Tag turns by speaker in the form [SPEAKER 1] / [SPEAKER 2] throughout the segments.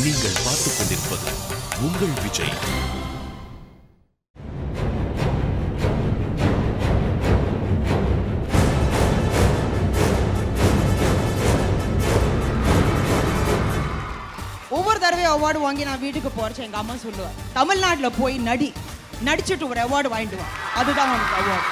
[SPEAKER 1] நீங்கள் பார்த்துக் கொண்டிருப்பது உங்கள் விஜய்
[SPEAKER 2] ஒவ்வொரு தடவையும் அவார்டு வாங்கி நான் வீட்டுக்கு போறேன் எங்க அம்மா சொல்லுவார் தமிழ்நாட்டுல போய் நடி நடிச்சுட்டு ஒரு அவார்டு வாங்கிட்டு வா அதுதான் உனக்கு அவார்டு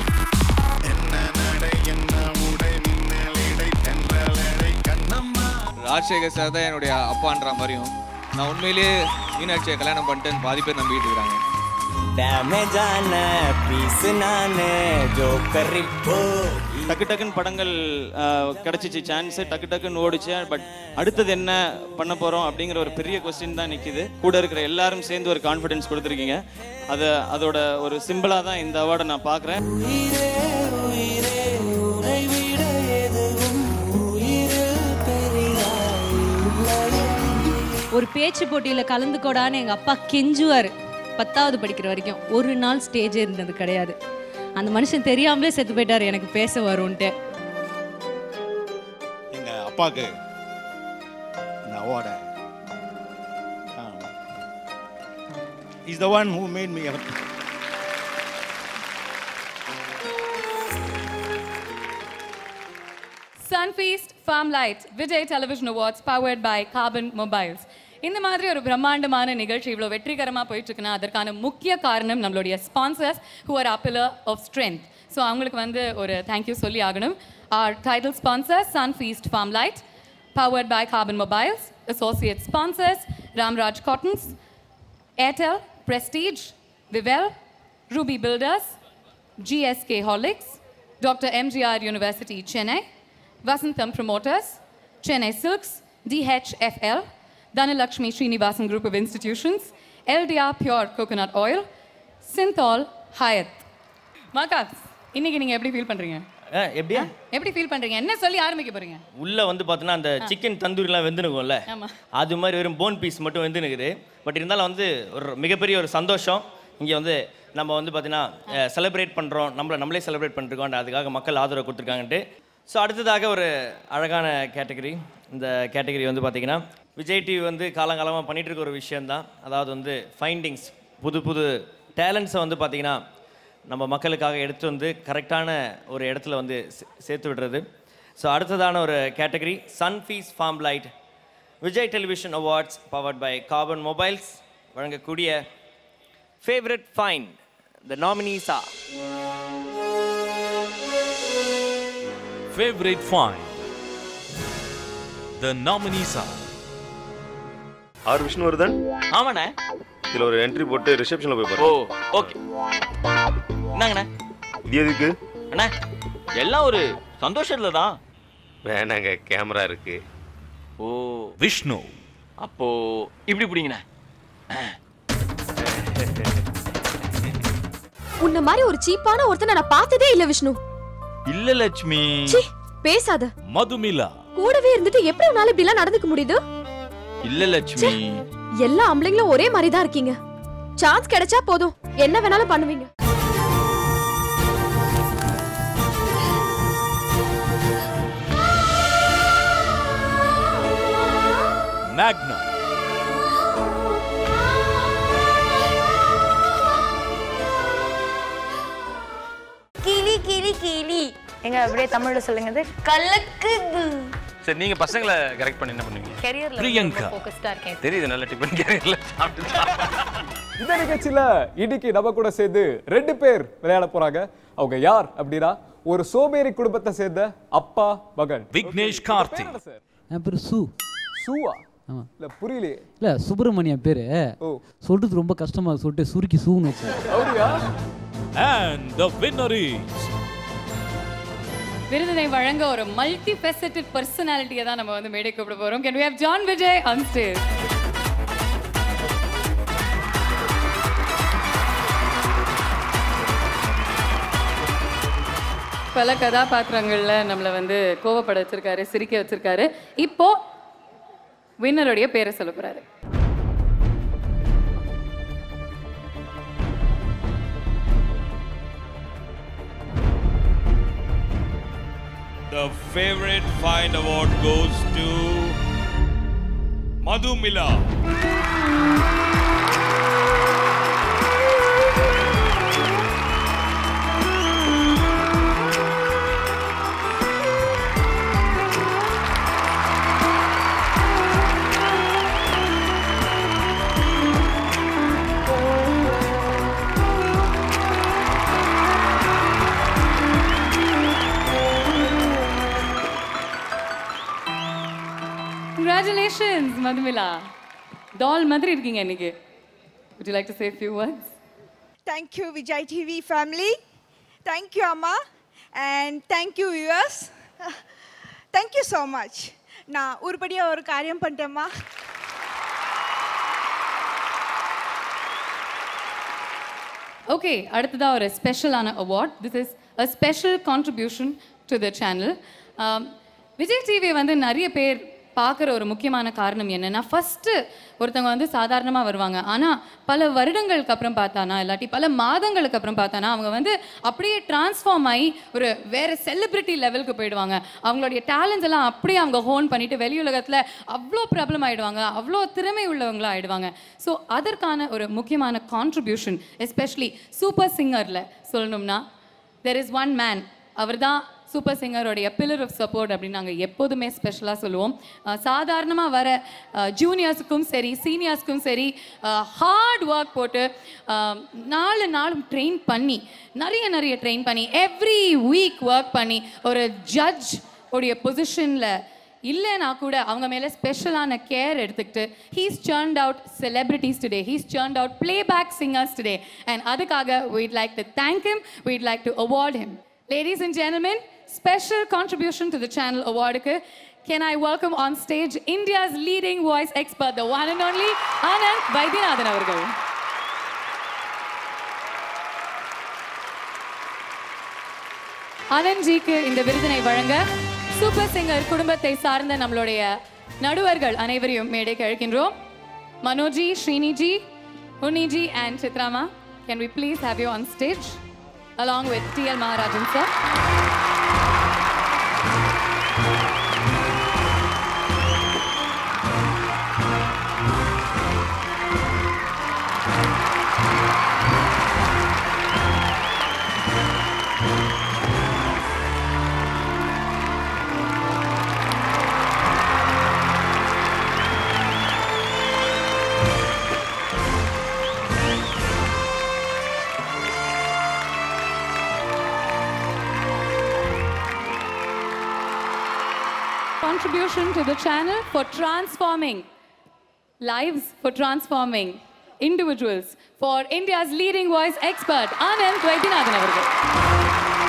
[SPEAKER 3] ராஜசேகர் சார் தான் என்னுடைய அப்பான்ற மாதிரியும் நான் உண்மையிலேயே மீனாட்சியை கல்யாணம் பண்ணிட்டேன்னு பாதி பேர் நம்பிட்டு இருக்காங்க
[SPEAKER 4] டேமேஜான பீஸ் நானு ஜோக்கர் இப்போ
[SPEAKER 5] டக்கு டக்குன்னு படங்கள் அஹ், கிடைச்சிச்சு சான்ஸ் டக்கு டக்குன்னு ஓடிச்சு பட் அடுத்தது என்ன பண்ண போறோம் அப்படிங்கிற ஒரு பெரிய கொஸ்டின் தான் நிக்குது கூட இருக்கிற எல்லாரும் சேர்ந்து ஒரு கான்ஃபிடன்ஸ் கொடுத்துருக்கீங்க அதை அதோட ஒரு சிம்பிளா தான் இந்த அவார்டை நான் பார்க்குறேன்
[SPEAKER 6] ஒரு பேச்சு போட்டியில கலந்துக்கோடான்னு எங்க அப்பா கெஞ்சுவார் பத்தாவது படிக்கிற வரைக்கும் ஒரு நாள் ஸ்டேஜே இருந்தது கிடையாது அந்த மனுஷன் தெரியாமலே செத்து போயிட்டாரு எனக்கு பேச வரும்ன்ட்டு
[SPEAKER 7] எங்க அப்பாவுக்கு இந்த அவார்டை is the one who made me
[SPEAKER 8] Sunfeast Farmlite Vijay television awards powered by Karbonn mobiles இந்த மாதிரி ஒரு பிரம்மாண்டமான நிகழ்ச்சி இவ்வளோ வெற்றிகரமாக போயிட்டு இருக்குன்னா அதற்கான முக்கிய காரணம் நம்மளுடைய sponsors who are a pillar of strength so அவங்களுக்கு வந்து ஒரு தேங்க்யூ சொல்லி ஆகணும் our title sponsor Sunfeast form light powered by Karbonn mobiles associate sponsors Ramraj cottons Airtel, Prestige, Vivel, Ruby Builders, GSK Holics, Dr. MGR University, Chennai, Vasantham Promoters, Chennai Silks, DHFL, Dhanalakshmi Srinivasan Group of Institutions, LDR Pure Coconut Oil, Synthol, Hyatt. மாகாஸ் இன்னைக்கு நீங்க எப்படி feel பண்றீங்க
[SPEAKER 4] எப்படியா
[SPEAKER 8] எப்படி feel பண்றீங்க என்ன சொல்லி ஆரம்பிக்க போறீங்க
[SPEAKER 4] உள்ள வந்து பார்த்தோன்னா அந்த சிக்கன் தந்தூரிலாம் வெந்துனுக்கும்ல
[SPEAKER 8] ஆமா.
[SPEAKER 4] அது மாதிரி வெறும் போன் பீஸ் மட்டும் வெந்துனுக்குது பட் இருந்தாலும் வந்து ஒரு மிகப்பெரிய ஒரு சந்தோஷம் இங்கே வந்து நம்ம வந்து பார்த்தீங்கன்னா செலிப்ரேட் பண்ணுறோம் நம்மளை நம்மளே செலிப்ரேட் பண்ணிருக்கோம் அதுக்காக மக்கள் ஆதரவு கொடுத்துருக்காங்கன்ட்டு ஸோ அடுத்ததாக ஒரு அழகான கேட்டகரி இந்த கேட்டகரி வந்து பார்த்தீங்கன்னா விஜய் டிவி வந்து காலங்காலமாக பண்ணிட்டு இருக்க ஒரு விஷயந்தான் அதாவது வந்து ஃபைண்டிங்ஸ் புது புது டேலண்ட்ஸை வந்து பார்த்தீங்கன்னா நம்ம மக்களுக்காக எடுத்து வந்து கரெக்டான ஒரு இடத்துல வந்து சே- சேர்த்து விடுறது ஸோ அடுத்ததான ஒரு category Sunfeast Farmlite Vijay television awards powered by Karbonn mobiles வழங்கக்கூடிய ஃபேவரட் ஃபைன் த நாமினிஸா
[SPEAKER 1] ஃபேவரட் ஃபைன் த நாமினிஸா
[SPEAKER 9] ஆர் விஷ்ணுவர்தன்
[SPEAKER 4] ஆமாண்ணே
[SPEAKER 9] இதுல ஒரு என்ட்ரி போட்டு ரிசப்ஷன்ல போய்
[SPEAKER 4] ஓ
[SPEAKER 9] பாரு
[SPEAKER 4] ஓகே என்னங்கண்ணே
[SPEAKER 9] இது எதுக்கு
[SPEAKER 4] அண்ணா எல்லாம் ஒரு சந்தோஷத்தில் தான்
[SPEAKER 9] வேணாங்க கேமரா இருக்கு
[SPEAKER 4] ஓ
[SPEAKER 1] விஷ்ணு
[SPEAKER 4] அப்போ இப்படி பிடிங்கண்ணே
[SPEAKER 10] உன்ன மாதிரி ஒரு சீப்பான ஒருத்தனை நான் பார்த்ததே இல்ல விஷ்ணு
[SPEAKER 4] இல்ல லட்சுமி
[SPEAKER 10] ச்சீ பேசாத
[SPEAKER 1] மதுமிலா
[SPEAKER 10] கூடவே இருந்துட்டு எப்படி உன்னால இப்படி எல்லாம் நடந்துக்க முடியுது
[SPEAKER 4] இல்ல லட்சுமி
[SPEAKER 10] எல்லா ஆம்பளைங்களும் ஒரே மாதிரி தான் இருக்கீங்க சான்ஸ் கிடைச்சா போதும் என்ன வேணாலும் பண்ணுவீங்க
[SPEAKER 1] மேக்னா
[SPEAKER 11] கிளி கிளி கிளி எங்க அப்படியே தமிழ்ல சொல்லுங்க இது கலக்குது
[SPEAKER 9] சரி நீங்க பசங்களை கரெக்ட் பண்ணி என்ன பண்ணுவீங்க
[SPEAKER 11] கெரியர்ல
[SPEAKER 1] பிரியங்கா.
[SPEAKER 11] ஃபோக்கஸ்டா இருக்கேன்
[SPEAKER 9] தெரியுது நல்ல டிஃபன் கேரியர்ல
[SPEAKER 12] இந்த நிகழ்ச்சியில இன்னைக்கு நம்ம கூட சேர்ந்து ரெண்டு பேர் விளையாட போறாங்க அவங்க யார் அப்படின்னா ஒரு சோம்பேறி குடும்பத்தை சேர்ந்த அப்பா மகன்
[SPEAKER 1] விக்னேஷ் கார்த்திக்
[SPEAKER 12] சார்
[SPEAKER 13] என் பேர் சு
[SPEAKER 12] சூவா
[SPEAKER 13] ஆமா.
[SPEAKER 12] இல்ல புரியலையே
[SPEAKER 13] இல்லை சுப்பிரமணியன் பேர்
[SPEAKER 12] ஓ
[SPEAKER 13] சொல்றது ரொம்ப கஷ்டமா இருக்கு சொல்லிட்டு சுருக்கி சூன்னு வச்சேன்
[SPEAKER 12] அப்படியா
[SPEAKER 1] அண்ட் த வின்னர் இஸ்
[SPEAKER 8] விருதினை வழங்க ஒரு மல்டி ஃபெசட்டட் பர்சனாலிட்டியை தான் நம்ம வந்து மேடை கூப்பிட போறோம் can we have John Vijay on stage பல கதாபாத்திரங்கள்ல நம்மளை வந்து கோவப்பட வச்சிருக்காரு சிரிக்க வச்சிருக்காரு இப்போ வின்னருடைய பேரை சொல்ல போறாரு
[SPEAKER 3] The favorite find award goes to
[SPEAKER 14] மதுமிலா
[SPEAKER 8] Congratulations, Madhumila. டால் மாதிரி இருக்கீங்க இன்னைக்கு Would you like to say a few words?
[SPEAKER 15] Thank you, Vijay TV family. Thank you, Amma. And thank you, viewers. Thank you so much. நான் உருப்படியாக ஒரு காரியம் பண்ணிட்டேம்மா
[SPEAKER 8] okay அடுத்ததா ஒரு ஸ்பெஷலான award this is a special contribution to the channel Vijay TV வந்து நிறைய பேர் பார்க்குற ஒரு முக்கியமான காரணம் என்னன்னா ஃபஸ்ட்டு ஒருத்தவங்க வந்து சாதாரணமாக வருவாங்க ஆனால் பல வருடங்களுக்கு அப்புறம் பார்த்தானா இல்லாட்டி பல மாதங்களுக்கு அப்புறம் பார்த்தானா அவங்க வந்து அப்படியே டிரான்ஸ்ஃபார்ம் ஆகி ஒரு வேற செலிபிரிட்டி லெவலுக்கு போயிடுவாங்க அவங்களுடைய டேலண்ட்ஸ் எல்லாம் அப்படியே அவங்க ஹோன் பண்ணிட்டு வெளி உலகத்தில் அவ்வளோ பிரபலம் ஆயிடுவாங்க அவ்வளோ திறமை உள்ளவங்களா ஆயிடுவாங்க ஸோ அதற்கான ஒரு முக்கியமான கான்ட்ரிபியூஷன் எஸ்பெஷலி சூப்பர் சிங்கரில் சொல்லணும்னா தெர் இஸ் ஒன் மேன் அவர் தான் சூப்பர் சிங்கருடைய பில்லர் ஆஃப் சப்போர்ட் அப்படின்னு நாங்கள் எப்போதுமே ஸ்பெஷலாக சொல்லுவோம் சாதாரணமாக வர ஜூனியர்ஸுக்கும் சரி சீனியர்ஸ்க்கும் சரி ஹார்ட் ஒர்க் போட்டு அஹ், நாலு நாளும் ட்ரெயின் பண்ணி நிறைய நிறைய ட்ரெயின் பண்ணி எவ்ரி வீக் ஒர்க் பண்ணி ஒரு ஜட்ஜ் உடைய பொசிஷனில் இல்லைனா கூட அவங்க மேலே ஸ்பெஷலான கேர் எடுத்துக்கிட்டு he's churned out celebrities today he's churned out playback singers today and அதுக்காக we'd like to thank him we'd like to award him ladies and gentlemen special contribution to the channel awardக்கு can I welcome on stage India's leading voice expert the one and only Anand Vaidyanathan அவர்கள் ஆனந்த்ஜிக்கு இந்த விருதினை வழங்க super singer குடும்பத்தை சார்ந்த நம்மளுடைய நடுவர்கள் அனைவரையும் மேடைக்கு அழைக்கின்றோம் Manoji Sreeniji Unniji and Chitrama can we please have you on stage along with TL Maharajan sir. Contribution to the channel for transforming lives, for transforming individuals, for India's leading voice expert, Anand Vaidyanathan அவர்கள்.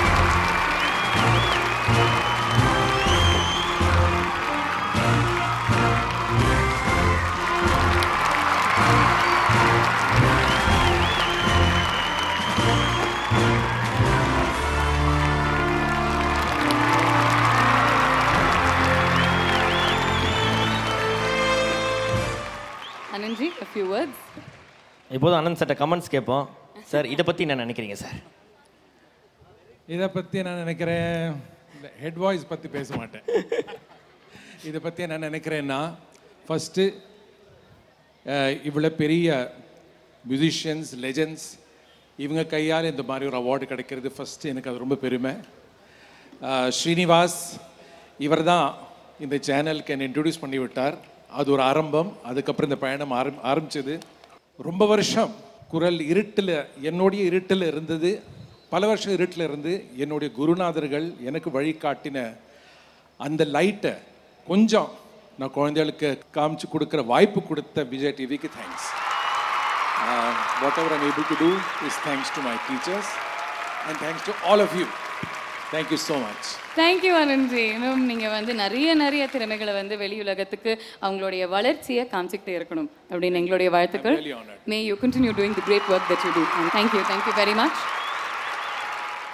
[SPEAKER 8] Anandji, a few words.
[SPEAKER 4] இப்போதும் அனந்த் சட்ட comments கேட்போம் sir இதை பற்றி என்ன நினைக்கிறீங்க sir
[SPEAKER 16] இதை பற்றி நான் நினைக்கிறேன் ஹெட் வாய்ஸ் பற்றி பேச மாட்டேன் இதை பற்றி என்ன நினைக்கிறேன்னா ஃபஸ்ட்டு இவ்வளோ பெரிய மியூசிஷியன்ஸ் லெஜெண்ட்ஸ் இவங்க கையால் இந்த மாதிரி ஒரு அவார்டு கிடைக்கிறது ஃபஸ்ட்டு எனக்கு அது ரொம்ப பெருமை அஹ், ஸ்ரீனிவாஸ் இவர் தான் இந்த சேனலுக்கு என்னை இன்ட்ரடியூஸ் பண்ணி விட்டார் அது ஒரு ஆரம்பம் அதுக்கப்புறம் இந்த பயணம் ஆரம் ஆரம்பிச்சது ரொம்ப வருஷம் குரல் இருட்டில் என்னுடைய இருட்டில் இருந்தது பல வருஷம் இருட்டில் இருந்து என்னுடைய குருநாதர்கள் எனக்கு வழிகாட்டின அந்த லைட்டை கொஞ்சம் நான் குழந்தைகளுக்கு காமிச்சு கொடுக்குற வாய்ப்பு கொடுத்த விஜய் டிவிக்கு thanks whatever I'm able to do is thanks to my teachers and thanks to all of you thank you so much
[SPEAKER 8] thank you Anandji இன்னும் நீங்கள் வந்து நிறைய நிறைய திறமைகளை வந்து வெளி உலகத்துக்கு அவங்களுடைய வளர்ச்சியை காமிச்சிக்கிட்டே இருக்கணும் அப்படின்னு எங்களுடைய வாழ்த்துக்கள்
[SPEAKER 16] really honored.
[SPEAKER 8] May you continue doing the great work that you do thank you thank you very much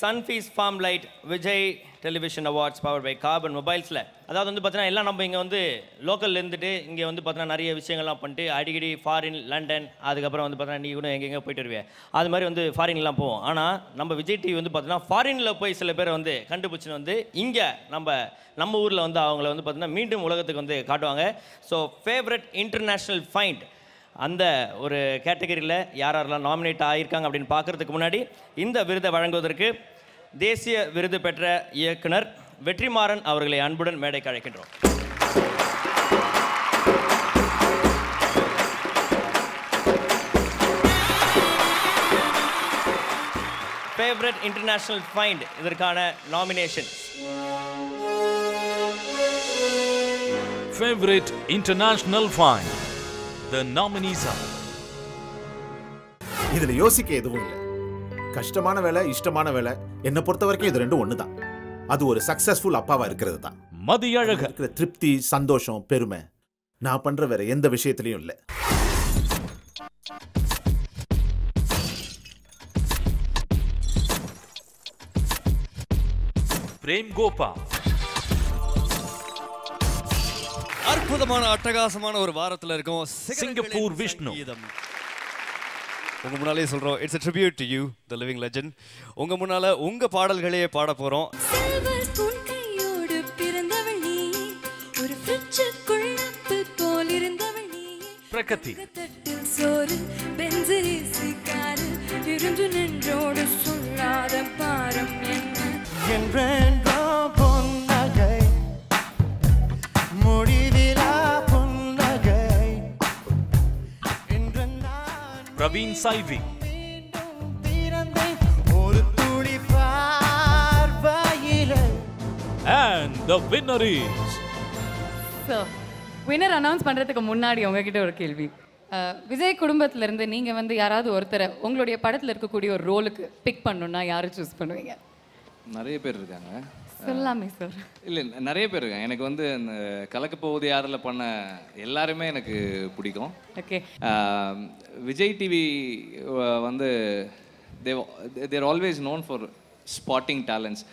[SPEAKER 4] Sunfeast Farmlite Vijay television awards power by Karbonn மொபைல்ஸில் அதாவது வந்து பார்த்தீங்கன்னா எல்லாம் நம்ம இங்கே வந்து லோக்கல்ல இருந்துட்டு இங்கே வந்து பார்த்தீங்கன்னா நிறைய விஷயங்கள்லாம் பண்ணிட்டு அடிக்கடி ஃபாரின் லண்டன் அதுக்கப்புறம் வந்து பார்த்தீங்கன்னா நீ கூட எங்கெங்கே போயிட்டு வருவேன் அது மாதிரி வந்து ஃபாரின்லாம் போவோம் ஆனால் நம்ம விஜய் டிவி வந்து பார்த்தீங்கன்னா ஃபாரினில் போய் சில பேரை வந்து கண்டுபிடிச்சின்னு வந்து இங்கே நம்ம நம்ம ஊரில் வந்து அவங்கள வந்து பார்த்தீங்கன்னா மீண்டும் உலகத்துக்கு வந்து காட்டுவாங்க ஸோ ஃபேவரட் இன்டர்நேஷ்னல் ஃபைண்ட் அந்த ஒரு கேட்டகரியில் யார் யாரெல்லாம் நாமினேட் ஆகியிருக்காங்க அப்படின்னு பார்க்கறதுக்கு முன்னாடி இந்த விருதை வழங்குவதற்கு தேசிய விருது பெற்ற இயக்குனர் வெற்றிமாறன் அவர்களை அன்புடன் மேடைக்கு அழைக்கின்றோம் ஃபேவரட் இன்டர்நேஷனல் ஃபைண்ட் இதற்கான nomination
[SPEAKER 1] Favorite international find. The nominees are
[SPEAKER 14] இதுல யோசிக்க எதுவும் இல்ல கஷ்டமான வேலை இஷ்டமான வேலை என்னை பொறுத்த வரைக்கும் இது ரெண்டும் ஒண்ணுதான் அது ஒரு சக்சஸ்ஃபுல் அப்பாவா இருக்கிறது தான்
[SPEAKER 1] மதியழகன்
[SPEAKER 14] இருக்கிற திருப்தி சந்தோஷம் பெருமை நான் பண்ற வேற எந்த விஷயத்திலையும் இல்ல
[SPEAKER 1] பிரேம் கோபா
[SPEAKER 17] அற்புதமான அட்டகாசமான ஒரு வாரத்துல இருக்கோம்
[SPEAKER 1] சிங்கப்பூர் விஷ்ணு.
[SPEAKER 17] கீதம். உங்க முன்னாலே சொல்றோம் it's a tribute to you the living legend உங்க முன்னால உங்க பாடல்களையே பாட போறோம்
[SPEAKER 18] கையோடு பிறந்தவள் நீ ஒரு ஃப்ரிட்ஜுக்குள் ஆப்பிள் போல் இருந்தவள் நீ
[SPEAKER 1] பிரகதி
[SPEAKER 18] தட்டில் சோறு பெஞ்சு ஏசி காரு இருந்து நின்றோடு சொல்லாத பாரம் என்ன
[SPEAKER 19] என்றென்றும் புன்னகை முடிவிலா புன்னகை இன்று நான்
[SPEAKER 1] பிரவீன் சைவி
[SPEAKER 19] பிறந்தேன் ஒரு துளி பார்வையிலே
[SPEAKER 1] and the winner is
[SPEAKER 8] so winner announce பண்ணுறதுக்கு முன்னாடி உங்ககிட்ட ஒரு கேள்வி அஹ், விஜய் குடும்பத்துல இருந்து நீங்கள் வந்து யாராவது ஒருத்தரை உங்களுடைய படத்தில் இருக்கக்கூடிய ஒரு ரோலுக்கு பிக் பண்ணணும்னா யாரை சூஸ் பண்ணுவீங்க
[SPEAKER 3] நிறைய பேர் இருக்காங்க
[SPEAKER 8] சொல்லாமே சார்
[SPEAKER 3] இல்லை நிறைய பேர் இருக்காங்க எனக்கு வந்து இந்த கலக்க போவது யாரில் பண்ண எல்லாருமே எனக்கு பிடிக்கும்
[SPEAKER 8] ஓகே
[SPEAKER 3] ஆம், விஜய் டிவி வந்து they they're always known for spotting talents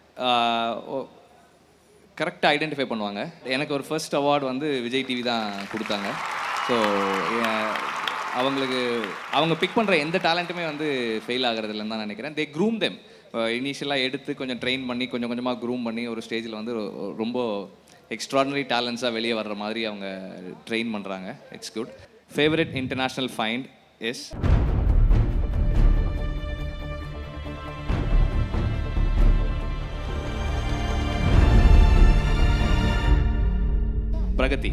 [SPEAKER 3] கரெக்டாக ஐடென்டிஃபை பண்ணுவாங்க எனக்கு ஒரு ஃபர்ஸ்ட் அவார்டு வந்து விஜய் டிவி தான் கொடுத்தாங்க ஸோ அவங்களுக்கு அவங்க பிக் பண்ணுற எந்த டேலண்ட்டுமே வந்து ஃபெயில் ஆகிறது இல்லைன்னு தான் நினைக்கிறேன் தே க்ரூம் தெம் இனிஷியலாக எடுத்து கொஞ்சம் ட்ரெயின் பண்ணி கொஞ்சம் கொஞ்சமாக க்ரூம் பண்ணி ஒரு ஸ்டேஜில் வந்து ரொ- ரொம்ப எக்ஸ்ட்ராடனரி டேலண்ட்ஸாக வெளியே வர்ற மாதிரி அவங்க ட்ரெயின் பண்ணுறாங்க it's good favourite international find is Pragati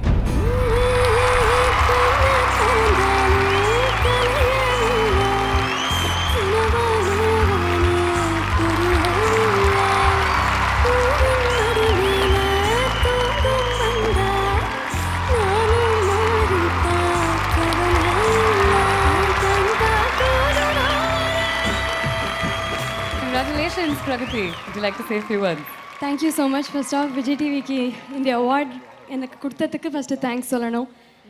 [SPEAKER 8] Congratulations, Pragati. Would you like to say a few words?
[SPEAKER 20] Thank you so much first of Vijay டிவிக்கு இந்த அவார்ட் எனக்கு கொடுத்ததுக்கு ஃபஸ்ட்டு தேங்க்ஸ் சொல்லணும்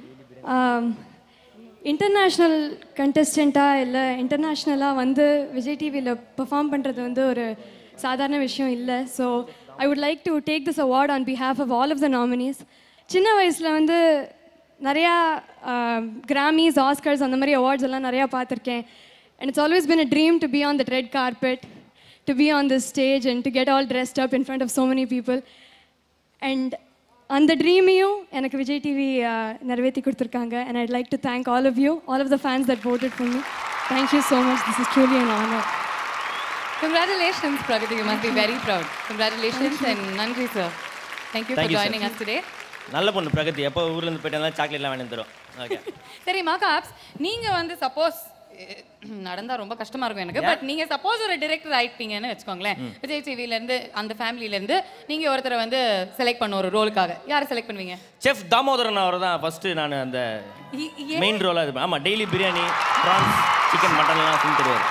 [SPEAKER 20] இன்டர்நேஷ்னல் கண்டஸ்டண்ட்டாக இல்லை இன்டர்நேஷ்னலாக வந்து விஜய் டிவியில் பெர்ஃபார்ம் பண்ணுறது வந்து ஒரு சாதாரண விஷயம் இல்லை so I would like to take this award on behalf of all of the nominees சின்ன வயசில் வந்து நிறையா கிராமிஸ் ஆஸ்கர்ஸ் அந்த மாதிரி அவார்ட்ஸ் எல்லாம் நிறையா பார்த்துருக்கேன் and it's always been a dream to be on the red carpet to be on this stage and to get all dressed up in front of so many people. And அந்த ட்ரீமையும் எனக்கு Vijay TV நிறைவேற்றி கொடுத்துருக்காங்க and I'd like to thank all of you all of the fans that voted for me. Thank you so much. This is truly an honor.
[SPEAKER 8] Congratulations, Pragati. You must be very proud. Congratulations and Nandri, sir. Thank you
[SPEAKER 4] Thank
[SPEAKER 8] for
[SPEAKER 4] you, sir.
[SPEAKER 8] joining us today.
[SPEAKER 4] நல்ல பொண்ணு பிரகதி எப்போ ஊர்ல இருந்து போயிட்டு வந்தாலும் சாக்லேட்லாம் வாங்கி தரும் okay
[SPEAKER 8] சரி மாகாப்ஸ் நீங்க வந்து சப்போஸ் நடந்தா ரொம்ப கஷ்டமா இருக்கும் எனக்கு
[SPEAKER 4] ஏன்?
[SPEAKER 8] பட் நீங்க சப்போஸ் ஒரு டைரக்டர் ஆயிட்டீங்கன்னு வச்சுக்கோங்களேன்
[SPEAKER 4] ம்.
[SPEAKER 8] விஜய் டிவில இருந்து அந்த ஃபேமிலில இருந்து நீங்க ஒருத்தரை வந்து செலக்ட் பண்ண ஒரு ரோலுக்காக யாரை செலக்ட் பண்ணுவீங்க
[SPEAKER 4] செஃப் தாமோதரன் அவர் தான் ஃபர்ஸ்ட் நான் அந்த
[SPEAKER 8] இ- ஏன்?
[SPEAKER 4] மெயின் ரோலாக இது ஆமாம் டெய்லி பிரியாணி ப்ரான்ஸ் சிக்கன் மட்டன்லாம் செஞ்சு தருவார்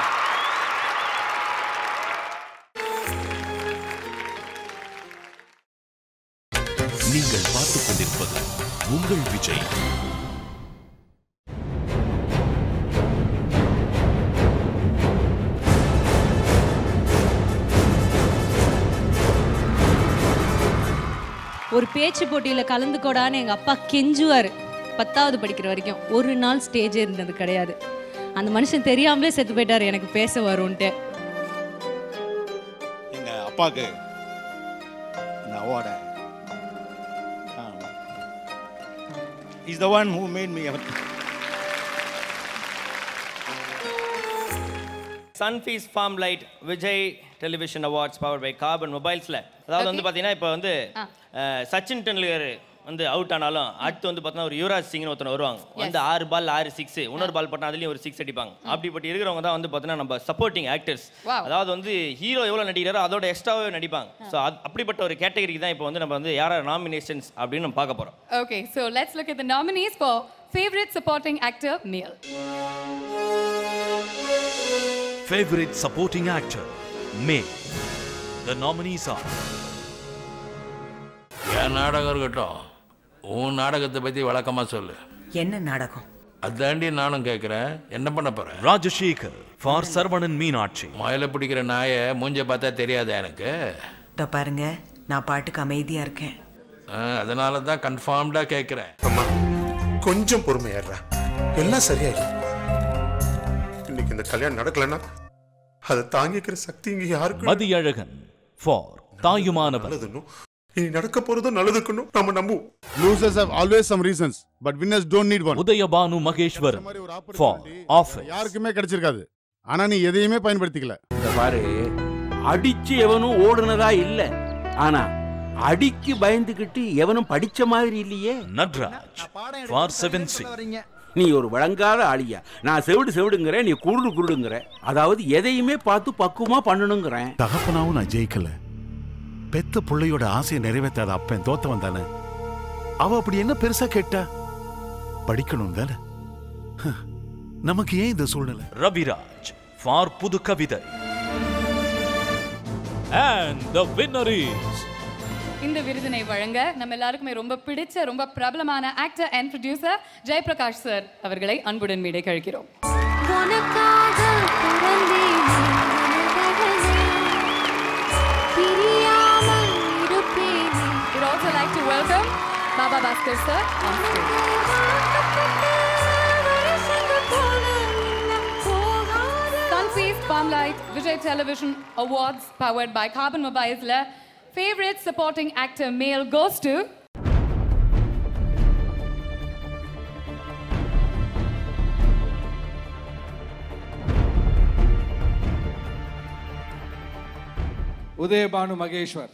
[SPEAKER 21] நீங்கள் பார்த்துக் கொண்டிருப்பது உங்கள் விஜய்
[SPEAKER 6] ஒரு பேச்சு போட்டியில் கலந்துக்கோடான்னு எங்கள் அப்பா கெஞ்சுவார் பத்தாவது படிக்கிற வரைக்கும் ஒரு நாள் ஸ்டேஜே இருந்தது கிடையாது அந்த மனுஷன் தெரியாமலே செத்து போயிட்டார் எனக்கு பேச வரும்ன்ட்டு
[SPEAKER 7] எங்க அப்பாவுக்கு இந்த அவார்டை is the one who made me அவர்
[SPEAKER 4] Sunfeast Farmlite Vijay television awards power by Karbonn மொபைல்ஸில் அதாவது வந்து பார்த்தீங்கன்னா இப்போ வந்து அஹ், சச்சின் டெண்டுல்கர் வந்து அவுட் ஆனாலும் அடுத்து வந்து பார்த்தீங்கன்னா ஒரு யுவராஜ் சிங்னு ஒருத்தர் வருவாங்க வந்து ஆறு பால் ஆறு சிக்ஸ் இன்னொரு பால் பண்ணா அதுலேயும் ஒரு சிக்ஸ் அடிப்பாங்க அப்படிப்பட்ட இருக்கிறவங்க தான் வந்து பார்த்தீங்கன்னா நம்ம சப்போர்ட்டிங் ஆக்டர்ஸ்
[SPEAKER 8] Wow.
[SPEAKER 4] அதாவது வந்து ஹீரோ எவ்வளோ நடிக்கிறாரோ அதோட எக்ஸ்ட்ராவே நடிப்பாங்க ஸோ அப்படிப்பட்ட ஒரு கேட்டகரிக்கு தான் இப்போ வந்து நம்ம வந்து யார் நாமினேஷன்ஸ் அப்படின்னு நம்ம பார்க்க போகிறோம்
[SPEAKER 8] Okay, so let's look at the nominees for favorite supporting actor male.
[SPEAKER 1] Favorite supporting actor, male. The nominees are
[SPEAKER 2] என் நாடகம் இருக்கட்டும் உன் நாடகத்தை பற்றி வழக்கமாக சொல்லு
[SPEAKER 22] என்ன நாடகம்
[SPEAKER 2] அதாண்டி நானும் கேட்குறேன் என்ன பண்ண போகிறேன்
[SPEAKER 1] Rajashekar for Sarvanan Meenakshi.
[SPEAKER 2] மயில பிடிக்கிற நாயை மூஞ்ச பார்த்தா தெரியாது எனக்கு
[SPEAKER 22] இதோ பாருங்க நான் பாட்டுக்கு அமைதியா இருக்கேன்
[SPEAKER 2] ஆ, அதனால தான் கன்ஃபார்ம்டாக கேட்குறேன்
[SPEAKER 23] கொஞ்சம் பொறுமையாடுறா எல்லாம் சரியாயிடும் இன்னைக்கு இந்த கல்யாணம் நடக்கலன்னா அதை தாங்கிக்கிற சக்தி இங்க யாருக்கு
[SPEAKER 1] Madiyalagan for Tayumanava.
[SPEAKER 23] இனி நடக்க போறதும் நல்லதுக்குன்னு நம்ம நம்புவோம்
[SPEAKER 24] Losers have always some reasons, but winners don't need one.
[SPEAKER 1] Udayabanu Maheshwaran for Office.
[SPEAKER 24] யாருக்குமே கிடைச்சிருக்காது ஆனா நீ எதையுமே பயன்படுத்திக்கல
[SPEAKER 25] இந்த பாரு அடிச்சு எவனும் ஓடுனதா இல்ல ஆனா அடிக்கு பயந்துகிட்டு எவனும் படிச்ச மாதிரி இல்லையே
[SPEAKER 1] நட்ராஜ் for Seven C.
[SPEAKER 25] நீ ஒரு வழங்காத ஆளியா நான் செவிடு செவிடுங்கிற நீ குருடு குருடுங்கிற அதாவது எதையுமே பார்த்து பக்குவமா பண்ணணுங்கிறேன்
[SPEAKER 26] தகப்பனாவும் நான் ஜெயிக்கல பெத்த பிள்ளையோட ஆசையை நிறைவேற்றாத அப்பன் தோத்தவன் தானே அவ அப்படி என்ன பெருசா கேட்டா படிக்கணும் தானே ஹ, நமக்கு ஏன் இந்த சூழ்நிலை
[SPEAKER 1] Raviraj for Pudu Kavidai. And the winner is
[SPEAKER 8] இந்த விருதினை வழங்க நம்ம எல்லாருக்குமே ரொம்ப பிடிச்ச ரொம்ப பிரபலமான actor and producer Jayaprakash sir அவர்களை அன்புடன் மீடை கழிக்கிறோம்
[SPEAKER 18] உனக்காக பிறந்தேனே உனதகனே. பிரியாமல் இருப்பேனே.
[SPEAKER 8] We'd also like to welcome Baba Bhaskar sir on stage. Sunfeast Farmlight Vijay Television Awards powered by Carbon Mobiles la favorite supporting actor male goes to
[SPEAKER 16] Udayabhanu Maheswar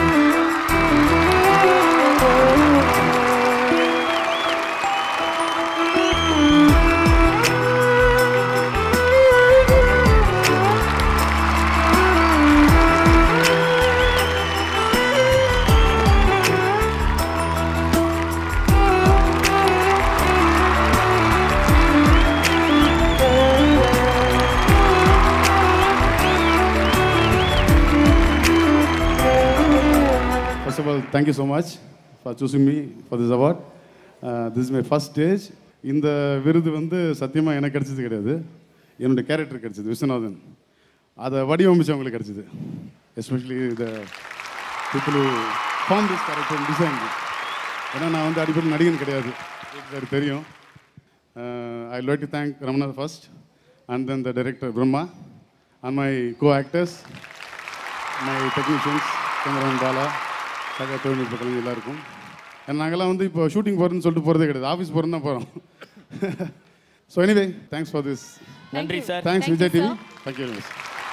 [SPEAKER 24] First of all, thank you so much for choosing me for this award. Uh, this is my first stage. இந்த விருது வந்து சத்தியமாக எனக்கு கிடைச்சது கிடையாது என்னுடைய character கிடைச்சது விஸ்வநாதன் அதை வடிவமைச்சவங்களுக்கு கிடைச்சது especially the people from this character design ஏன்னா நான் வந்து அடிப்படை நடிகன் கிடையாது எனக்கு தெரியும் I like to thank Ramana first and then the director Brahma and my co actors my technicians cameraman Bala சக தொழில்நுட்ப கலைஞர் எல்லாருக்கும் ஏன்னா நாங்கள்லாம் வந்து இப்போ ஷூட்டிங் போகிறேன்னு சொல்லிட்டு போகிறதே கிடையாது ஆஃபீஸ் போகிறேன்னு தான் போகிறோம் so anyway thanks for this
[SPEAKER 4] நன்றி sir
[SPEAKER 24] thanks
[SPEAKER 8] Thank you,
[SPEAKER 24] Vijay TV
[SPEAKER 8] sir.
[SPEAKER 24] Thank you very much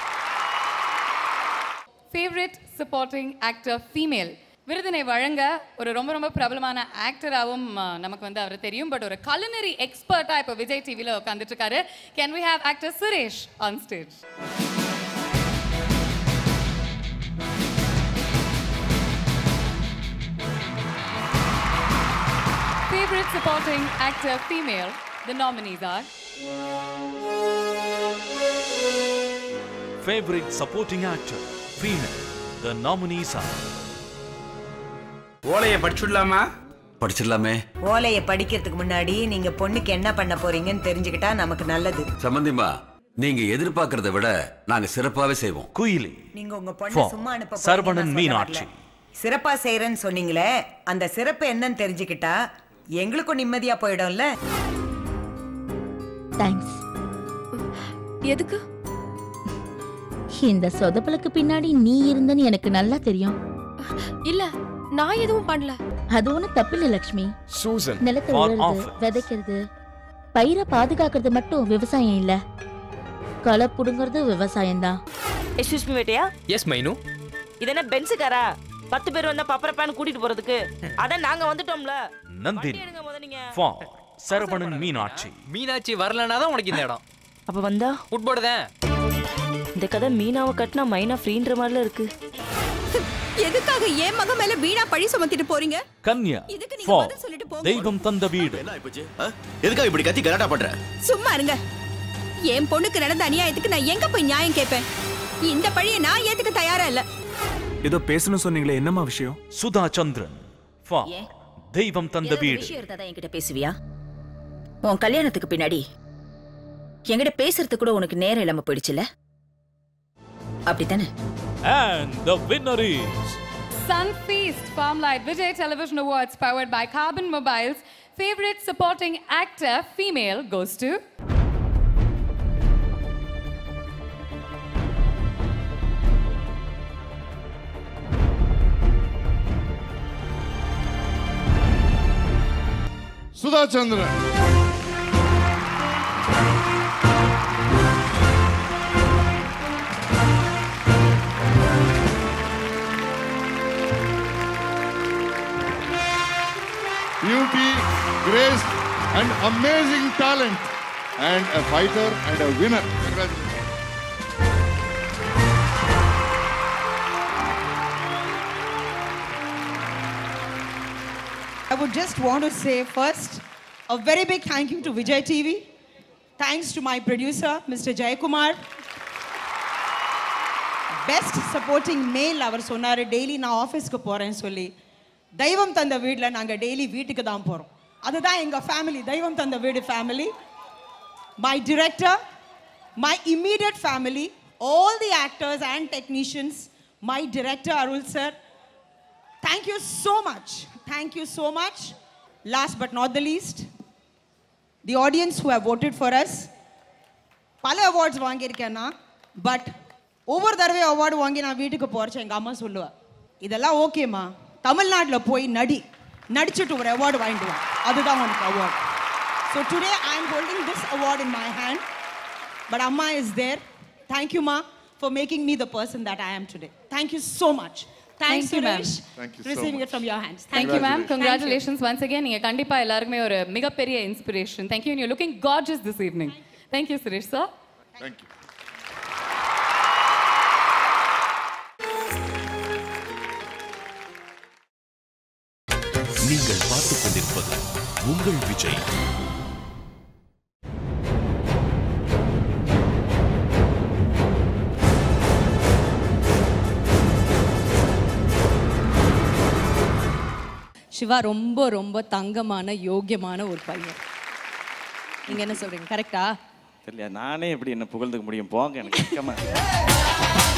[SPEAKER 8] favourite supporting actor female விருதினை வழங்க ஒரு ரொம்ப ரொம்ப பிரபலமான ஆக்டராகவும் நமக்கு வந்து அவர் தெரியும் பட் ஒரு கலினரி எக்ஸ்பர்ட்டா இப்போ விஜய் டிவியில் உட்காந்துட்டு இருக்காரு can we have actor Suresh on stage Favorite supporting actor female. The nominees are
[SPEAKER 1] favorite supporting actor, female. The nominees are
[SPEAKER 27] ஓலையை படிச்சுடலாமா
[SPEAKER 28] படிச்சிடலாமே
[SPEAKER 22] ஓலையை படிக்கிறதுக்கு முன்னாடி நீங்க பொண்ணுக்கு என்ன பண்ண போறீங்கன்னு தெரிஞ்சுக்கிட்டா நமக்கு நல்லது
[SPEAKER 28] சம்பந்திமா நீங்க எதிர்பார்க்கறத விட நாங்க சிறப்பாவே செய்வோம்
[SPEAKER 1] குயிலி
[SPEAKER 22] நீங்க உங்க பொண்ணை
[SPEAKER 1] for
[SPEAKER 22] சும்மா அனுப்ப
[SPEAKER 1] Sarvanan Meenakshi.
[SPEAKER 22] சிறப்பா செய்யறேன்னு சொன்னீங்களே அந்த சிறப்பு என்னன்னு தெரிஞ்சுக்கிட்டா எங்களுக்கும் நிம்மதியா போயிடும்ல
[SPEAKER 5] தேங்க்ஸ்
[SPEAKER 9] எதுக்கு
[SPEAKER 5] இந்த சொதப்பலுக்கு பின்னாடி நீ இருந்தன்னு எனக்கு நல்லா தெரியும்
[SPEAKER 9] இல்ல நான் எதுவும் பண்ணல
[SPEAKER 5] அது ஒண்ணும் தப்பில்ல லக்ஷ்மி
[SPEAKER 1] Susan,
[SPEAKER 5] நிலத்தை
[SPEAKER 1] for
[SPEAKER 5] உழுறது
[SPEAKER 1] office.
[SPEAKER 5] விதைக்கிறது பயிரை பாதுகாக்கிறது மட்டும் விவசாயம் இல்ல களை புடுங்கிறது விவசாயம் தான்
[SPEAKER 10] எக்ஸ்கியூஸ் மீ வேட்டையா
[SPEAKER 11] எஸ் மைனு
[SPEAKER 10] இது என்ன பென்ஸு காரா பத்து பேர் வந்தா பப்பரப்பான்னு கூட்டிட்டு போறதுக்கு அதான் நாங்க வந்துட்டோம்ல
[SPEAKER 1] நந்தினி for சரவணன் மீனாட்சி
[SPEAKER 11] மீனாட்சி வரலனா தான் உனக்கு இந்த இடம்
[SPEAKER 10] அப்ப வந்தா
[SPEAKER 11] ஃபுட்போர்டு தான்
[SPEAKER 10] இந்த கதை மீனாவை கட்டினா மைனா ஃப்ரீன்ற மாதிரில இருக்கு
[SPEAKER 9] எதுக்காக என் மகன் மேல வீணா பழி சுமத்திட்டு போறீங்க
[SPEAKER 1] கன்யா
[SPEAKER 9] இதுக்கு நீங்க
[SPEAKER 1] for
[SPEAKER 9] பதில் சொல்லிட்டு போங்க.
[SPEAKER 1] தெய்வம் தந்த வீடு
[SPEAKER 12] எதுக்காக இப்படி கத்தி கலாட்டா பண்ற
[SPEAKER 9] சும்மா இருங்க என் பொண்ணுக்கு நடந்த அநியாயத்துக்கு நான் எங்க போய் நியாயம் கேட்பேன் இந்த பழிய நான் ஏத்துக்க தயாரா இல்ல
[SPEAKER 13] ஏதோ பேசணும் சொன்னீங்களே என்னம்மா விஷயம்
[SPEAKER 1] சுதா சந்திரன் for
[SPEAKER 10] ஏன்?
[SPEAKER 1] தெய்வம் தந்த
[SPEAKER 10] ஏதாவது
[SPEAKER 1] வீடு
[SPEAKER 10] விஷயம் இருந்தா தான் என்கிட்ட பேசுவியா உன் கல்யாணத்துக்கு பின்னாடி என்கிட்ட பேசுறதுக்கு கூட உனக்கு நேரம் இல்லாம போயிடுச்சுல அப்படித்தானே
[SPEAKER 1] and the winner is
[SPEAKER 8] Sun Feast Farmlight Vijay Television Awards powered by Carbon Mobiles. Favorite supporting actor female goes to
[SPEAKER 24] Sudha Chandran Beauty, grace, and amazing talent, and a fighter and a winner. Congratulations.
[SPEAKER 15] I would just want to say first a very big thank you to Vijay TV. Thanks to my producer, Mr. Jayakumar. Best supporting male அவர் சொன்னார் daily நான் ஆஃபீஸ்க்கு போகிறேன்னு சொல்லி தெய்வம் தந்த வீட்டில் நாங்கள் டெய்லி வீட்டுக்கு தான் போகிறோம் அதுதான் எங்கள் ஃபேமிலி தெய்வம் தந்த வீடு family my director my immediate family all the actors and technicians my director Arul sir Thank you so much. Thank you so much. Last but not the least, the audience who have voted for us. பல awards வாங்கியிருக்கேன்னா but ஒவ்வொரு தடவை award வாங்கி நான் வீட்டுக்கு போகிறச்சேன் எங்கள் அம்மா சொல்லுவா இதெல்லாம் ஓகேம்மா தமிழ்நாட்டில் போய் நடி நடிச்சுட்டு ஒரு அவார்டு வாங்கிட்டு வா அதுதான் உனக்கு award so today I am holding this award in my hand but அம்மா is there thank you for making me the person that I am today thank you so much
[SPEAKER 8] Thank
[SPEAKER 15] thanks
[SPEAKER 8] you, ma'am.
[SPEAKER 15] Suresh
[SPEAKER 8] Thank you so
[SPEAKER 15] receiving
[SPEAKER 8] much.
[SPEAKER 15] it from your hands
[SPEAKER 8] Thank you, ma'am. Congratulations once again. நீங்க கண்டிப்பா எல்லாருக்குமே ஒரு மிகப்பெரிய inspiration. Thank you and you're looking gorgeous this evening. Thank you, Suresh sir.
[SPEAKER 24] Thank you.
[SPEAKER 21] நீங்கள் பார்த்துக் கொண்டிருப்பது உங்கள் விஜய்
[SPEAKER 6] சிவா ரொம்ப ரொம்ப தங்கமான யோக்கியமான ஒரு பையன் நீங்க என்ன சொல்றீங்க கரெக்டா
[SPEAKER 7] தெரியல நானே எப்படி என்ன புகழ்ந்துக்க முடியும் போங்க எனக்கு வெட்கமா இருக்கு.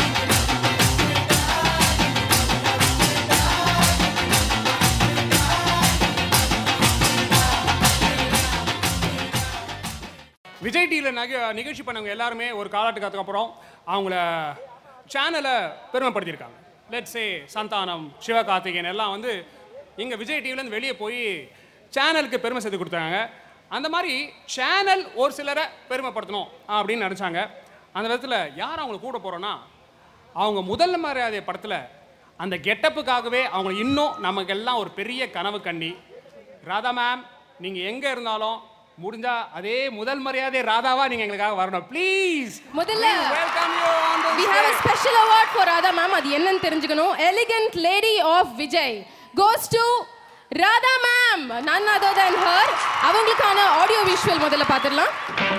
[SPEAKER 27] விஜய் டிவியில் நக நிகழ்ச்சி பண்ணவங்க எல்லாருமே ஒரு காலகட்டத்துக்கு அப்புறம் அவங்கள சேனலை பெருமைப்படுத்தியிருக்காங்க லெட்ஸ் சே சந்தானம் சிவகார்த்திகேயன் எல்லாம் வந்து இங்கே விஜய் டிவிலேருந்து வெளியே போய் சேனலுக்கு பெருமை சேர்த்து கொடுத்தாங்க அந்த மாதிரி சேனல் ஒரு சிலரை பெருமைப்படுத்தணும் அப்படின்னு நினச்சாங்க அந்த விதத்தில் யார் அவங்கள கூட போகிறோன்னா அவங்க முதல் மரியாதை படத்தில் அந்த கெட்டப்புக்காகவே அவங்க இன்னும் நமக்கெல்லாம் ஒரு பெரிய கனவு கண்ணி ராதா மேம் நீங்கள் எங்கே இருந்தாலும் முடிஞ்சா அதே முதல் மரியாதை ராதாவா நீங்கள் எங்களுக்காக வரணும் ப்ளீஸ்
[SPEAKER 9] முதல்ல
[SPEAKER 27] welcome you on
[SPEAKER 9] we have a special award for Radha ma'am அது என்னன்னு தெரிஞ்சுக்கணும் elegant lady of Vijay goes to Radha ma'am none other than her அவங்களுக்கான ஆடியோ விஷுவல் முதல்ல பார்த்துடலாம்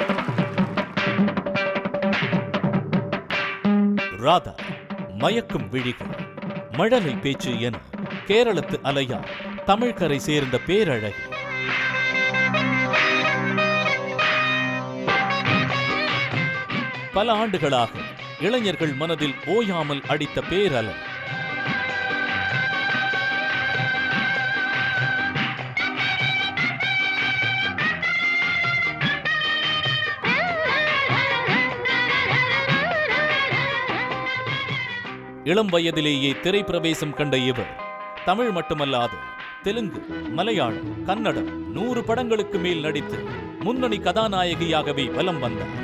[SPEAKER 1] ராதா மயக்கும் விழிகள் மழலை பேச்சு என கேரளத்து அலையா தமிழ்கரை சேர்ந்த பேரழகி பல ஆண்டுகளாக இளைஞர்கள் மனதில் ஓயாமல் அடித்த பேரலை இளம் வயதிலேயே திரைப்பிரவேசம் கண்ட இவர் தமிழ் மட்டுமல்லாது தெலுங்கு மலையாளம் கன்னடம் நூறு படங்களுக்கு மேல் நடித்து முன்னணி கதாநாயகியாகவே வலம் வந்தார்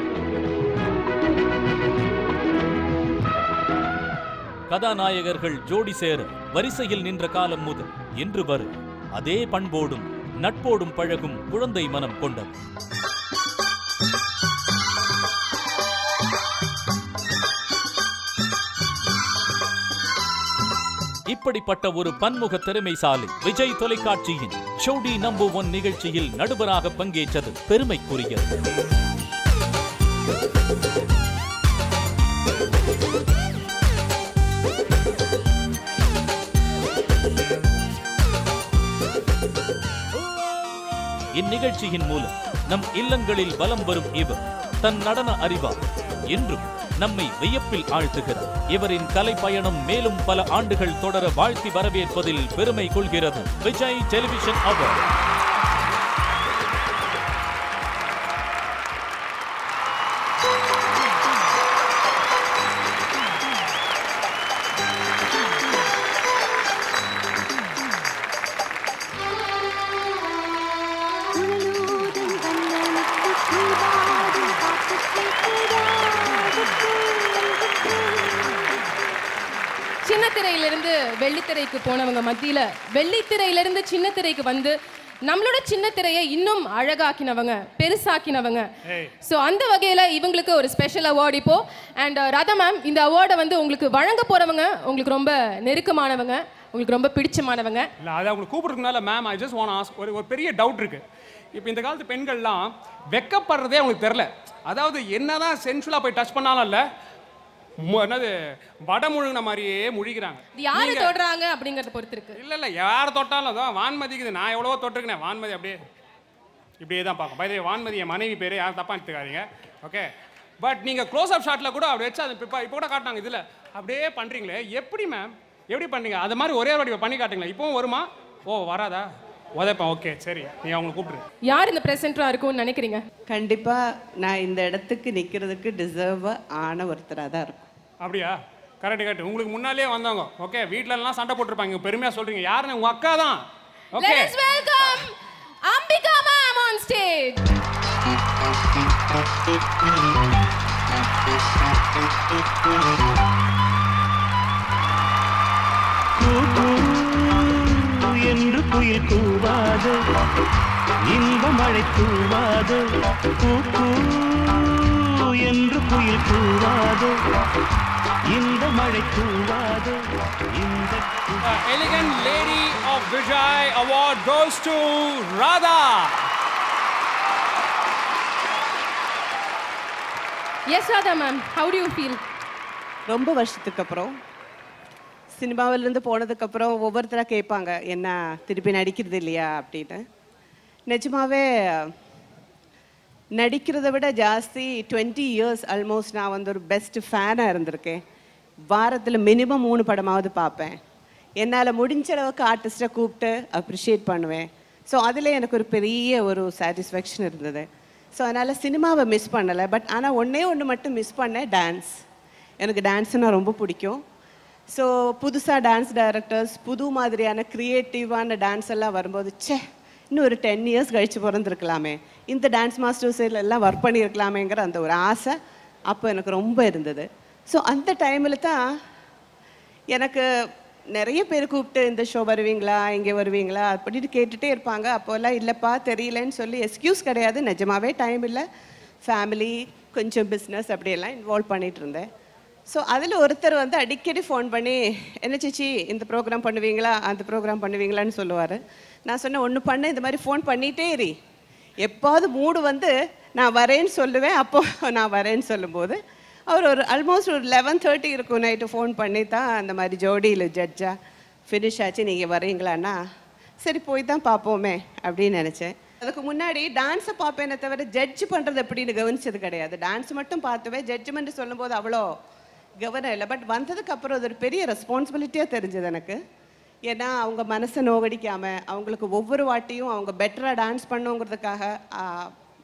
[SPEAKER 1] கதாநாயகர்கள் ஜோடி சேர வரிசையில் நின்ற காலம் முதல் இன்று வரை அதே பண்போடும் நட்போடும் பழகும் குழந்தை மனம் கொண்டவர் இப்படிப்பட்ட ஒரு பன்முக திறமைசாலி விஜய் தொலைக்காட்சியின் ஷோடி நம்பர் ஒன் நிகழ்ச்சியில் நடுவராக பங்கேற்றது பெருமைக்குரியது இந்நிகழ்ச்சியின் மூலம் நம் இல்லங்களில் வலம் வரும் இவர் தன் நடன அறிவால் என்றும் நம்மை வியப்பில் ஆழ்த்துகிறார் இவரின் கலை பயணம் மேலும் பல ஆண்டுகள் தொடர வாழ்த்தி வரவேற்பதில் பெருமை கொள்கிறது விஜய் டெலிவிஷன் அவர்
[SPEAKER 9] சின்ன திரையிலிருந்து வெள்ளித்திரைக்கு போனவங்க மத்தியில வெள்ளித்திரையிலிருந்து சின்ன திரைக்கு வந்து நம்மளோட சின்ன திரையை இன்னும் அழகாக்கினவங்க பெருசாக்கினவங்க ஸோ அந்த வகையில் இவங்களுக்கு ஒரு ஸ்பெஷல் அவார்டு இப்போ அண்ட் ராதா மேம் இந்த அவார்டை வந்து உங்களுக்கு வழங்க போறவங்க உங்களுக்கு ரொம்ப நெருக்கமானவங்க உங்களுக்கு ரொம்ப பிடிச்சமானவங்க
[SPEAKER 27] இல்லை அதை அவங்களுக்கு கூப்பிட்றதுனால ma'am I just want ask ஒரு ஒரு பெரிய டவுட் இருக்கு இப்போ இந்த காலத்து பெண்கள்லாம் வெக்கப்படுறதே அவங்களுக்கு தெரில அதாவது என்னதான் சென்சுவலாக போய் டச் பண்ணாலும் இல்லை மு- என்னது வட முழுங்கின மாதிரியே முழிக்கிறாங்க
[SPEAKER 9] இது யாரு
[SPEAKER 27] நீங்க-
[SPEAKER 9] தொடுறாங்க அப்படிங்கறத பொறுத்து இருக்கு
[SPEAKER 27] இல்ல இல்ல யார் தொட்டாலும் அதான் வான்மதிக்குது நான் எவ்வளவோ தொட்டிருக்கேன் வான்மதி அப்படியே இப்படியே தான் பார்க்கும் பை வான்மதி என் மனைவி பேர் யாரும் தப்பா எடுத்துக்காதீங்க ஓகே பட் நீங்க க்ளோஸ் அப் ஷாட்ல கூட அப்படி வச்சு அது இப்போ இப்போ கூட காட்டினாங்க இதுல அப்படியே பண்றீங்களே எப்படி மேம் எப்படி பண்ணீங்க அது மாதிரி ஒரே ஒரு வாட்டி பண்ணி காட்டுங்களேன் இப்பவும் வருமா ஓ வராதா உதைப்பேன் ஓகே சரி நீ அவங்களை கூப்பிடு
[SPEAKER 9] யார் இந்த பிரசன்டரா இருக்கும்னு நினைக்கிறீங்க
[SPEAKER 2] கண்டிப்பா நான் இந்த இடத்துக்கு நிக்கிறதுக்கு டிசர்வ் ஆன ஒருத்தரா தான் இருக்கும்
[SPEAKER 27] அப்படியா கரெக்ட் கரெக்ட் உங்களுக்கு முன்னாலே வந்தவங்க ஓகே வீட்ல எல்லாம் சண்டை போட்டிருப்பாங்க பெருமையா சொல்றீங்க யாருன்னு உங்க அக்கா தான் okay
[SPEAKER 9] Let us welcome Ambika ma'am on stage.
[SPEAKER 3] என்று குயில் கூவாது இன்ப மழை தூவாது கூ கூ என்று குயில் கூவாது இந்த மழை தூவாது இந்த
[SPEAKER 27] Uh, elegant lady of Vijay award goes to Radha.
[SPEAKER 9] Yes, Radha ma'am. How do you feel?
[SPEAKER 2] ரொம்ப வருஷத்துக்கு அப்புறம் சினிமாவிலேருந்து போனதுக்கப்புறம் ஒவ்வொருத்தராக கேட்பாங்க என்ன திருப்பி நடிக்கிறது இல்லையா அப்படின்னு நிஜமாவே நடிக்கிறத விட ஜாஸ்தி டுவெண்ட்டி இயர்ஸ் ஆல்மோஸ்ட் நான் வந்து ஒரு பெஸ்ட் ஃபேனாக இருந்திருக்கேன் வாரத்தில் மினிமம் மூணு படமாவது பார்ப்பேன் என்னால் முடிஞ்ச அளவுக்கு ஆர்டிஸ்ட்டை கூப்பிட்டு அப்ரிஷியேட் பண்ணுவேன் ஸோ அதில் எனக்கு ஒரு பெரிய ஒரு சாட்டிஸ்ஃபேக்ஷன் இருந்தது ஸோ அதனால் சினிமாவை மிஸ் பண்ணலை பட் ஆனால் ஒன்றே ஒன்று மட்டும் மிஸ் பண்ணேன் டான்ஸ் எனக்கு டான்ஸ்னா ரொம்ப பிடிக்கும் ஸோ புதுசாக டான்ஸ் டைரக்டர்ஸ் புது மாதிரியான க்ரியேட்டிவான டான்ஸ் எல்லாம் வரும்போது ச்சே இன்னும் ஒரு டென் இயர்ஸ் கழிச்சு பிறந்திருக்கலாமே இந்த டான்ஸ் மாஸ்டர்ஸ் எல்லாம் ஒர்க் பண்ணியிருக்கலாமேங்கிற அந்த ஒரு ஆசை அப்போ எனக்கு ரொம்ப இருந்தது ஸோ அந்த டைமில் தான் எனக்கு நிறைய பேர் கூப்பிட்டு இந்த ஷோ வருவீங்களா இங்கே வருவீங்களா அப்படின்னு கேட்டுகிட்டே இருப்பாங்க அப்போல்லாம் இல்லைப்பா தெரியலன்னு சொல்லி எக்ஸ்கியூஸ் கிடையாது நிஜமாவே டைம் இல்லை ஃபேமிலி கொஞ்சம் பிஸ்னஸ் அப்படியெல்லாம் இன்வால்வ் பண்ணிட்டு இருந்தேன் ஸோ அதில் ஒருத்தர் வந்து அடிக்கடி ஃபோன் பண்ணி என்ன சிச்சி இந்த ப்ரோக்ராம் பண்ணுவீங்களா அந்த ப்ரோக்ராம் பண்ணுவீங்களான்னு சொல்லுவார் நான் சொன்னேன் ஒன்று பண்ண இந்த மாதிரி ஃபோன் பண்ணிகிட்டே இரு எப்பாவது மூடு வந்து நான் வரேன்னு சொல்லுவேன் அப்போ நான் வரேன்னு சொல்லும்போது அவர் ஒரு ஆல்மோஸ்ட் ஒரு லெவன் தேர்ட்டி இருக்கும் நைட்டு ஃபோன் பண்ணி தான் அந்த மாதிரி ஜோடியில் ஜட்ஜா ஃபினிஷ் ஆச்சு நீங்கள் வரீங்களான்னா சரி போய் தான் பார்ப்போமே அப்படின்னு நினச்சேன் அதுக்கு முன்னாடி டான்ஸை பார்ப்பேனே தவிர ஜட்ஜ் பண்ணுறது எப்படின்னு கவனிச்சது கிடையாது டான்ஸ் மட்டும் பார்த்துவேன் ஜட்ஜ்மெண்ட் சொல்லும்போது அவ்வளோ கவனம் இல்லை பட் வந்ததுக்கு அப்புறம் அது ஒரு பெரிய ரெஸ்பான்சிபிலிட்டியாக தெரிஞ்சது எனக்கு ஏன்னா அவங்க மனசை நோகடிக்காமல் அவங்களுக்கு ஒவ்வொரு வாட்டியும் அவங்க பெட்டராக டான்ஸ் பண்ணுங்கிறதுக்காக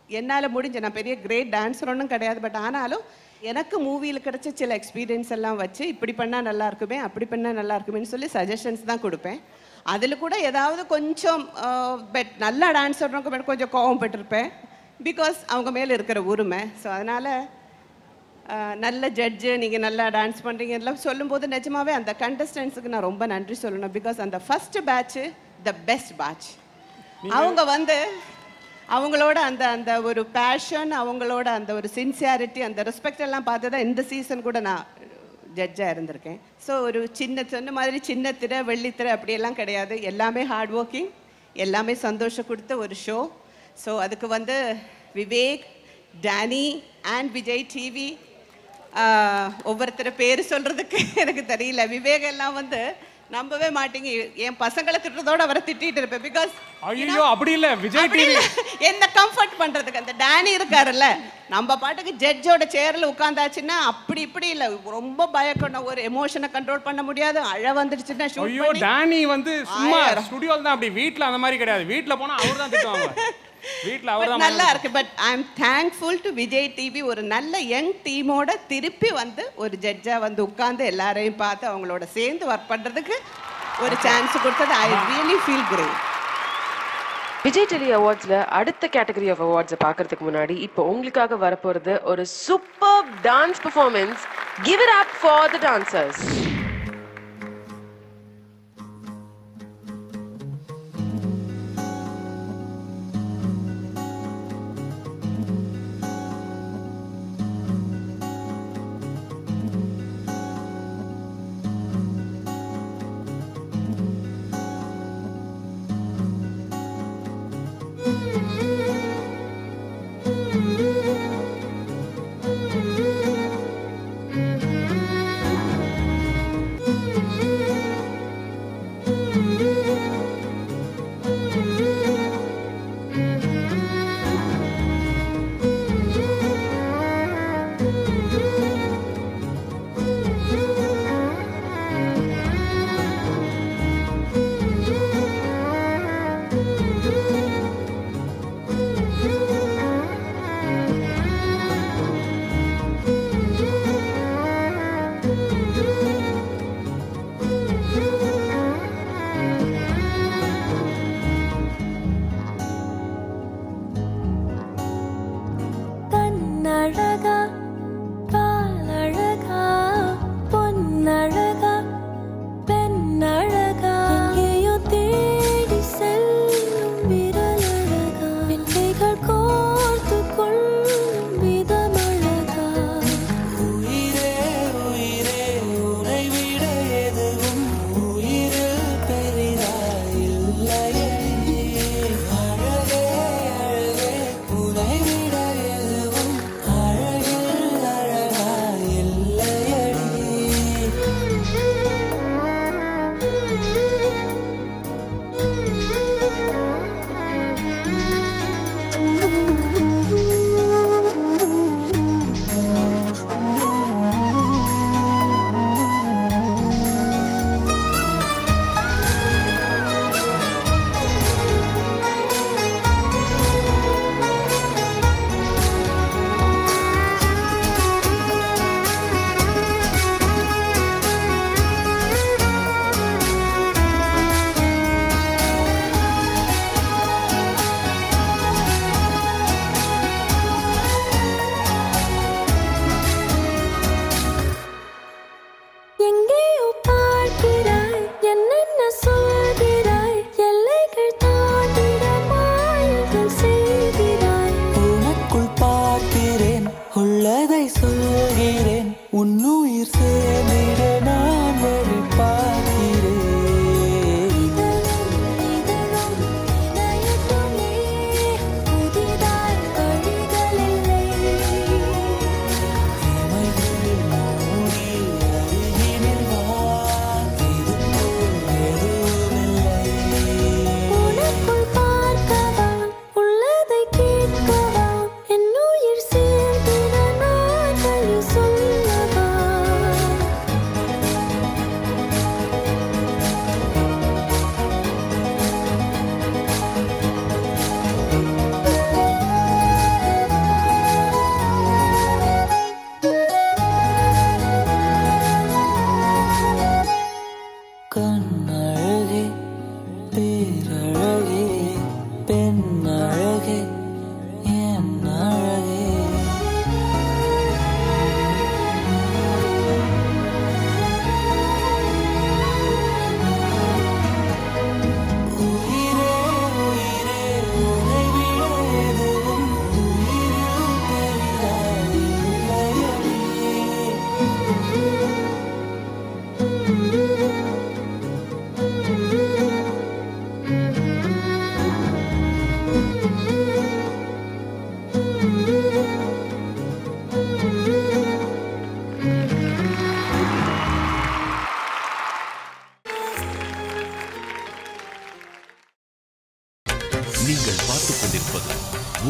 [SPEAKER 2] என்னால் முடிஞ்ச நான் பெரிய கிரேட் டான்ஸர் ஒன்றும் கிடையாது பட் ஆனாலும் எனக்கு மூவியில் கிடைச்ச சில எக்ஸ்பீரியன்ஸ் எல்லாம் வச்சு இப்படி பண்ணால் நல்லா இருக்குமே அப்படி பண்ணால் நல்லா இருக்குமேன்னு சொல்லி சஜஷன்ஸ் தான் கொடுப்பேன் அதில் கூட ஏதாவது கொஞ்சம் பெட் நல்லா டான்ஸ் ஆடுறவங்க மேலே கொஞ்சம் கோவம் பட்டிருப்பேன் பிகாஸ் அவங்க மேலே இருக்கிற உரிமை ஸோ அதனால் நல்ல ஜட்ஜு நீங்கள் நல்லா டான்ஸ் பண்ணுறீங்க எல்லாம் சொல்லும்போது நிஜமாவே அந்த கண்டஸ்டன்ஸுக்கு நான் ரொம்ப நன்றி சொல்லணும் பிகாஸ் அந்த first batch the best batch அவங்க வந்து அவங்களோட அந்த அந்த ஒரு பேஷன் அவங்களோட அந்த ஒரு சின்சியாரிட்டி அந்த ரெஸ்பெக்ட் எல்லாம் பார்த்து தான் இந்த சீசன் கூட நான் ஜட்ஜாக இருந்திருக்கேன் ஸோ ஒரு சின்ன சொன்ன மாதிரி சின்ன திரை வெள்ளித்திரை அப்படியெல்லாம் கிடையாது எல்லாமே ஹார்ட் ஒர்க்கிங் எல்லாமே சந்தோஷம் கொடுத்த ஒரு ஷோ ஸோ அதுக்கு வந்து Vivek Danny and Vijay TV ஒவ்வொருத்தர் பேர் சொல்கிறதுக்கு எனக்கு தெரியல விவேக் எல்லாம் வந்து நம்பவே மாட்டீங்க என் பசங்களை திட்டுறதோட அவரை திட்டிட்டு இருப்பேன் பிகாஸ்
[SPEAKER 27] ஐயோ அப்படி இல்ல விஜய் டிவி
[SPEAKER 2] என்ன கம்ஃபர்ட் பண்றதுக்கு அந்த டேனி இருக்காருல்ல நம்ம பாட்டுக்கு ஜட்ஜோட சேர்ல உட்காந்தாச்சுன்னா அப்படி இப்படி இல்ல ரொம்ப பயக்கணும் ஒரு எமோஷனை கண்ட்ரோல் பண்ண முடியாது அழ வந்துடுச்சுன்னா shoot
[SPEAKER 27] ஐயோ
[SPEAKER 2] பண்ணி-
[SPEAKER 27] டேனி வந்து சும்மா
[SPEAKER 2] ஆயிரம்.
[SPEAKER 27] ஸ்டுடியோல தான் அப்படி வீட்ல அந்த மாதிரி கிடையாது வீட்ல போனா அவர் தான் திட்டுவாங்க வீட்ல அவர்
[SPEAKER 2] But
[SPEAKER 27] தான்
[SPEAKER 2] நல்லா இருக்கு but I am thankful to Vijay TV ஒரு நல்ல யங் டீமோட திருப்பி வந்து ஒரு ஜட்ஜா வந்து உட்கார்ந்து எல்லாரையும் பார்த்து அவங்களோட சேர்ந்து ஒர்க் பண்றதுக்கு ஒரு சான்ஸ் கொடுத்தது I really feel great
[SPEAKER 14] Vijay tele அவார்ட்ஸ்ல அடுத்த கேட்டகரி ஆஃப் அவார்ட்ஸை பார்க்கறதுக்கு முன்னாடி இப்போ உங்களுக்காக வரப்போறது ஒரு super dance performance give it up for the dancers
[SPEAKER 17] Thank you.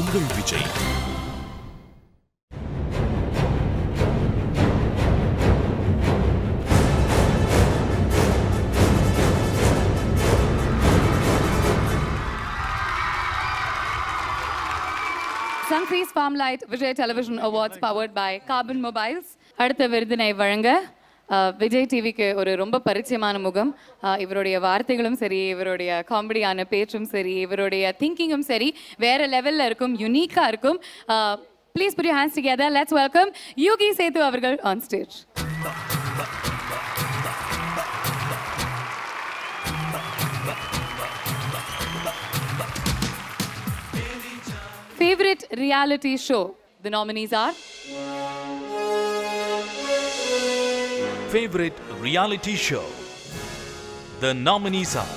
[SPEAKER 21] உங்கள் Vijay
[SPEAKER 8] Sunfeast Farmlite Vijay television awards powered by Karbonn mobiles அடுத்த விருதினை வழங்க அஹ், விஜய் டிவிக்கு ஒரு ரொம்ப பரிச்சயமான முகம் அஹ், இவருடைய வார்த்தைகளும் சரி இவருடைய காமெடியான பேச்சும் சரி இவருடைய திங்கிங்கும் சரி வேற லெவல்ல இருக்கும் யுனிக்கா இருக்கும் please put you hands together let's welcome Yogi Sethu அவர்கள் on stage Favorite reality show? The nominees are
[SPEAKER 1] Favorite reality show? The nominees are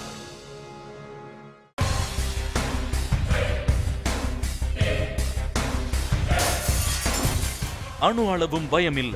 [SPEAKER 1] அணு அளவும் பயமில்லை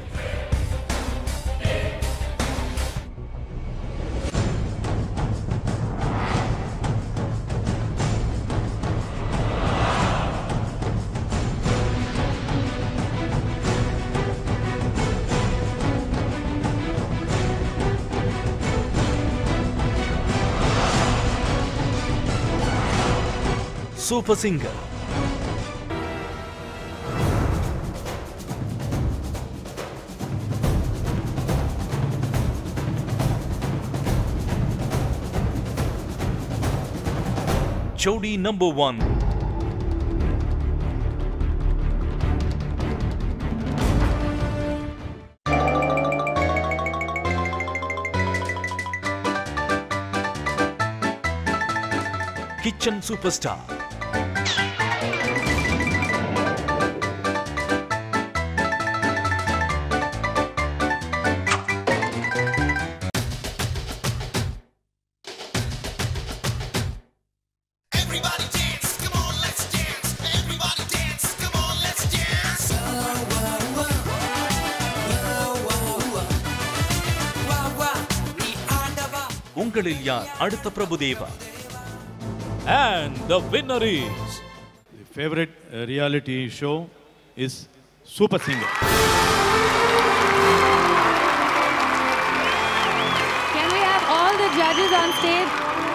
[SPEAKER 1] super singer Jodi number one kitchen super star உங்களில் யார் அடுத்த Prabhudeva And the winner is
[SPEAKER 16] favorite uh, reality show is Super Singer.
[SPEAKER 8] Can we have all the judges on stage?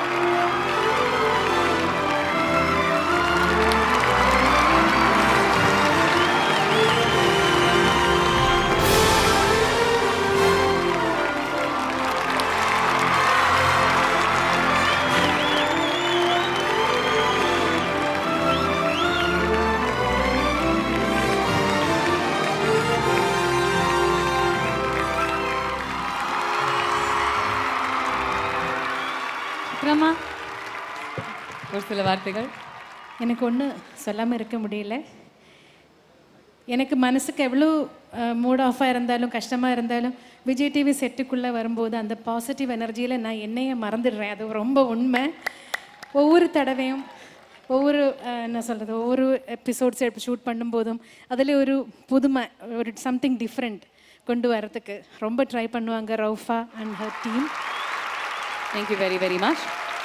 [SPEAKER 8] விக்ரமா ஒரு சில வார்த்தைகள்
[SPEAKER 17] எனக்கு ஒன்றும் சொல்லாமல் இருக்க முடியல எனக்கு மனசுக்கு எவ்வளோ மூட் ஆஃபாக இருந்தாலும் கஷ்டமாக இருந்தாலும் விஜய் டிவி செட்டுக்குள்ளே வரும்போது அந்த பாசிட்டிவ் எனர்ஜியில் நான் என்னையே மறந்துடுறேன் அது ரொம்ப உண்மை ஒவ்வொரு தடவையும் ஒவ்வொரு அஹ், என்ன சொல்கிறது ஒவ்வொரு எபிசோட்ஸ் ஷூட் பண்ணும்போதும் அதில் ஒரு புதுமை ஒரு சம்திங் டிஃப்ரெண்ட் கொண்டு வரதுக்கு ரொம்ப ட்ரை பண்ணுவாங்க Raufa and her team
[SPEAKER 8] thank you very very much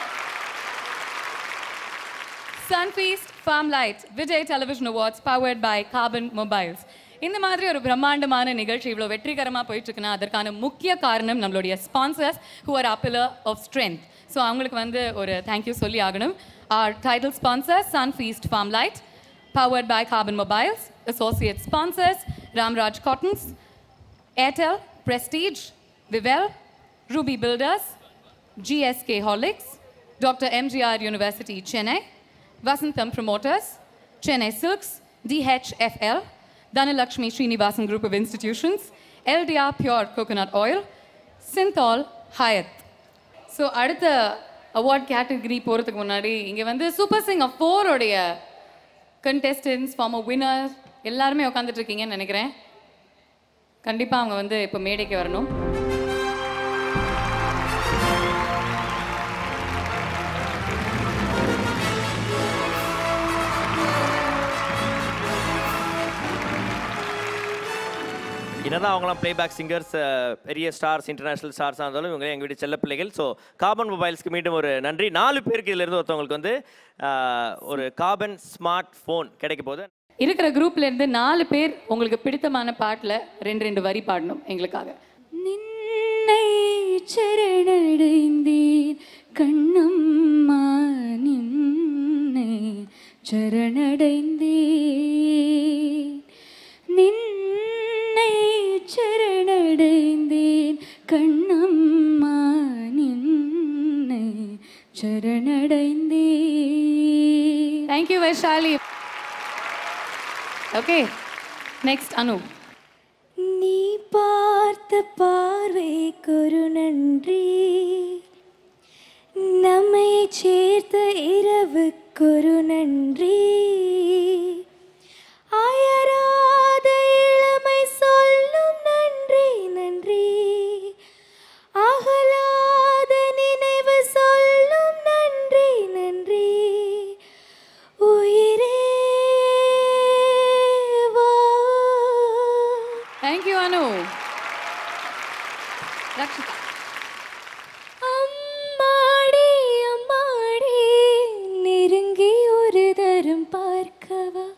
[SPEAKER 8] Sunfeast Farmlite Vijay television awards powered by Karbonn mobiles இந்த மாதிரி ஒரு பிரம்மாண்டமான நிகழ்ச்சி இவ்வளோ வெற்றிகரமாக போயிட்டு இருக்குன்னா அதற்கான முக்கிய காரணம் நம்மளுடைய sponsors who are a pillar of strength so அவங்களுக்கு வந்து ஒரு தேங்க்யூ சொல்லி ஆகணும் our title sponsor Sunfeast form light powered by Karbonn mobiles associate sponsors Ramraj cottons Airtel Prestige Vivel Ruby Builders GSK Holics, Dr. MGR University, Chennai, Vasantham Promoters, Chennai Silks, DHFL, Dhanalakshmi Srinivasan Group of Institutions, LDR Pure Coconut Oil, Synthol, Hyatt. So அடுத்த award category போகிறதுக்கு முன்னாடி இங்கே வந்து Super Singer ஃபோரோடைய contestants former winner எல்லாருமே உட்காந்துட்டு இருக்கீங்கன்னு நினைக்கிறேன் கண்டிப்பாக அவங்க வந்து இப்போ மேடைக்கு வரணும்
[SPEAKER 4] என்னதான் அவங்களாம் பிளேபேக் சிங்கர்ஸ் பெரிய ஸ்டார்ஸ் இன்டர்நேஷனல் ஸ்டார்ஸாக இருந்தாலும் இவங்க எங்கள் வீட்டு செல்ல பிள்ளைகள் ஸோ கார்பன் மொபைல்ஸ்க்கு மீண்டும் ஒரு நன்றி நாலு பேருக்கு இதுல இருந்து ஒருத்தவங்களுக்கு வந்து அஹ், ஒரு கார்பன் ஸ்மார்ட் ஃபோன் கிடைக்க போகுது
[SPEAKER 8] இருக்கிற குரூப்ல இருந்து நாலு பேர் உங்களுக்கு பிடித்தமான பாட்டுல ரெண்டு ரெண்டு வரி பாடணும் எங்களுக்காக
[SPEAKER 18] நின்னை சரணடைந்தேன் கண்ணம்மா நின்னை சரணடைந்தேன் நின்னை சரணடைந்தேன் கண்ணம்மா நின்னை சரணடைந்தேன்
[SPEAKER 8] thank you Vaishali okay next Anu
[SPEAKER 18] நீ பார்த்த பார்வைக்கொரு நன்றி நம்மை சேர்த்த இரவுக்கொரு நன்றி அயராத இளமை சொல்லும் நன்றி நன்றி அகலாத நினைவு சொல்லும் நன்றி நன்றி உயிரே வா
[SPEAKER 8] தேங்க்யூ அனு ரக்ஷிதா
[SPEAKER 18] அம்மாடி அம்மாடி நெருங்கி ஒரு தரம் பார்க்கவா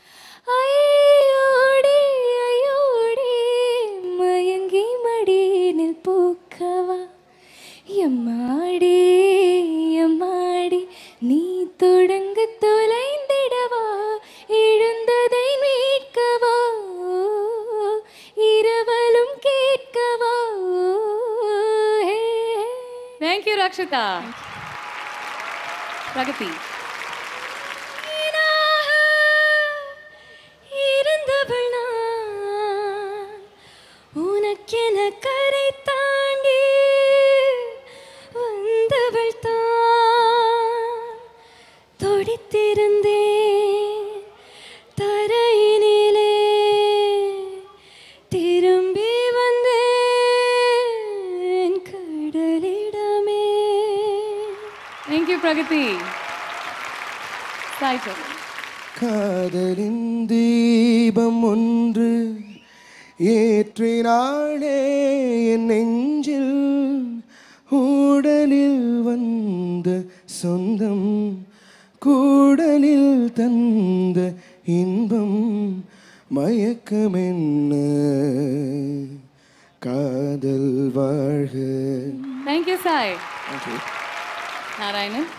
[SPEAKER 18] ஐயோடி ஐயோடி மயங்கி மடியினில் பூக்கவா எம்மாடி எம்மாடி நீ தொடங்க தொலைந்திடவா எழுந்ததை மீட்கவா இரவலும் கேட்கவா
[SPEAKER 8] தேங்க்யூ ரக்ஷிதா பிரகதி
[SPEAKER 18] இருந்தவள் நான் உனக்கென கரை தாண்டி வந்தவள் தான் தொடித்திருந்தேன் தரையினிலே திரும்பி வந்தேன் கடலிடமே
[SPEAKER 8] தேங்க்யூ பிரகதி சாய் சோழன்
[SPEAKER 19] காதலின் தீபம் ஒன்று ஏற்றினாளே என் நெஞ்சில் ஊடலில் வந்த சொந்தம் கூடலில் தந்த இன்பம் மயக்கமென்ன காதல் வாழ்க
[SPEAKER 8] தேங்க்யூ சாய் நாராயணன்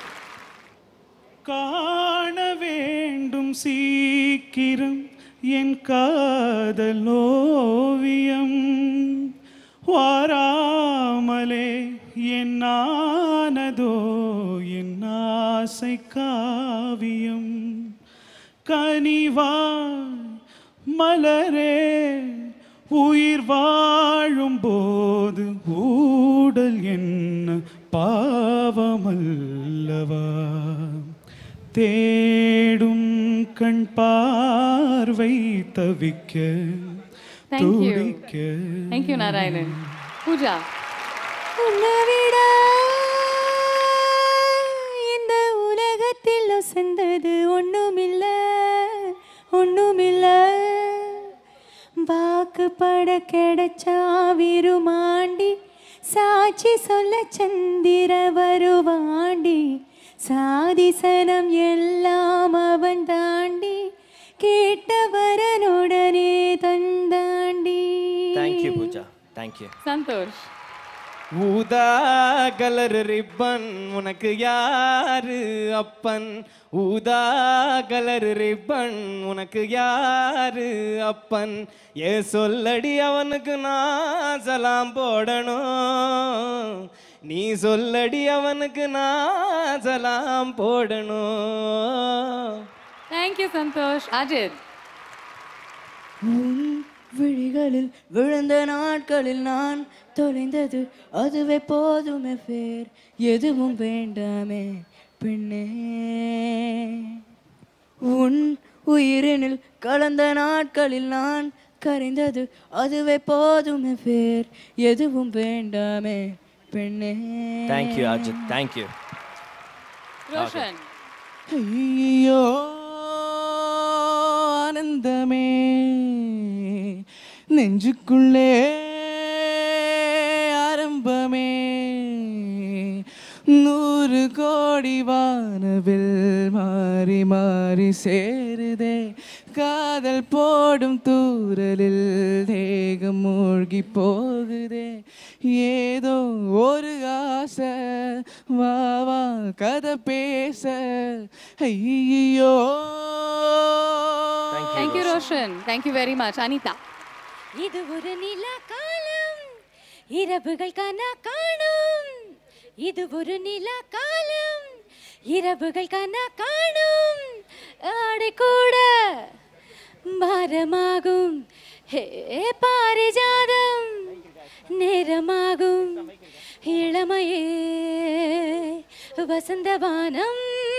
[SPEAKER 3] காண வேண்டும் சீக்கிரம் என் காதல் ஓவியம் வாராமலே என் ஆனதோ என் ஆசை காவியம் கனிவாய் மலரே உயிர் வாழும் போது ஊடல் என்ன பாவமல்லவா தேடும் கண் பார்வை தவிக்க
[SPEAKER 8] தேங்க்யூ
[SPEAKER 19] துடிக்க
[SPEAKER 8] தேங்க்யூ நாராயணன் பூஜா
[SPEAKER 18] உன்னை விட இந்த உலகத்தில் ஒசந்தது ஒண்ணுமில்ல ஒண்ணுமில்ல வாக்குப்பட கிடைச்சா விருமாண்டி சாட்சி சொல்ல சந்திர வருவாண்டி சாதிசனம் எல்லாம் அவன் தாண்டி கேட்ட வரனுடனே தந்தாண்டி
[SPEAKER 4] தேங்க்யூ பூஜா தேங்க்யூ
[SPEAKER 8] சந்தோஷ்
[SPEAKER 19] ஊதா கலர் ரிப்பன் உனக்கு யாரு அப்பன் ஊதா கலர் ரிப்பன் உனக்கு யாரு அப்பன் ஏ சொல்லடி அவனுக்கு நான் சலாம் போடணும் நீ சொல்லடி அவனுக்கு நான் சலாம் போடணும்
[SPEAKER 8] தேங்க்யூ சந்தோஷ் அஜித்
[SPEAKER 18] உன் விழிகளில் விழுந்த நாட்களில் நான் தொலைந்தது அதுவே போதுமே பேர் எதுவும் வேண்டாமே பெண்ணே உன் உயிரினில் கலந்த நாட்களில் நான் கரைந்தது அதுவே போதுமே பேர் எதுவும் வேண்டாமே பெண்ணே
[SPEAKER 4] தேங்க்யூ அஜித் தேங்க்யூ
[SPEAKER 8] ரோஷன்
[SPEAKER 19] ஐயோ ஆனந்தமே நெஞ்சுக்குள்ளே ஆரம்பமே நூறு கோடி வானவில் மாறி மாறி சேருதே காதல் போடும் தூரலில் தேகம் மூழ்கி போகுதே ஏதோ ஒரு ஆசை வா வா கதை பேச ஐயோ
[SPEAKER 8] thank you Roshan thank you very much Anitha
[SPEAKER 5] இது ஒரு நிலா காலம் இரவுகள் கனா காணும் இது ஒரு நிலா காலம் இரவுகள் கனா காணும் ஆடை கூட பாரமாகும் ஹே பாரிஜாதம் நேரமாகும் இளமையே வசந்தவானம்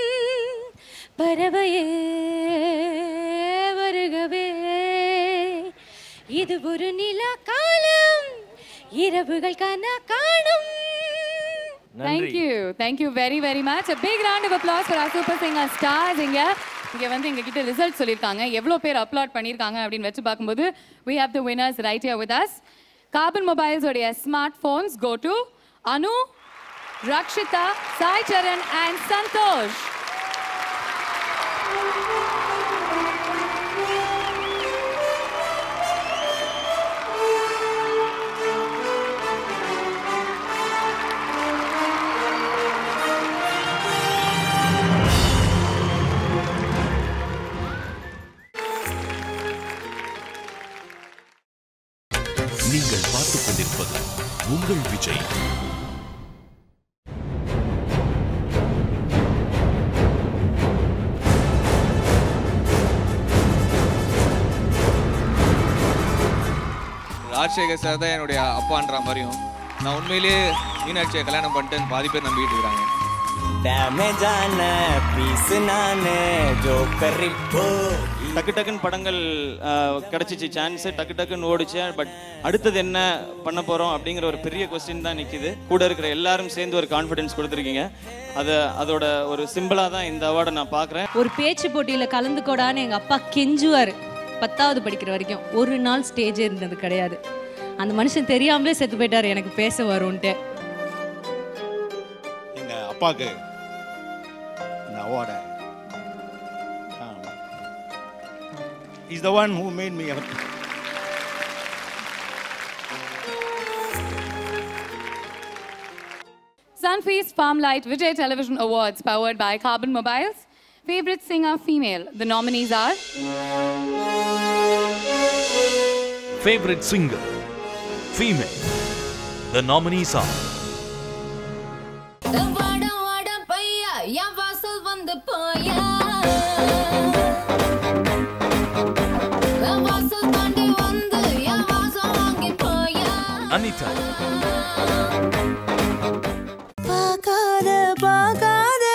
[SPEAKER 5] பறவையே வருகவே இது ஒரு நிலா காலம் இரவுகள் கனா காணும்
[SPEAKER 8] Thank you. Thank you very, very much. A big round of applause for our super singer stars இங்க இங்க வந்து எங்க கிட்ட ரிசல்ட் சொல்லியிருக்காங்க எவ்வளோ பேர் அப்லோட் பண்ணியிருக்காங்க அப்படின்னு வச்சு பார்க்கும்போது we have the winners right here with us Karbonn Mobiles உடைய smart phones go to Anu Rakshitha Sai Charan and Santhosh
[SPEAKER 21] நீங்கள் பார்த்துக் கொண்டிருப்பது உங்கள் விஜய்
[SPEAKER 11] ராஜசேகர் சார் தான் என்னுடைய அப்பான்ற மாதிரியும் நான் உண்மையிலேயே மீனாட்சியை கல்யாணம் பண்ணிட்டேன்னு பாதி பேர் நம்பிக்கிட்டு இருக்காங்க
[SPEAKER 19] டேமேஜான பீஸ் நானே ஜோக்கர் இப்போ டக்கு டக்குன்னு படங்கள் அஹ், கிடைச்சிச்சு சான்ஸ் டக்கு டக்குன்னு ஓடிச்சு பட் அடுத்தது என்ன பண்ண போறோம் அப்படிங்கிற ஒரு பெரிய கொஸ்டின் தான் நிக்குது கூட இருக்கிற எல்லாரும் சேர்ந்து ஒரு கான்ஃபிடன்ஸ் கொடுத்துருக்கீங்க அது அதோட ஒரு சிம்பிளா தான் இந்த அவார்டை நான் பார்க்குறேன்
[SPEAKER 6] ஒரு பேச்சு போட்டியில் கலந்துக்கோடான்னு எங்கள் அப்பா கெஞ்சுவார் பத்தாவது படிக்கிற வரைக்கும் ஒரு நாள் ஸ்டேஜே இருந்தது கிடையாது அந்த மனுஷன் தெரியாமலே செத்து போயிட்டார் எனக்கு பேச வரும்ன்ட்டு
[SPEAKER 20] எங்க அப்பாவுக்கு இந்த அவார்டை is the one who made me
[SPEAKER 8] Sunfeast Farmlight Vijay Television Awards powered by Carbon Mobiles. Favorite singer female. The nominees are
[SPEAKER 1] Favorite singer, female. The nominees are
[SPEAKER 5] வாட வாட பையா என் வாசல் வந்து போயா என் வாசல் தாண்டி வந்து என் வாசல் வாங்கி போயா
[SPEAKER 1] Anita,
[SPEAKER 5] பார்க்காத பார்க்காத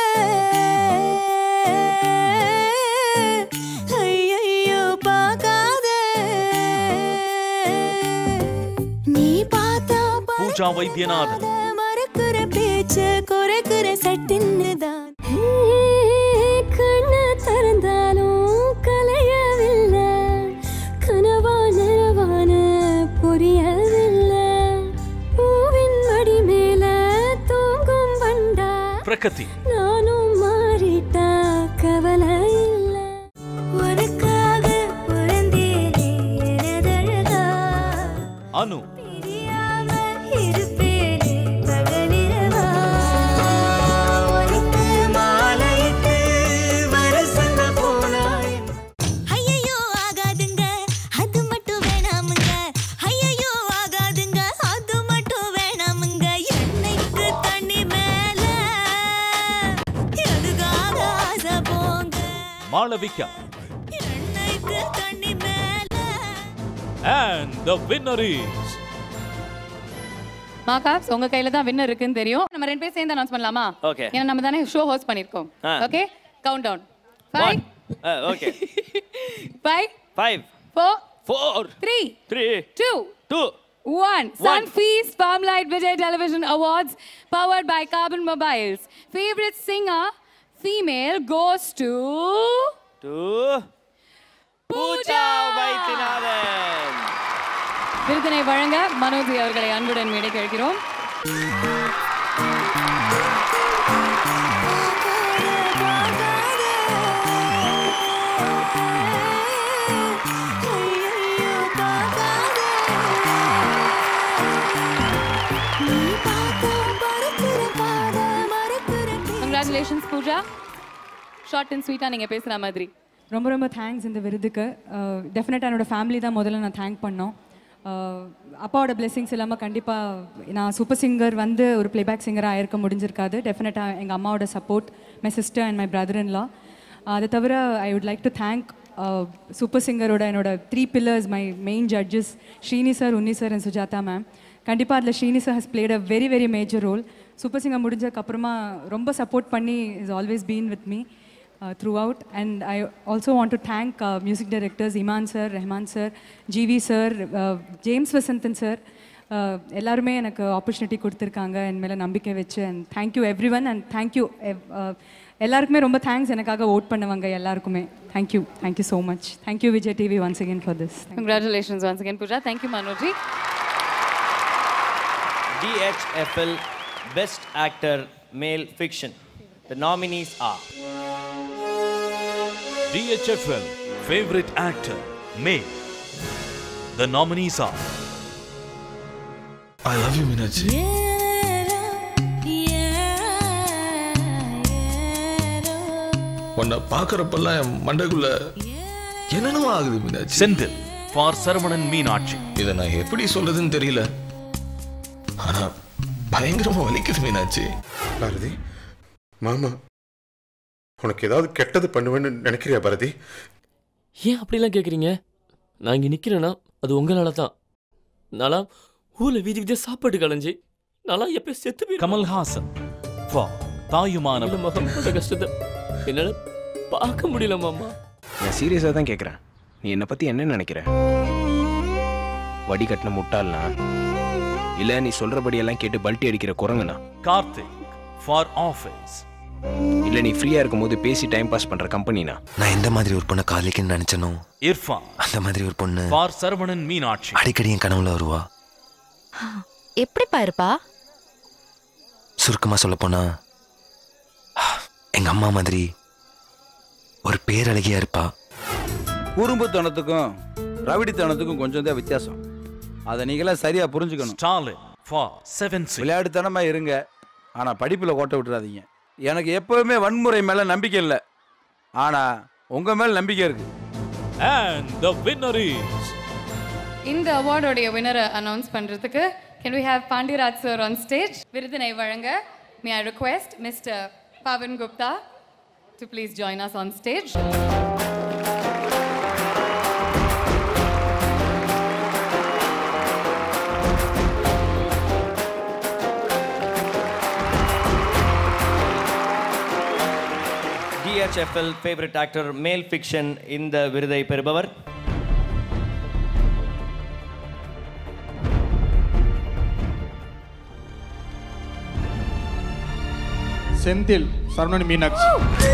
[SPEAKER 5] ஐயையோ பார்க்காத நீ பார்த்தா
[SPEAKER 1] Pooja Vaidyanathan,
[SPEAKER 5] மறக்கிற பேச்சு குறைக்கிற சட்டின்னு தான் கண்ண திறந்தாலும் கலையவில்லை கனவா நனவான புரியவில்லை பூவின் மடி மேல தூங்கும் வண்டா
[SPEAKER 1] Prakati,
[SPEAKER 5] நானும் மாறிட்டா கவலை இல்லை உனக்காக பிறந்தேனே எனதழகா
[SPEAKER 1] Anu,
[SPEAKER 5] பிரியாம இருப்பேனே பகலிரவா உனக்கு மாலையிட்டு வரசங்க போனாய் ஐயையோ ஆகாதுங்க அது மட்டும் வேணாமுங்க ஐயையோ ஆகாதுங்க அது மட்டும் வேணாமுங்க என்னைக்கு தண்ணி மேல எதுக்காக ஆசை போங்க
[SPEAKER 1] Malavika,
[SPEAKER 5] என்னைக்கு தண்ணி மேல
[SPEAKER 1] and the winner is
[SPEAKER 8] மார்க்காப்ஸ் உங்க கையில தான் வின்னர் இருக்குன்னு தெரியும் நம்ம ரெண்டு பேரும் சேர்ந்து அனௌன்ஸ் பண்ணலாமா
[SPEAKER 4] Okay.
[SPEAKER 8] ஏன்னா நம்ம தானே ஷோ ஹோஸ்ட் பண்ணிருக்கோம்
[SPEAKER 4] ஆ.
[SPEAKER 8] Okay count down five
[SPEAKER 4] okay
[SPEAKER 8] five
[SPEAKER 4] five
[SPEAKER 8] four
[SPEAKER 4] four
[SPEAKER 8] three
[SPEAKER 4] three
[SPEAKER 8] two
[SPEAKER 4] two
[SPEAKER 8] One. Sunfeast Farmlight Vijay Television Awards powered by Carbon Mobiles. Favorite singer female goes to
[SPEAKER 4] to Pooja Vaidyanathan
[SPEAKER 8] விருதினை வழங்க மனோஜி அவர்களை அன்புடன் மேடை கழிக்கிறோம் congratulations Pooja short and ஸ்வீட்டாக நீங்கள் பேசுகிற மாதிரி
[SPEAKER 10] ரொம்ப ரொம்ப தேங்க்ஸ் இந்த விருதுக்கு டெஃபினட்டாக என்னோட ஃபேமிலி தான் முதல்ல நான் தேங்க் பண்ணோம் அஹ், அப்பாவோட பிளெஸிங்ஸ் இல்லாமல் கண்டிப்பாக நான் சூப்பர் சிங்கர் வந்து ஒரு ப்ளேபேக் சிங்கராக ஆயிருக்க முடிஞ்சிருக்காது டெஃபினட்டாக எங்கள் அம்மாவோட support my sister and my brother in law அதை தவிர I would like to thank super சிங்கரோட என்னோட three pillars my main judges Srini sir Unni sir and Sujatha ma'am கண்டிப்பாக அதில் Srini sir has played a very very major role super singer முடிஞ்சதுக்கப்புறமா ரொம்ப support பண்ணி is always been with me uh, throughout. And I also want to thank uh, music directors Iman sir, Rahman sir, GV sir, uh, James Vasantan sir. Uh, எல்லாருமே எனக்கு opportunity கொடுத்துருக்காங்க என் மேலே நம்பிக்கை வச்சு and thank you everyone and thank you எல்லாருக்குமே ரொம்ப thanks எனக்காக vote பண்ணுவாங்க எல்லாருக்குமே thank you thank you so much thank you Vijay TV once again for this
[SPEAKER 8] Congratulations once again, Pooja. Thank you, Manoji.
[SPEAKER 4] DHFL Best Actor Male Fiction. The nominees are
[SPEAKER 1] DHFL Favorite Actor Male. The nominees are
[SPEAKER 12] I love you, Minachi. உன்னை பார்க்கறப்பெல்லாம் என் மண்டைக்குள்ள என்னென்னவோ ஆகுது Meenakshi
[SPEAKER 1] Senthil for Saravanan Meenakshi
[SPEAKER 12] இதை நான் எப்படி சொல்றதுன்னு தெரியல ஆனா பயங்கரமா வலிக்குது மீனாட்சி
[SPEAKER 13] பாரதி மாமா உனக்கு ஏதாவது கெட்டது பண்ணுவேன்னு நினைக்கிறியா பாரதி
[SPEAKER 22] ஏன் அப்படிலாம் கேட்குறீங்க நான் இங்கே நிற்கிறேன்னா அது உங்களால தான் நான்லாம் ஊரில் வீதி வீதியாக சாப்பாடு கலைஞ்சி நான்லாம் எப்போ செத்து போய்
[SPEAKER 1] கமல்ஹாசன் ஃபார் தாயுமான
[SPEAKER 22] மகன் பட்ட கஷ்டத்தை என்னால் பார்க்க முடியல மாமா
[SPEAKER 23] நான் சீரியஸாக தான் கேட்குறேன் நீ என்னை பற்றி என்ன நினைக்கிற வடி கட்டின முட்டாள்னா இல்லை நீ சொல்கிறபடியெல்லாம் கேட்டு பல்ட்டி அடிக்கிற குரங்குனா
[SPEAKER 1] கார்த்திக் ஃபார் ஆஃபீஸ்
[SPEAKER 23] இல்லை நீ ஃப்ரீயாக இருக்கும்போது பேசி டைம் பாஸ் பண்ணுற கம்பெனினா
[SPEAKER 25] நான் எந்த மாதிரி ஒரு பொண்ணை காதலிக்கன்னு நினைச்சனோ
[SPEAKER 1] இர்ஃபான்
[SPEAKER 25] அந்த மாதிரி ஒரு பொண்ணு
[SPEAKER 1] ஃபார் சரவணன் மீனாட்சி
[SPEAKER 25] அடிக்கடி என் கனவுல வருவா
[SPEAKER 5] எப்படிப்பா இருப்பா
[SPEAKER 25] சுருக்கமா சொல்ல போனா எங்க அம்மா மாதிரி ஒரு பேரழகியா இருப்பா
[SPEAKER 26] குறும்புத்தனத்துக்கும் ரவிடித்தனத்துக்கும் கொஞ்சம் தான் வித்தியாசம் அதை நீங்களாம் சரியா புரிஞ்சுக்கணும்
[SPEAKER 1] ஸ்டாலின் ஃபார் செவன்
[SPEAKER 26] விளையாட்டுத்தனமா இருங்க ஆனா படிப்புல கோட்டை விட்டுறாதீங்க எனக்கு எப்பவுமே வன்முறை மேல நம்பிக்கை இல்லை ஆனா உங்க மேல நம்பிக்கை இருக்கு
[SPEAKER 1] அண்ட் த வின்னர் இஸ்
[SPEAKER 8] இந்த அவார்டோடைய வினரை அனௌன்ஸ் பண்ணுறதுக்கு can we have Pandiyaraj sir on stage விருதினை வழங்க may I request mister Pavan Gupta to please join us on stage
[SPEAKER 4] DHFL Favorite Actor Male Fiction இந்த விருதை பெறுபவர்
[SPEAKER 3] செந்தில் சரவணன் மீனாட்சி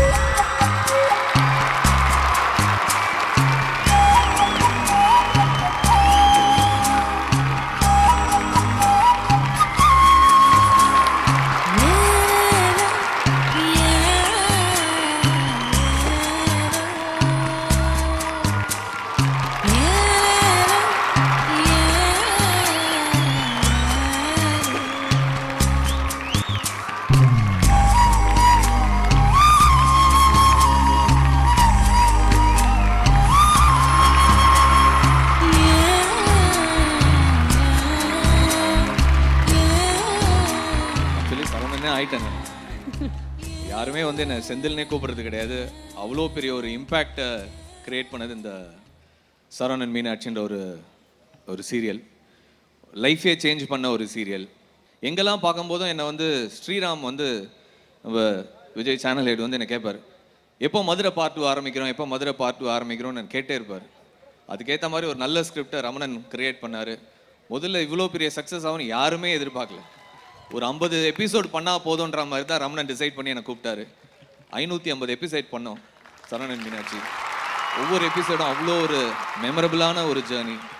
[SPEAKER 11] ஆக்சுவலி சரவணனே ஆயிட்டேன் நான். யாருமே வந்து என்னை செந்தில்னே கூப்பிடுறது கிடையாது அவ்வளோ பெரிய ஒரு இம்பேக்டை கிரியேட் பண்ணது இந்த சரவணன் மீனாட்சின்ற ஒரு ஒரு சீரியல் லைஃபே சேஞ்ச் பண்ண ஒரு சீரியல் எங்கெல்லாம் பார்க்கும்போதும் என்னை வந்து ஸ்ரீராம் வந்து நம்ம விஜய் சேனல் ஹெட் வந்து என்னை கேட்பார் எப்போ மதுரை பார்ட் டூ ஆரம்பிக்கிறோம் எப்போ மதுரை பார்ட் டூ ஆரம்பிக்கிறோம்னு நான் கேட்டே இருப்பார் அதுக்கேற்ற மாதிரி ஒரு நல்ல ஸ்கிரிப்டை ரமணன் கிரியேட் பண்ணார் முதல்ல இவ்வளோ பெரிய சக்ஸஸ் ஆகும்னு யாருமே எதிர்பார்க்கல ஒரு ஐம்பது எபிசோட் பண்ணால் போதுன்ற மாதிரி தான் ரமணன் டிசைட் பண்ணி என்னை கூப்பிட்டாரு ஐநூற்றி ஐம்பது எபிசோட் பண்ணோம் சரவணன் மீனாட்சி ஒவ்வொரு எபிசோடும் அவ்வளோ ஒரு மெமரபிளான ஒரு ஜேர்னி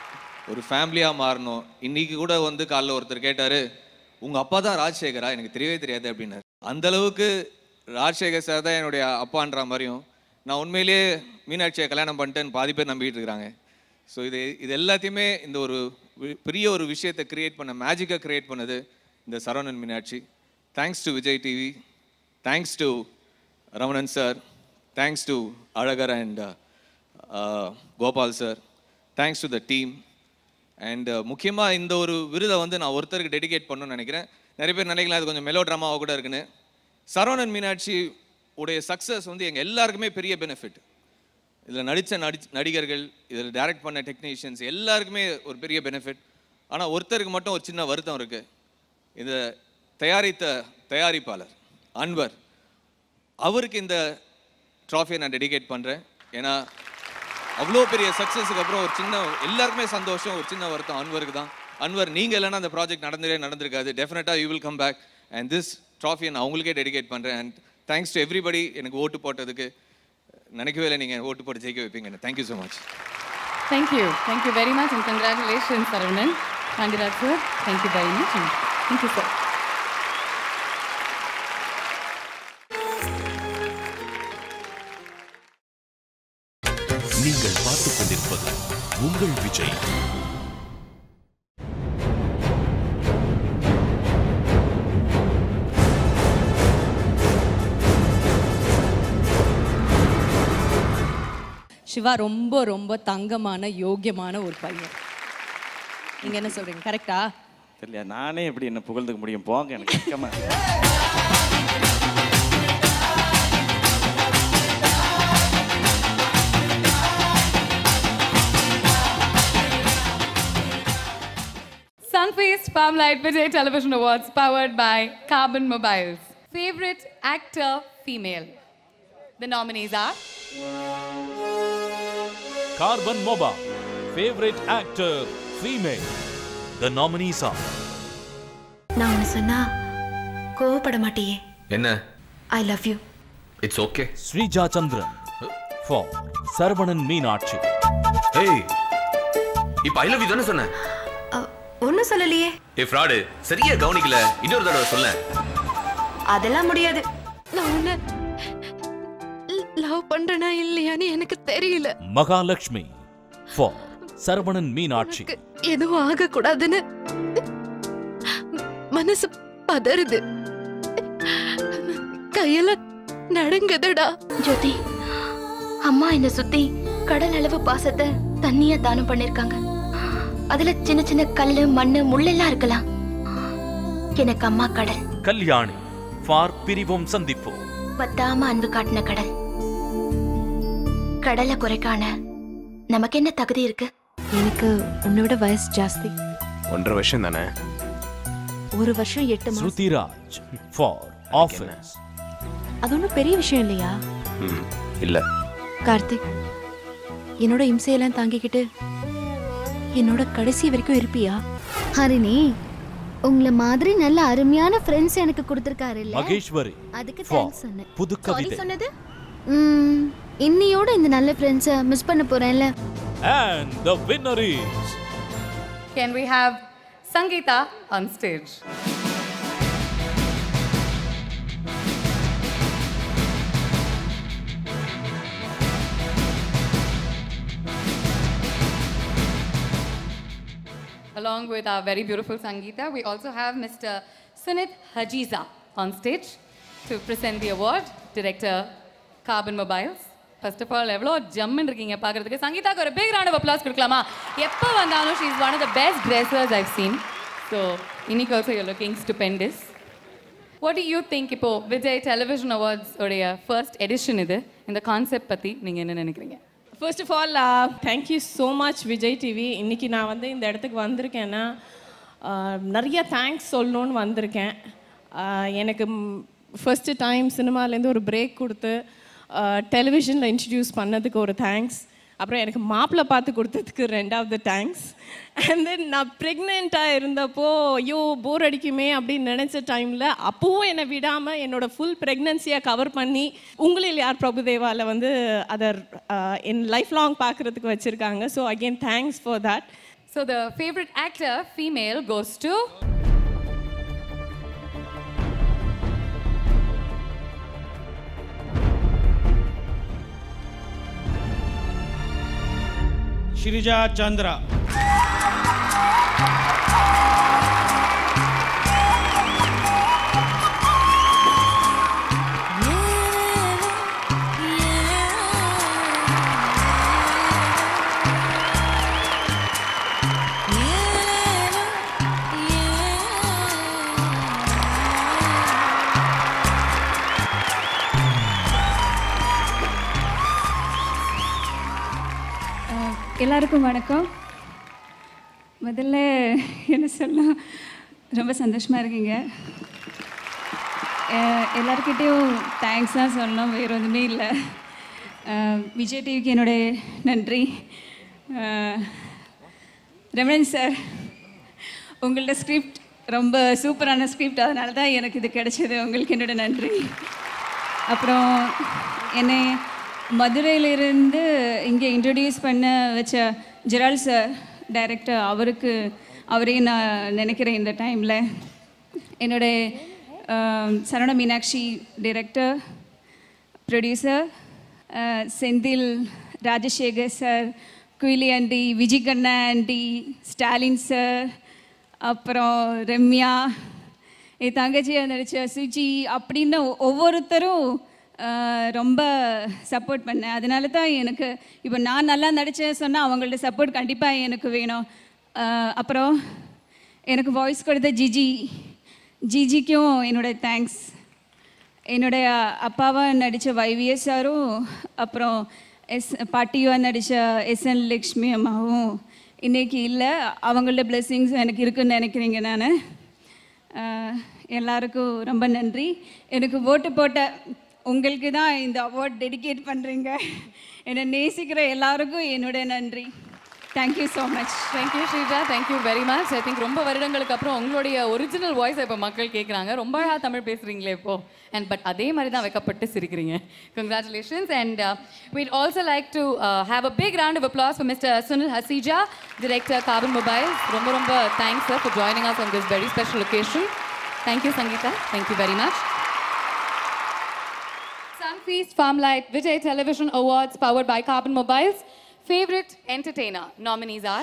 [SPEAKER 11] ஒரு ஃபேமிலியாக மாறணும் இன்னைக்கு கூட வந்து காலைல ஒருத்தர் கேட்டார் உங்கள் அப்பா தான் ராஜசேகரா எனக்கு தெரியவே தெரியாது அப்படின்னாரு அந்த அளவுக்கு ராஜசேகர் சார் தான் என்னுடைய அப்பான்ற மாதிரியும் நான் உண்மையிலேயே மீனாட்சியை கல்யாணம் பண்ணிட்டேன்னு பாதி பேர் நம்பிக்கிட்டு இருக்கிறாங்க ஸோ இது இது எல்லாத்தையுமே இந்த ஒரு வி- பெரிய ஒரு விஷயத்தை கிரியேட் பண்ண மேஜிக்காக கிரியேட் பண்ணது இந்த Saravanan Meenakshi thanks to Vijay TV thanks to Ramanan sir thanks to Azhagar and Gopal sir thanks to the team and முக்கியமாக இந்த ஒரு விருதை வந்து நான் ஒருத்தருக்கு டெடிகேட் பண்ணணும்னு நினைக்கிறேன் நிறைய பேர் நினைக்கலாம் அது கொஞ்சம் மெலோ ட்ராமாவாக கூட இருக்குன்னு சரவணன் மீனாட்சி உடைய சக்ஸஸ் வந்து எங்கள் எல்லாருக்குமே பெரிய பெனிஃபிட் இதில் நடித்த நடி நடிகர்கள் இதில் டைரக்ட் பண்ண டெக்னீஷியன்ஸ் எல்லாருக்குமே ஒரு பெரிய பெனிஃபிட் ஆனால் ஒருத்தருக்கு மட்டும் ஒரு சின்ன வருத்தம் இருக்குது இதை தயாரித்த தயாரிப்பாளர் அன்வர் அவருக்கு இந்த ட்ராஃபியை நான் டெடிகேட் பண்ணுறேன் ஏன்னா அவ்வளோ பெரிய சக்ஸஸுக்கு அப்புறம் ஒரு சின்ன எல்லாருக்குமே சந்தோஷம் ஒரு சின்ன வருத்தம் அன்வருக்கு தான் அன்வர் நீங்கள் இல்லைன்னா அந்த ப்ராஜெக்ட் நடந்ததே நடந்திருக்காது டெஃபினட்டாக you will come back and this ட்ராஃபியை நான் உங்களுக்கே டெடிகேட் பண்ணுறேன் அண்ட் தேங்க்ஸ் டு எவ்ரிபடி எனக்கு ஓட்டு போட்டதுக்கு நினைக்கவே இல்லை நீங்கள் ஓட்டு போட்டு ஜெயிக்க வைப்பீங்க thank you so much
[SPEAKER 8] Thank you. Thank you very much and congratulations, Saravanan. Pandiraj sir, thank you very much. and Thank you, sir.
[SPEAKER 21] நீங்கள் பார்த்துக் கொண்டிருப்பது உங்கள் விஜய்
[SPEAKER 6] சிவா ரொம்ப ரொம்ப தங்கமான யோக்கியமான ஒரு பையன் நீங்க என்ன சொல்றீங்க கரெக்டா
[SPEAKER 19] தெரியல நானே எப்படி என்ன புகழ்ந்துக்க முடியும் போங்க எனக்கு வெட்கமா இருக்கு.
[SPEAKER 8] Sunfeast Farmlight Vijay Television Awards powered by Carbon Mobiles. Favorite actor female. The nominees are
[SPEAKER 1] Carbon Mobile, favorite actor, female. The nominees are
[SPEAKER 2] நான் ஒன்று சொன்னா கோவப்பட மாட்டியே
[SPEAKER 21] என்ன
[SPEAKER 2] I love you
[SPEAKER 21] it's okay
[SPEAKER 1] Srija Chandran for Sarvanan Meenakshi.
[SPEAKER 21] ஏய் இப்ப ஐ love you தானே சொன்னேன்
[SPEAKER 2] ஒன்றும் சொல்லலையே
[SPEAKER 21] ஏ ஃப்ராடு சரியா கவனிக்கல இன்னொரு தடவை சொல்ல
[SPEAKER 2] அதெல்லாம் முடியாது நான் உன்னை லவ் பண்றேனா இல்லையான்னு எனக்கு தெரியல
[SPEAKER 1] Mahalakshmi for Sarvanan Meenakshi.
[SPEAKER 2] எதுவும் ஆகக்கூடாதுன்னு மனசு பதறுது கையில நடங்குதுடா ஜோதி அம்மா என்ன சுத்தி கடல் அளவு பாசத்தை தண்ணியா தானம் பண்ணிருக்காங்க அதுல சின்ன சின்ன கல்லு மண்ணு முள்ளெல்லாம் இருக்கலாம் எனக்கு அம்மா கடல்
[SPEAKER 1] கல்யாணி for பிரிவோம் சந்திப்போம்
[SPEAKER 2] பத்தாம அன்பு காட்டின கடல் கடலை குறைக்கான நமக்கு என்ன தகுதி இருக்கு எனக்கு உன்னை விட வயசு ஜாஸ்தி
[SPEAKER 23] ஒன்றரை வருஷம் தானே
[SPEAKER 2] ஒரு வருஷம் எட்டு மாசம்
[SPEAKER 1] ஸ்ருதிராஜ் for office.
[SPEAKER 2] அது ஒன்றும் பெரிய விஷயம் இல்லையா
[SPEAKER 23] ம் இல்லை
[SPEAKER 2] கார்த்திக் என்னோட இம்சையெல்லாம் தாங்கிக்கிட்டு என்னோட கடைசி வரைக்கும் இருப்பியா
[SPEAKER 7] ஹரிணி உங்களை மாதிரி நல்ல அருமையான ஃப்ரெண்ட்ஸ் எனக்கு கொடுத்துருக்காரு இல்ல
[SPEAKER 1] மகேஸ்வரி
[SPEAKER 7] அதுக்கு
[SPEAKER 1] for
[SPEAKER 7] தேங்க்ஸ் சொன்னேன்
[SPEAKER 1] புது
[SPEAKER 7] Sorry
[SPEAKER 1] கவிதை
[SPEAKER 7] சொன்னது ம், இன்னியோட இந்த நல்ல ஃப்ரெண்ட்ஸை மிஸ் பண்ண போறேன்ல
[SPEAKER 1] and the winner is
[SPEAKER 8] Can we have Sangeeta on stage? Along with our very beautiful Sangeeta, we also have Mr. Sunit Hajiza on stage to present the award, Director Carbon Mobiles. First of all எவ்வளோ ஜம்முன்னு இருக்கீங்க பார்க்கறதுக்கு சங்கீதாக்கு ஒரு big round of applause கொடுக்கலாமா எப்போ வந்தாலும் she is one of the best dressers I've seen so இன்னைக்கு also you looking stupendous what you think இப்போ விஜய் டெலிவிஷன் அவார்ட்ஸ் உடைய ஃபர்ஸ்ட் எடிஷன் இது இந்த கான்செப்ட் பற்றி நீங்கள் என்ன நினைக்கிறீங்க
[SPEAKER 9] first of all thank you so much Vijay TV இன்னைக்கு நான் வந்து இந்த இடத்துக்கு வந்திருக்கேன்னா uh, நிறைய தேங்க்ஸ் சொல்லணும்னு வந்திருக்கேன் Uh, எனக்கு ஃபர்ஸ்ட்டு டைம் சினிமாலேருந்து ஒரு பிரேக் கொடுத்து டெலிவிஷனில் இன்ட்ரடியூஸ் பண்ணதுக்கு ஒரு தேங்க்ஸ் அப்புறம் எனக்கு மாப்பிள்ளை பார்த்து கொடுத்ததுக்கு ரெண்டாவது தேங்க்ஸ் அண்ட் தென் நான் ப்ரெக்னெண்ட்டாக இருந்தப்போ ஐயோ போர் அடிக்குமே அப்படின்னு நினச்ச டைமில் அப்போவும் என்னை விடாமல் என்னோட ஃபுல் ப்ரெக்னன்சியை கவர் பண்ணி உங்களில் யார் பிரபுதேவாவில் வந்து அதை என் லைஃப் லாங் பார்க்குறதுக்கு வச்சுருக்காங்க so again thanks for that
[SPEAKER 8] So the favorite actor, female, goes to.
[SPEAKER 20] Shirija Chandra.
[SPEAKER 14] அஹ், எல்லாருக்கும் வணக்கம் முதல்ல என்ன சொல்லலாம் ரொம்ப சந்தோஷமாக இருக்கீங்க அஹ், எல்லார்கிட்டயும் தேங்க்ஸ் தான் சொல்லணும் வேறு ஒன்றுமே இல்லை அஹ், விஜய் டிவிக்கு என்னுடைய நன்றி அஹ், ரமணன் சார் உங்கள்ட்ட ஸ்கிரிப்ட் ரொம்ப சூப்பரான ஸ்கிரிப்ட் அதனால தான் எனக்கு இது கிடைச்சது உங்களுக்கு என்னோட நன்றி அப்புறம் என்னை மதுரையிலிருந்து இங்கே இன்ட்ரடியூஸ் பண்ண வச்ச ஜெரால் சார் டைரக்டர் அவருக்கு அவரையும் நான் நினைக்கிறேன் இந்த டைமில் என்னுடைய ஆம், Saravana Meenakshi director producer Senthil Rajasekar sir Kuyili aunty Vijay Kanna aunty Stalin sir அப்புறம் ரம்யா என் தங்கச்சியை நடித்த சுஜி அப்படின்னு ஒ- ஒவ்வொருத்தரும் ஆஹ், ரொம்ப சப்போர்ட் பண்ணேன் அதனால தான் எனக்கு இப்போ நான் நல்லா நடித்தேன் சொன்னால் அவங்கள்ட்ட சப்போர்ட் கண்டிப்பாக எனக்கு வேணும் ஆஹ், அப்புறம் எனக்கு வாய்ஸ் கொடுத்த ஜிஜி ஜிஜிக்கும் என்னோட தேங்க்ஸ் என்னுடைய அப்பாவா நடித்த வைவிஎஸ் சாரும் அப்புறம் எஸ் பாட்டியா நடித்த எஸ்என் லக்ஷ்மி அம்மாவும் இன்னைக்கு இல்லை அவங்களோட blessings எனக்கு இருக்குன்னு நினைக்கிறீங்க நான் எல்லாருக்கும் ரொம்ப நன்றி எனக்கு ஓட்டு போட்ட உங்களுக்கு தான் இந்த அவார்ட் டெடிகேட் பண்ணுறீங்க என்னை நேசிக்கிற எல்லாருக்கும் என்னுடைய நன்றி thank you so much
[SPEAKER 8] thank you Srija thank you very much I think ரொம்ப வருடங்களுக்கு அப்புறம் உங்களுடைய ஒரிஜினல் வாய்ஸ் இப்போ மக்கள் கேட்குறாங்க ரொம்ப அழகாக தமிழ் பேசுகிறீங்களே இப்போ அண்ட் பட் அதே மாதிரி தான் வைக்கப்பட்டு சிரிக்கிறீங்க congratulations and we'd also like to have a big round of applause for mister Sunil Hasija director Karbonn mobile ரொம்ப ரொம்ப thanks sir for joining us on this very special occasion thank you Sangeetha thank you very much Sunfeast Farmlight Vijay Television Awards powered by Carbon Mobiles. Favorite entertainer nominees are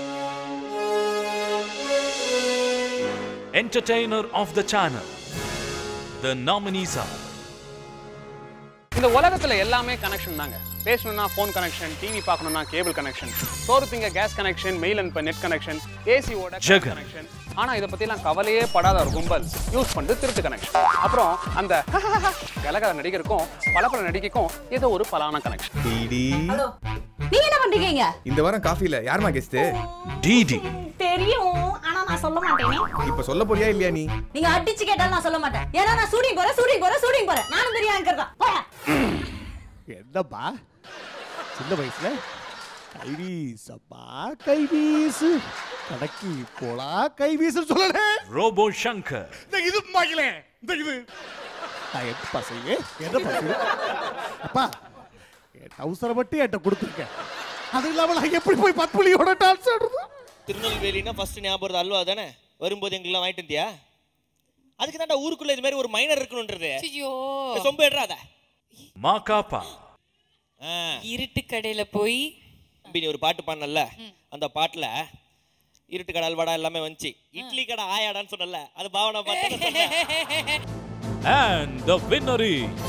[SPEAKER 1] Entertainer of the channel. The nominees are
[SPEAKER 15] இந்த உலகத்துல எல்லாமே connection தாங்க பேசணும்னா phone connection TV பார்க்கணும்னா cable connection சோறு திங்க gas connection mail அனுப்ப net connection ஏசியோட
[SPEAKER 1] ஜெகன்.
[SPEAKER 15] கனெக்ஷன் ஆனா இதை பத்திலாம் கவலையே படாத ஒரு கும்பல் யூஸ் பண்ணுறது திருட்டு கனெக்ஷன் அப்புறம் அந்த கலகல நடிகருக்கும் பலப்பல நடிகைக்கும் ஏதோ ஒரு பலான கனெக்ஷன்
[SPEAKER 16] டிடி
[SPEAKER 17] நீங்க என்ன பண்றீங்க
[SPEAKER 16] இந்த வாரம் காஃபில யாருமா கெஸ்ட்
[SPEAKER 1] டிடி
[SPEAKER 17] தெரியும் ஆனா நான் சொல்ல மாட்டேனே
[SPEAKER 16] இப்ப சொல்ல போறியா இல்லையா நீ
[SPEAKER 17] நீங்க அடிச்சு கேட்டாலும் நான் சொல்ல மாட்டேன் ஏன்னா நான் ஷூட்டிங் போறேன் ஷூட்டிங் போறேன் ஷூட்டிங் போறேன் நானும் பெரிய ஆங்கர் தான் போயா
[SPEAKER 20] என்னப்பா சின்ன வயசுல கைவீஸ் அப்பா கைவீசு கடைக்கு போலா கைவீசு சொல்லல
[SPEAKER 1] ரோபோ சங்கர்
[SPEAKER 20] இந்த இது மாக்கல இந்த இது நான் எப்பா செய்ய என்ன பசங்க அப்பா என் அவசரம் மட்டும் என்கிட்ட கொடுத்துருக்கேன் அது இல்லாம நான் எப்படி போய் பத்மொழியோட டான்ஸ் ஆடுறது
[SPEAKER 4] திருநெல்வேலினா ஃபர்ஸ்ட் ஞாபகம் வருது அல்வா தானே வரும்போது எங்களுக்குலாம் வாங்கிட்டு வந்தியா அதுக்கு தான்டா ஊருக்குள்ள இது மாதிரி ஒரு மைனர் இருக்கணுன்றது
[SPEAKER 5] ஐயோ
[SPEAKER 4] சொம்ப எடுறாத
[SPEAKER 1] மாகாப்பா
[SPEAKER 5] இருட்டு கடையில போய்
[SPEAKER 4] தம்பி நீ ஒரு பாட்டு பாடினல்ல அந்த பாட்டுல இருட்டு கடை அல்வாடா எல்லாமே வந்துச்சு இட்லி கடை ஆயாடான்னு சொன்னல அது பாவனை பார்த்து
[SPEAKER 1] And the winner is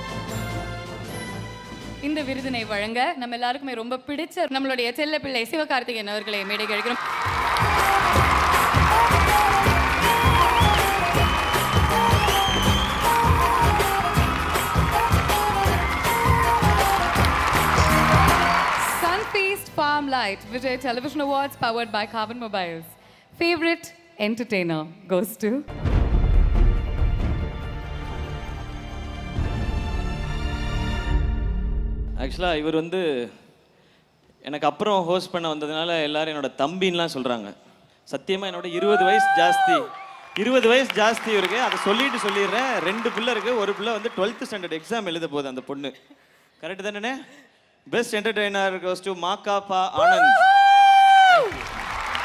[SPEAKER 8] இந்த விருதினை வழங்க நம்ம எல்லாருக்குமே ரொம்ப பிடிச்ச நம்மளுடைய செல்ல பிள்ளை சிவகார்த்திகேயன் அவர்களை மேடை கழிக்கிறோம் Sunfeast Farmlight Vijay Television Awards powered by Carbon Mobiles. Favorite entertainer goes to
[SPEAKER 19] ஆக்சுவலாக இவர் வந்து எனக்கு அப்புறம் ஹோஸ்ட் பண்ண வந்ததுனால எல்லாரும் என்னோட தம்பின்லாம் சொல்கிறாங்க சத்தியமாக என்னோட இருபது வயசு ஜாஸ்தி இருபது வயசு ஜாஸ்தி இருக்கு அதை சொல்லிட்டு சொல்லிடுறேன் ரெண்டு பிள்ளை இருக்கு ஒரு பிள்ளை வந்து டுவெல்த் ஸ்டாண்டர்ட் எக்ஸாம் எழுத போகுது அந்த பொண்ணு கரெக்ட் தானே best entertainer goes to Makapa Anand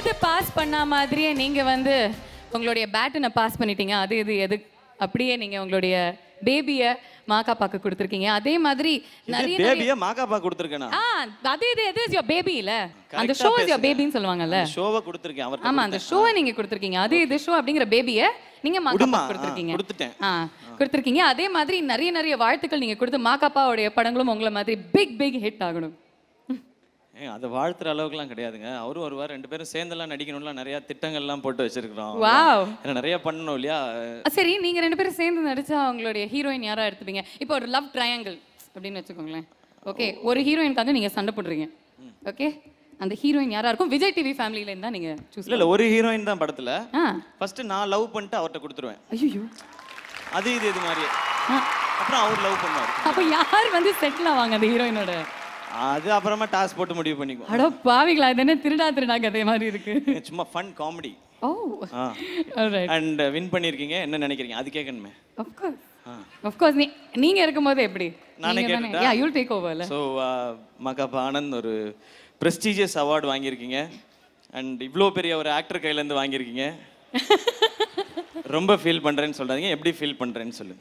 [SPEAKER 8] கொடுத்து பாஸ் பண்ண மாதிரியே நீங்க வந்து உங்களுடைய பேட்டனை பாஸ் பண்ணிட்டீங்க அது இது எது அப்படியே நீங்க உங்களுடைய பேபிய மாக்காப்பாக்கு கொடுத்துருக்கீங்க அதே மாதிரி நிறைய நிறைய-
[SPEAKER 19] பேபியை மாகாப்பா கொடுத்துருக்கேனா
[SPEAKER 8] ஆ அது இது எது யோர் பேபி இல்ல அந்த ஷோ இஸ் யோர் பேபின்னு சொல்லுவாங்கல்ல
[SPEAKER 19] ஷோவை கொடுத்துருக்கேன் அவர்
[SPEAKER 8] ஆமா அந்த ஷோவை நீங்க கொடுத்துருக்கீங்க அது இது ஷோ அப்படிங்கிற பேபிய நீங்க
[SPEAKER 19] உடுமா,
[SPEAKER 8] மாக்காப்பா
[SPEAKER 19] ஆ,
[SPEAKER 8] கொடுத்துருக்கீங்க
[SPEAKER 19] கொடுத்துட்டேன்.
[SPEAKER 8] ஆ கொடுத்துருக்கீங்க அதே மாதிரி நிறைய நிறைய வாழ்த்துக்கள் நீங்க கொடுத்து மாக்காப்பாவுடைய படங்களும் உங்களை மாதிரி பிக் பிக் ஹிட் ஆகணும்
[SPEAKER 19] ஏங்க அதை வாழ்த்துற அளவுக்குலாம் கிடையாதுங்க அவரும் வருவார் ரெண்டு பேரும் சேர்ந்தெல்லாம் நடிக்கணும்லாம் நிறைய திட்டங்கள்லாம் போட்டு வச்சிருக்கிறோம்
[SPEAKER 8] Wow.
[SPEAKER 19] ஏன்னா நிறைய பண்ணணும் இல்லையா
[SPEAKER 8] அ, சரி நீங்க ரெண்டு பேரும் சேர்ந்து நடிச்சா உங்களுடைய ஹீரோயின் யாரா எடுத்துப்பீங்க இப்போ ஒரு லவ் ட்ரையாங்கிள் அப்படின்னு வச்சுக்கோங்களேன் ஓகே ஒரு ஹீரோயினுக்காக நீங்க சண்டை போடுறீங்க ஓகே அந்த ஹீரோயின் யாரா இருக்கும் விஜய் டிவி ஃபேமிலில இருந்தா நீங்க சூஸ்
[SPEAKER 19] இல்ல இல்ல ஒரு ஹீரோயின் தான் படத்துல
[SPEAKER 8] ஆ
[SPEAKER 19] ஃபர்ஸ்ட் நான் லவ் பண்ணிட்டு அவர்ட்ட கொடுத்துருவேன்
[SPEAKER 8] ஐயோ
[SPEAKER 19] அது இது இது மாதிரியே அப்புறம் அவர் லவ் பண்ணுவார்
[SPEAKER 8] அப்ப யார் வந்து செட்டில் ஆவாங்க அந்த ஹீரோயினோட
[SPEAKER 19] அது அப்புறமா டாஸ் போட்டு முடிவு பண்ணிக்குவோம்
[SPEAKER 8] அட பாவிங்களா இது என்ன திருடா திருடா கதை மாதிரி இருக்கு
[SPEAKER 19] சும்மா ஃபன் காமெடி
[SPEAKER 8] ஓ Alright.
[SPEAKER 19] அண்ட் வின் பண்ணிருக்கீங்க என்ன நினைக்கிறீங்க அது கேட்கணுமே
[SPEAKER 8] of course of course நீ நீங்க இருக்கும்போது எப்படி
[SPEAKER 19] நானே
[SPEAKER 8] நீங்க தானே-
[SPEAKER 19] கேட்டுட்டா
[SPEAKER 8] yeah you'll take over இல்ல
[SPEAKER 19] ஸோ மகாபா ஆனந்த் ஒரு ப்ரெஸ்டீஜியஸ் அவார்டு வாங்கியிருக்கீங்க அண்ட் இவ்வளோ பெரிய ஒரு ஆக்டர் கையிலேருந்து வாங்கியிருக்கீங்க ரொம்ப ஃபீல் பண்ணுறேன்னு சொல்கிறாங்க எப்படி ஃபீல் பண்ணுறேன்னு சொல்லுங்க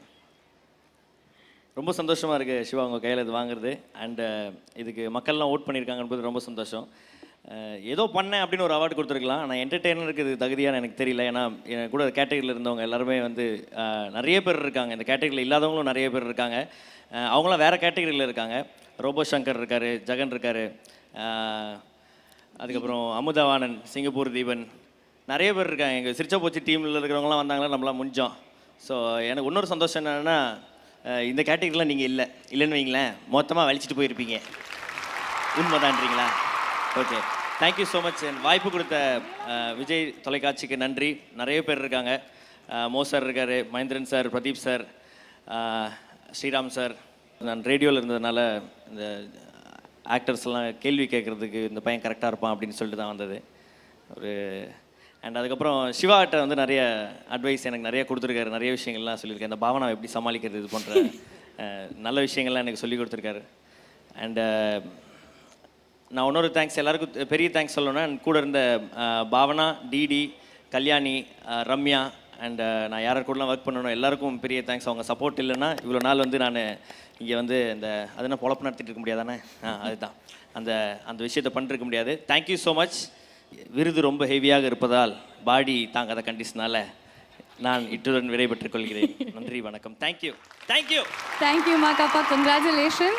[SPEAKER 4] ரொம்ப சந்தோஷமாக இருக்குது சிவா உங்கள் கையில் இது வாங்குறது அண்ட் இதுக்கு மக்கள்லாம் ஓட் பண்ணியிருக்காங்கன்றது ரொம்ப சந்தோஷம் அஹ், ஏதோ பண்ணேன் அப்படின்னு ஒரு அவார்டு கொடுத்துருக்கலாம் ஆனால் என்டர்டெய்னருக்கு இது தகுதியான்னு எனக்கு தெரியல ஏன்னா என் கூட கேட்டகரியில் இருந்தவங்க எல்லாருமே வந்து அஹ், நிறைய பேர் இருக்காங்க இந்த கேட்டகரியில் இல்லாதவங்களும் நிறைய பேர் இருக்காங்க அஹ், அவங்களாம் வேறு கேட்டகரியில் இருக்காங்க ரோபோ சங்கர் இருக்கார் ஜெகன் இருக்கார் அதுக்கப்புறம் அமுதவாணன் சிங்கப்பூர் தீபன் நிறைய பேர் இருக்காங்க எங்கள் சிரிச்சா போச்சு டீமில் இருக்கிறவங்களாம் வந்தாங்களா நம்மளாம் முடிஞ்சோம் ஸோ எனக்கு இன்னொரு சந்தோஷம் என்னென்னா இந்த கேட்டகரியில் நீங்கள் இல்லை இல்லைன்னு வைங்களேன் மொத்தமாக வலிச்சிட்டு போயிருப்பீங்க உண்மைதான்றீங்களா ஓகே தேங்க்யூ ஸோ மச் வாய்ப்பு கொடுத்த அஹ், விஜய் தொலைக்காட்சிக்கு நன்றி நிறைய பேர் இருக்காங்க அஹ், மோ சார் இருக்கார் மகேந்திரன் சார் பிரதீப் சார் அஹ், ஸ்ரீராம் சார் நான் ரேடியோவில் இருந்ததுனால இந்த ஆக்டர்ஸ் எல்லாம் கேள்வி கேட்குறதுக்கு இந்த பையன் கரெக்டாக இருப்பான் அப்படின்னு சொல்லிட்டு தான் வந்தது ஒரு அண்ட் அதுக்கப்புறம் சிவாட்ட வந்து நிறைய அட்வைஸ் எனக்கு நிறைய கொடுத்துருக்காரு நிறைய விஷயங்கள்லாம் சொல்லியிருக்காரு இந்த பாவனை எப்படி சமாளிக்கிறது இது போன்ற அஹ், நல்ல விஷயங்கள்லாம் எனக்கு சொல்லி கொடுத்துருக்காரு அண்ட் நான் இன்னொரு தேங்க்ஸ் எல்லாருக்கும் தெ- பெரிய தேங்க்ஸ் சொல்லணும்னா என் கூட இருந்த அஹ், பாவனா டிடி கல்யாணி அஹ், ரம்யா அண்ட் நான் யார் கூடலாம் ஒர்க் பண்ணணும் எல்லாருக்கும் பெரிய தேங்க்ஸ் அவங்க சப்போர்ட் இல்லைன்னா இவ்வளோ நாள் வந்து நான் இங்கே வந்து இந்த அது என்ன பொழப்பு நடத்திட்டு இருக்க முடியாதானே ஆ அதுதான் அந்த அந்த விஷயத்தை பண்ணிருக்க முடியாது தேங்க்யூ ஸோ மச் விருது ரொம்ப ஹெவியாக இருப்பதால் பாடி தாங்காத கண்டிஷனால நான் இட்டுடன் விடைபெற்றுக் கொள்கிறேன் நன்றி வணக்கம் thank you thank you
[SPEAKER 8] thank you Makapa congratulation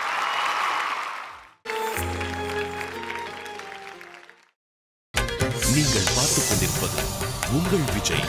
[SPEAKER 10] நீங்கள் பார்த்துக் கொண்டிருப்பது உங்கள் விஜய்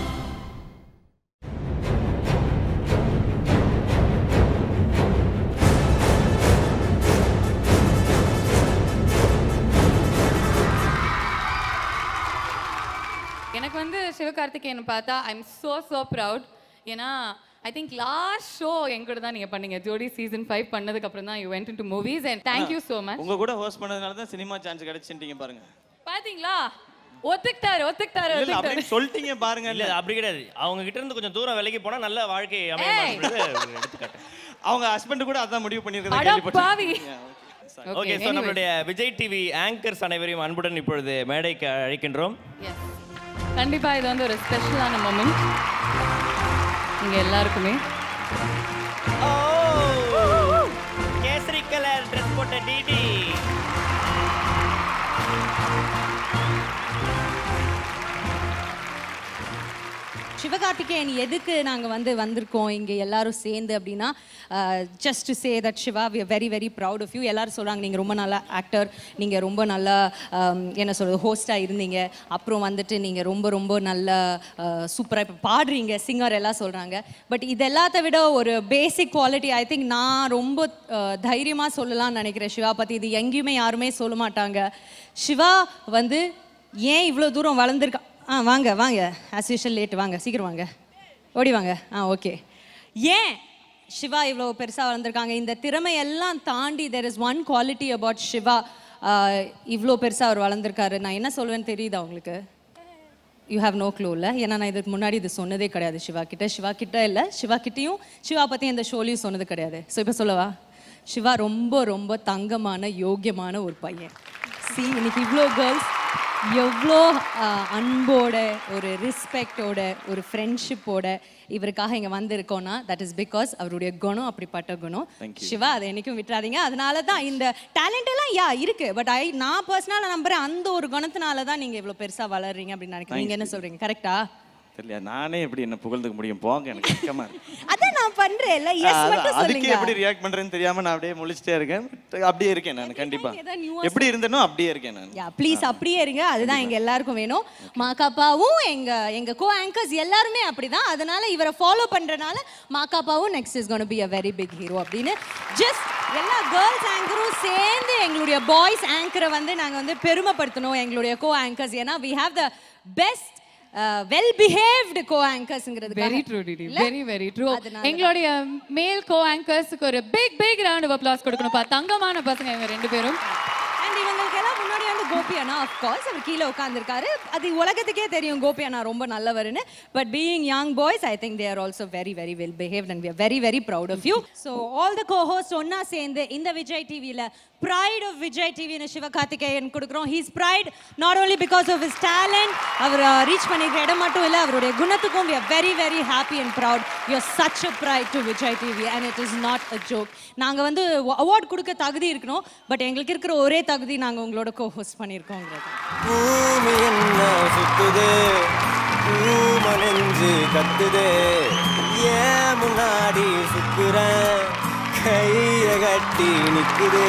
[SPEAKER 8] எனக்கு வந்து சிவகார்த்திகேயன் பார்த்தா I am so so proud ஏன்னா ஐ திங்க் லாஸ்ட் ஷோ என் கூட தான் நீங்க பண்ணீங்க ஜோடி சீசன் ஃபைவ் பண்ணதுக்கு அப்புறம் தான் you went into movies and thank you so much
[SPEAKER 19] உங்க கூட ஹோஸ்ட் பண்ணதுனால தான் சினிமா சான்ஸ் கிடைச்சுட்டீங்க பாருங்க
[SPEAKER 8] பாத்தீங்களா ஒத்துக்கிட்டாரு ஒத்துக்கிட்டாரு
[SPEAKER 19] இல்ல, இல்ல,
[SPEAKER 8] ஒத்துக்கிட்டாரு
[SPEAKER 19] அப்படின்னு சொல்லிட்டீங்க பாருங்க
[SPEAKER 4] இல்ல அப்படி கிடையாது அவங்க கிட்ட இருந்து கொஞ்சம் தூரம் விலகி போனா நல்ல வாழ்க்கை அமைய எடுத்துக்காட்டு
[SPEAKER 19] அவங்க ஹஸ்பண்ட் கூட அதான் முடிவு
[SPEAKER 8] அட
[SPEAKER 19] பண்ணிருக்கேன்
[SPEAKER 8] பாவி
[SPEAKER 4] ஓகே ஸோ நம்மளுடைய விஜய் டிவி ஆங்கர்ஸ் அனைவரையும் அன்புடன் இப்பொழுது மேடைக்கு அழைக்கின்றோம்
[SPEAKER 8] கண்டிப்பா இது வந்து ஒரு ஸ்பெஷலான மொமெண்ட் நீங்க எல்லாருக்குமே
[SPEAKER 4] கேசரி கலர் ட்ரெஸ் போட்ட டிடி
[SPEAKER 6] சிவகார்த்திகேயன் எதுக்கு நாங்கள் வந்து வந்திருக்கோம் இங்கே எல்லாரும் சேர்ந்து அப்படின்னா just to say that Siva we very very proud of you எல்லாரும் சொல்கிறாங்க நீங்கள் ரொம்ப நல்ல ஆக்டர் நீங்கள் ரொம்ப நல்லா ஆம், என்ன சொல்கிறது ஹோஸ்ட்டாக இருந்தீங்க அப்புறம் வந்துட்டு நீங்கள் ரொம்ப ரொம்ப நல்ல சூப்பராக இப்போ பாடுறீங்க சிங்கர் எல்லாம் சொல்கிறாங்க பட் இது எல்லாத்த விட ஒரு பேசிக் குவாலிட்டி ஐ திங்க் நான் ரொம்ப தைரியமாக சொல்லலாம்னு நினைக்கிறேன் சிவா பற்றி இது எங்கேயுமே யாருமே சொல்ல மாட்டாங்க சிவா வந்து ஏன் இவ்வளோ தூரம் வளர்ந்துருக்கா ஆ வாங்க வாங்க ஆஸ் யூஷுவல் லேட் வாங்க சீக்கிரம் வாங்க ஓடி வாங்க ஆ ஓகே ஏன் சிவா இவ்வளோ பெருசாக வளர்ந்துருக்காங்க இந்த திறமையெல்லாம் தாண்டி there is one quality about Siva இவ்வளோ பெருசாக அவர் வளர்ந்துருக்காரு நான் என்ன சொல்வேன்னு தெரியுதா உங்களுக்கு யூ ஹாவ் நோ க்ளூ இல்லை ஏன்னா நான் இதுக்கு முன்னாடி இது சொன்னதே கிடையாது சிவா கிட்ட சிவா கிட்ட இல்லை சிவா கிட்டேயும் சிவா பற்றி எந்த ஷோலையும் சொன்னது கிடையாது ஸோ இப்போ சொல்லவா சிவா ரொம்ப ரொம்ப தங்கமான யோக்கியமான ஒரு பையன் சி இன்னைக்கு இவ்வளோ கேர்ள்ஸ் எவ்வளோ ஆஹ், அன்போட ஒரு ரெஸ்பெக்டோட ஒரு ஃப்ரெண்ட்ஷிப்போட இவருக்காக இங்கே வந்திருக்கோம்னா தட் இஸ் பிகாஸ் அவருடைய குணம் அப்படிப்பட்ட குணம்
[SPEAKER 19] Thank you.
[SPEAKER 6] சிவா அதை என்னைக்கும் விட்டுறாதீங்க அதனால தான் இந்த டேலண்ட் எல்லாம் யா இருக்கு பட் ஐ நான் பர்சனலாக நம்புறேன் அந்த ஒரு குணத்தினால தான் நீங்கள் இவ்வளோ பெருசாக வளர்றீங்க அப்படின்னு நினைக்கிறேன் நீங்கள் என்ன சொல்றீங்க கரெக்டா
[SPEAKER 19] தெரியல நானே எப்படி என்ன புகழ்ந்துக்க முடியும் போங்க எனக்கு வெக்கமா இருக்கு
[SPEAKER 6] அதான் நான் பண்றேன்ல எஸ்
[SPEAKER 19] அதான்,
[SPEAKER 6] மட்டும்
[SPEAKER 19] அதுக்கே
[SPEAKER 6] சொல்லுங்க
[SPEAKER 19] எப்படி ரியாக்ட் பண்றேன்னு தெரியாம நான் அப்படியே முழிச்சிட்டே இருக்கேன் But அப்படியே இருக்கேன் நான் கண்டிப்பா
[SPEAKER 6] ஏதாவது nuance
[SPEAKER 19] எப்படி இருந்தேனோ அப்படியே இருக்கேன் நான்
[SPEAKER 6] யா ப்ளீஸ் அப்படியே இருங்க அதுதான் எங்க எல்லாருக்கும் வேணும் மாக்காப்பாவும் எங்க எங்க கோ ஆங்கர்ஸ் எல்லாருமே அப்படிதான் அதனால இவரை ஃபாலோ பண்றனால மாக்காப்பாவும் next is gonna be a very big hero அப்படின்னு ஜஸ்ட் எல்லா கேர்ள்ஸ் ஆங்கரும் சேர்ந்து எங்களுடைய பாய்ஸ் ஆங்கரை வந்து நாங்க வந்து பெருமைப்படுத்தணும் எங்களுடைய கோ ஆங்கர்ஸ் ஏன்னா we have the best well behaved co ஆங்கர்ஸ்ங்கிறது
[SPEAKER 8] very true DD very very true எங்களுடைய மேல் கோ ஆங்கர்ஸ்க்கு ஒரு big big round of applause கொடுக்கணும்ப்பா தங்கமான பசங்க இவங்க ரெண்டு பேரும்
[SPEAKER 6] அண்ட் இவங்களுக்கு எல்லாம் முன்னாடி வந்து கோபி அண்ணா ஆஃப் கோர்ஸ் அவர் கீழே உட்காந்துருக்காரு அது உலகத்துக்கே தெரியும் கோபி அண்ணா ரொம்ப நல்லவர்னு but being young boys I think they are also very very well behave and we very very proud of you so all the co host ஒன்னா சேர்ந்து இந்த விஜய் டிவியில் ப்ரைட் ஆஃப் விஜய் டிவின்னு சிவகார்த்திகேயன் கொடுக்குறோம் he's pride not only because of his talent அவர் reach பண்ணிக்கிற இடம் மட்டும் இல்லை அவருடைய குணத்துக்கும் we are very very happy and proud you are such a pride to Vijay TV and it is not a joke நாங்கள் வந்து அவார்ட் கொடுக்க தகுதி இருக்கணும் பட் எங்களுக்கு இருக்கிற ஒரே தகுதி நாங்கள் உங்களோட கோ ஹோஸ்ட் பண்ணியிருக்கோங்கிறது
[SPEAKER 12] பூமி என்ன சுத்துதே பூமனெஞ்சு கத்துதே ஏன் முன்னாடி சுத்துறேன் கைய கட்டி நிக்குதே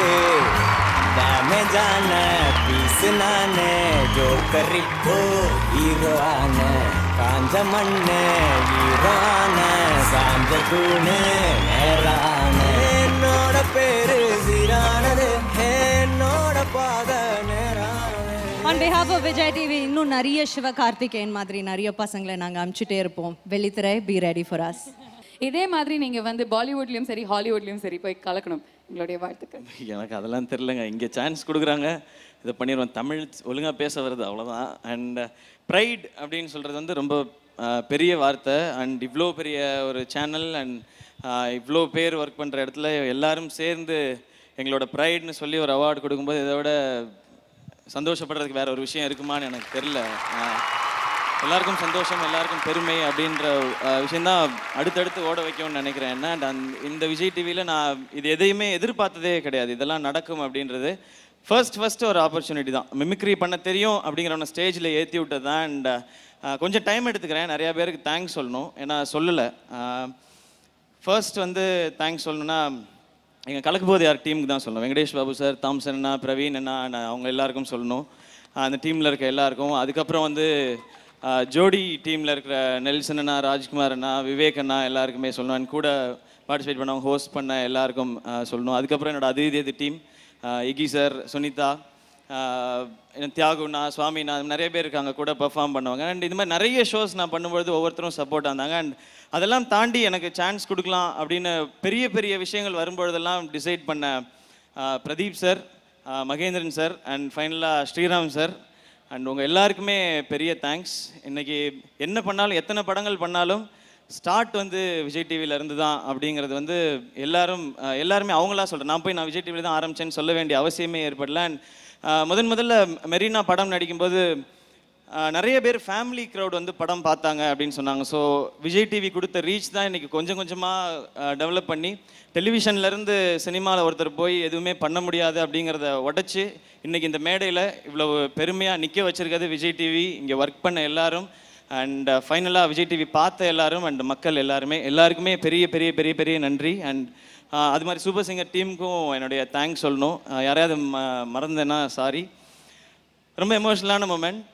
[SPEAKER 12] டேமேஜான பீஸ் நானே ஜோக்கர் இப்போ ஹீரோ ஆன காஞ்ச மண்ணு ஹீரோ ஆன சாஞ்ச தூணு நேரான என்னோட பேரு சீரானது என்னோட பாத நேரானது
[SPEAKER 6] on behalf of Vijay TV இன்னும் நிறைய சிவகார்த்திகேயன் மாதிரி நிறைய பசங்களை நாங்கள் அனுப்பிச்சிட்டே இருப்போம் வெள்ளித்திரை பி ரெடி ஃபார் அஸ்
[SPEAKER 8] இதே மாதிரி நீங்க வந்து பாலிவுட்லயும் சரி ஹாலிவுட்லயும் சரி போய் கலக்கணும் எங்களுடைய வாழ்த்துக்கள்
[SPEAKER 19] எனக்கு அதெல்லாம் தெரிலங்க இங்கே சான்ஸ் கொடுக்குறாங்க இதை பண்ணிடுவேன் தமிழ் ஒழுங்காக பேச வருது அவ்வளோதான் அண்ட் ப்ரைட் அப்படின்னு சொல்கிறது வந்து ரொம்ப அஹ், பெரிய வார்த்தை அண்ட் இவ்வளோ பெரிய ஒரு சேனல் அண்ட் இவ்வளோ பேர் ஒர்க் பண்ணுற இடத்துல எல்லாரும் சேர்ந்து எங்களோட ப்ரைட்னு சொல்லி ஒரு அவார்டு கொடுக்கும்போது இதை விட சந்தோஷப்படுறதுக்கு வேற ஒரு விஷயம் இருக்குமான்னு எனக்கு தெரில எல்லாருக்கும் சந்தோஷம் எல்லாருக்கும் பெருமை அப்படின்ற அஹ், விஷயம்தான் அடுத்தடுத்து ஓட வைக்கணும்னு நினைக்கிறேன் என்ன and அந்த- இந்த விஜய் டிவியில் நான் இது எதையுமே எதிர்பார்த்ததே கிடையாது இதெல்லாம் நடக்கும் அப்படின்றது ஃபர்ஸ்ட் ஃபர்ஸ்ட் ஒரு ஆப்பர்ச்சுனிட்டி தான் மிமிக்ரி பண்ண தெரியும் அப்படிங்கிறவன ஸ்டேஜில் ஏற்றி விட்டது தான் அண்ட் கொஞ்சம் டைம் எடுத்துக்கிறேன் நிறையா பேருக்கு தேங்க்ஸ் சொல்லணும் ஏன்னா சொல்லலை ஃபர்ஸ்ட் வந்து தேங்க்ஸ் சொல்லணும்னா எங்கள் கலக்கு போது யார் டீமுக்கு தான் சொல்லணும் வெங்கடேஷ் பாபு சார் தாம்சன் அண்ணா பிரவீன் அண்ணா நான் அவங்க எல்லாருக்கும் சொல்லணும் ஆஹ் அந்த டீமில் இருக்க எல்லாருக்கும் அதுக்கப்புறம் வந்து ஆஹ் ஜோடி டீமில் இருக்கிற நெல்சன் அண்ணா ராஜ்குமார் அண்ணா விவேக் அண்ணா எல்லாருக்குமே சொல்லணும் And கூட பார்ட்டிசிபேட் பண்ணவங்க ஹோஸ்ட் பண்ண எல்லாருக்கும் ஆஹ் சொல்லணும் அதுக்கப்புறம் என்னோட அதிதி டீம் இகி சார் சுனிதா ஆஹ் என்ன தியாகுண்ணா சுவாமிண்ணா நிறைய பேர் இருக்காங்க கூட பெர்ஃபார்ம் பண்ணுவாங்க அண்ட் இது மாதிரி நிறைய ஷோஸ் நான் பண்ணும்பொழுது ஒவ்வொருத்தரும் சப்போர்ட் இருந்தாங்க அண்ட் அதெல்லாம் தாண்டி எனக்கு சான்ஸ் கொடுக்கலாம் அப்படின்னு பெரிய பெரிய விஷயங்கள் வரும்பொழுதெல்லாம் டிசைட் பண்ண ஆஹ் பிரதீப் சார் ஆஹ் மகேந்திரன் சார் அண்ட் ஃபைனலாக ஸ்ரீராம் சார் அண்ட் உங்கள் எல்லாருக்குமே பெரிய தேங்க்ஸ் இன்னைக்கு என்ன பண்ணாலும் எத்தனை படங்கள் பண்ணாலும் ஸ்டார்ட் வந்து விஜய் டிவியில் இருந்து தான் அப்படிங்கிறது வந்து எல்லாரும் அஹ், எல்லாருமே அவங்களா சொல்கிறேன் நான் போய் நான் விஜய் டிவியில் தான் ஆரம்பிச்சேன்னு சொல்ல வேண்டிய அவசியமே ஏற்படல அண்ட் முதன் முதல்ல மெரினா படம் நடிக்கும்போது அஹ், நிறைய பேர் ஃபேமிலி க்ரௌட் வந்து படம் பார்த்தாங்க அப்படின்னு சொன்னாங்க ஸோ விஜய் டிவி கொடுத்த ரீச் தான் இன்னைக்கு கொஞ்சம் கொஞ்சமாக டெவலப் பண்ணி டெலிவிஷன்லேருந்து சினிமாவில் ஒருத்தர் போய் எதுவுமே பண்ண முடியாது அப்படிங்கிறத உடச்சி இன்னைக்கு இந்த மேடையில் இவ்வளவு பெருமையாக நிற்க வச்சிருக்கிறது விஜய் டிவி இங்கே ஒர்க் பண்ண எல்லாரும் அண்ட் ஃபைனலாக விஜய் டிவி பார்த்த எல்லாரும் அண்ட் மக்கள் எல்லாருமே எல்லாருக்குமே பெரிய பெரிய பெரிய பெரிய நன்றி அண்ட் அது மாதிரி சூப்பர் சிங்கர் டீமுக்கும் என்னுடைய தேங்க்ஸ் சொல்லணும் அஹ் யாரையாவது ம மறந்தேன்னா சாரி ரொம்ப எமோஷ்னலான மூமெண்ட்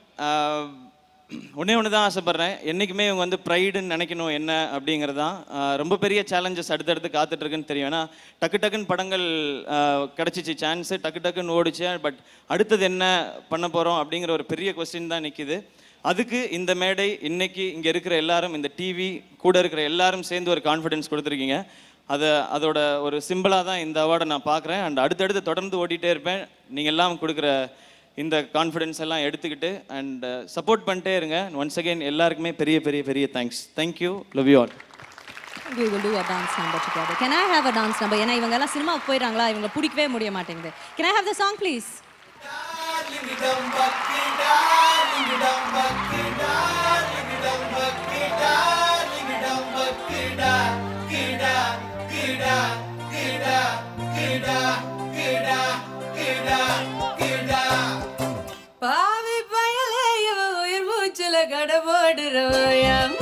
[SPEAKER 19] ஒன்றே ஒன்று தான் ஆசைப்பட்றேன் என்றைக்குமே இவங்க வந்து ப்ரைடுன்னு நினைக்கணும் என்ன அப்படிங்கிறது தான் ஆஹ் ரொம்ப பெரிய சேலஞ்சஸ் அடுத்தடுத்து காத்துட்ருக்குன்னு தெரியும் ஏன்னா டக்கு டக்குன்னு படங்கள் ஆஹ் கிடச்சிச்சு சான்ஸு டக்கு டக்குன்னு ஓடிச்சு பட் அடுத்தது என்ன பண்ண போகிறோம் அப்படிங்கிற ஒரு பெரிய கொஸ்டின் தான் நிற்கிது அதுக்கு இந்த மேடை இன்னைக்கு இங்கே இருக்கிற எல்லாரும் இந்த டிவி கூட இருக்கிற எல்லாரும் சேர்ந்து ஒரு கான்ஃபிடென்ஸ் கொடுத்துருக்கீங்க அதை அதோட ஒரு சிம்பிளாக தான் இந்த அவார்டை நான் பார்க்குறேன் அண்ட் அடுத்தடுத்து தொடர்ந்து ஓடிட்டே இருப்பேன் நீங்கள் எல்லாம் கொடுக்குற இந்த கான்ஃபிடென்ஸ் எல்லாம் எடுத்துக்கிட்டு அண்ட் சப்போர்ட் பண்ணிட்டே இருங்க ஒன்ஸ் அகைன் எல்லாருக்குமே பெரிய பெரிய பெரிய thanks thank you love you all
[SPEAKER 6] we will do a dance number together. Can I have a dance number? ஏன்னா இவங்க எல்லாம் சினிமாவுக்கு போயிடுறாங்களா இவங்க பிடிக்கவே முடிய மாட்டேங்குது Can I have the song please?
[SPEAKER 13] பாவி பயலே இவ உயிர் மூச்சுல கடபோடுறோயாம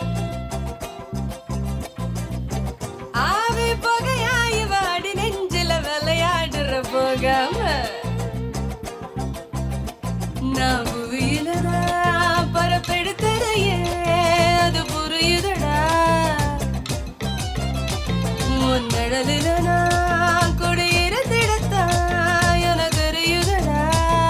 [SPEAKER 13] ஆவி பகையா இவ அடி நெஞ்சில விளையாடுற போகாம நான் புவியிலதான் பரப்பெடுத்ததையே அது புரியுதடா முன்னடலில நான் குடியிருந்திடத்தான் எனக்கு தெரியுதடா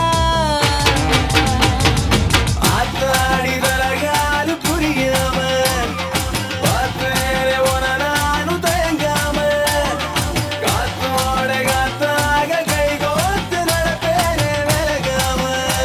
[SPEAKER 12] ஆத்தாடி தரகாலு புரியாம பார்த்தேனே உன நானும் தயங்காம காத்தோட காத்தாக கை கோத்து நடப்பேனே விலகாம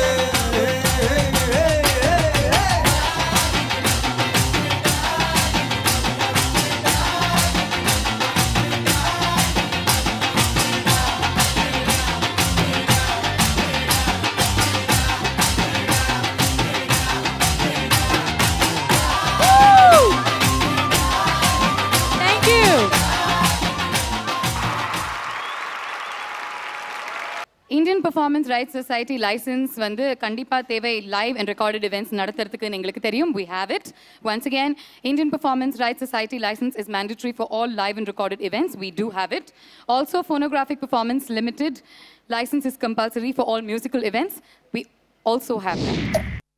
[SPEAKER 8] Thank you. Indian performance rights society licence வந்து கண்டிப்பா தேவை லைவ் அண்ட் ரெக்கார்டட் events நடத்துறதுக்கு எங்களுக்கு தெரியும் we have it once again indian performance rights society license is mandatory for all live and recorded events we do have it also phonographic performance limited license is compulsory for all musical events we also have that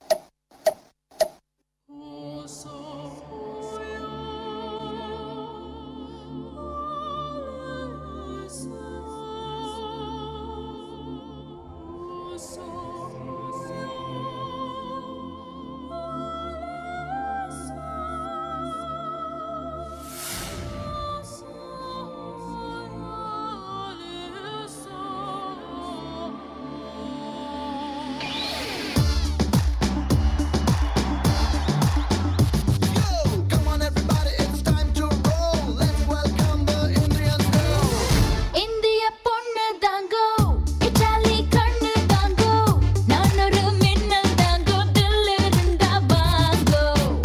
[SPEAKER 2] இந்திய பொண்ணு தாங்கோ Italy கண்ணு தாங்கோ நான் ஒரு மின்னல் தாங்கோ தில் இருந்தா வாங்கோ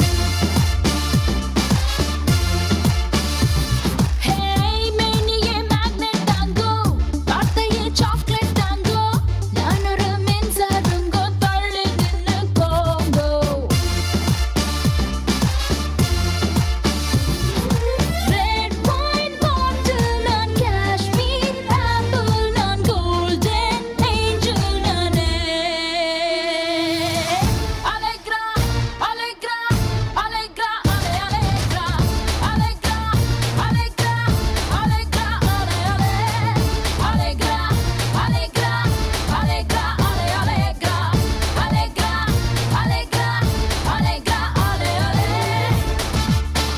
[SPEAKER 2] hey மேனியே magnet தாங்கோ வார்த்தையே சாக்லேட் தாங்கோ நான் ஒரு மின்சாரங்கோ தள்ளி நின்னு கோங்கோ Red wine bottle, நான் காஷ்மீர் apple, நான் golden angel, நானே. Allegra, Allegra, Allegra, Ale, Allegra, Allegra, Allegra, Allegra, Ale, Ale. Allegra, Allegra, Allegra, Ale, Allegra, Allegra, Allegra, Allegra, Ale, Ale.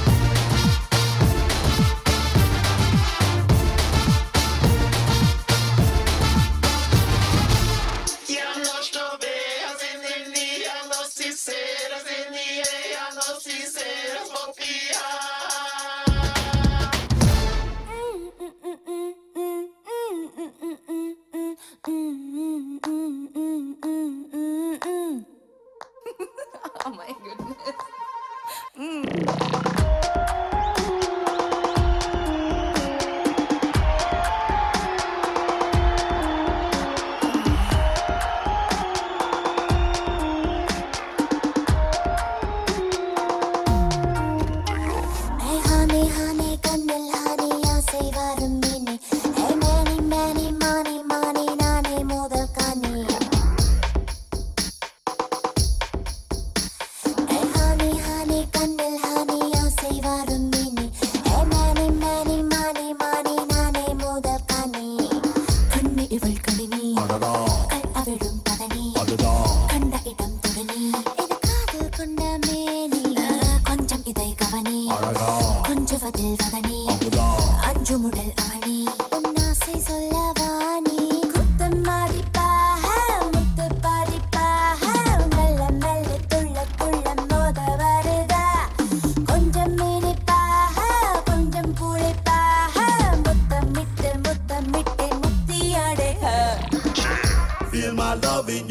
[SPEAKER 13] Oh my goodness.
[SPEAKER 18] Hey honey, honey, கண்ணில் honey ஆசை வரும் மீனே. Hey many, many, money, money, நானே முதல் கனி. Hey honey, honey, கண்ணில் honey ஆசை வரும் மீனே. Hey many, many, money, money, நானே முதல் கனி. கண்ணி இவள் கணினி. கல் அவிழும் பதனி. கண்ட இடம் துரணி. இது காதல் கொண்ட மேனி. கொஞ்சம் இதை கவனி கொஞ்சுவதில் வதனி அஞ்சு முடல் அவனி உன் ஆசை சொல்லவாணி குத்தம் மாறிப்பாக முத்து பாதிப்பாக மெல்ல மெல்ல துள்ள துள்ள மோத வருதா கொஞ்சம் இனிப்பாக கொஞ்சம் புளிப்பாக முத்தமிட்டு முத்தமிட்டு முத்தியாடுக
[SPEAKER 12] Feel my loving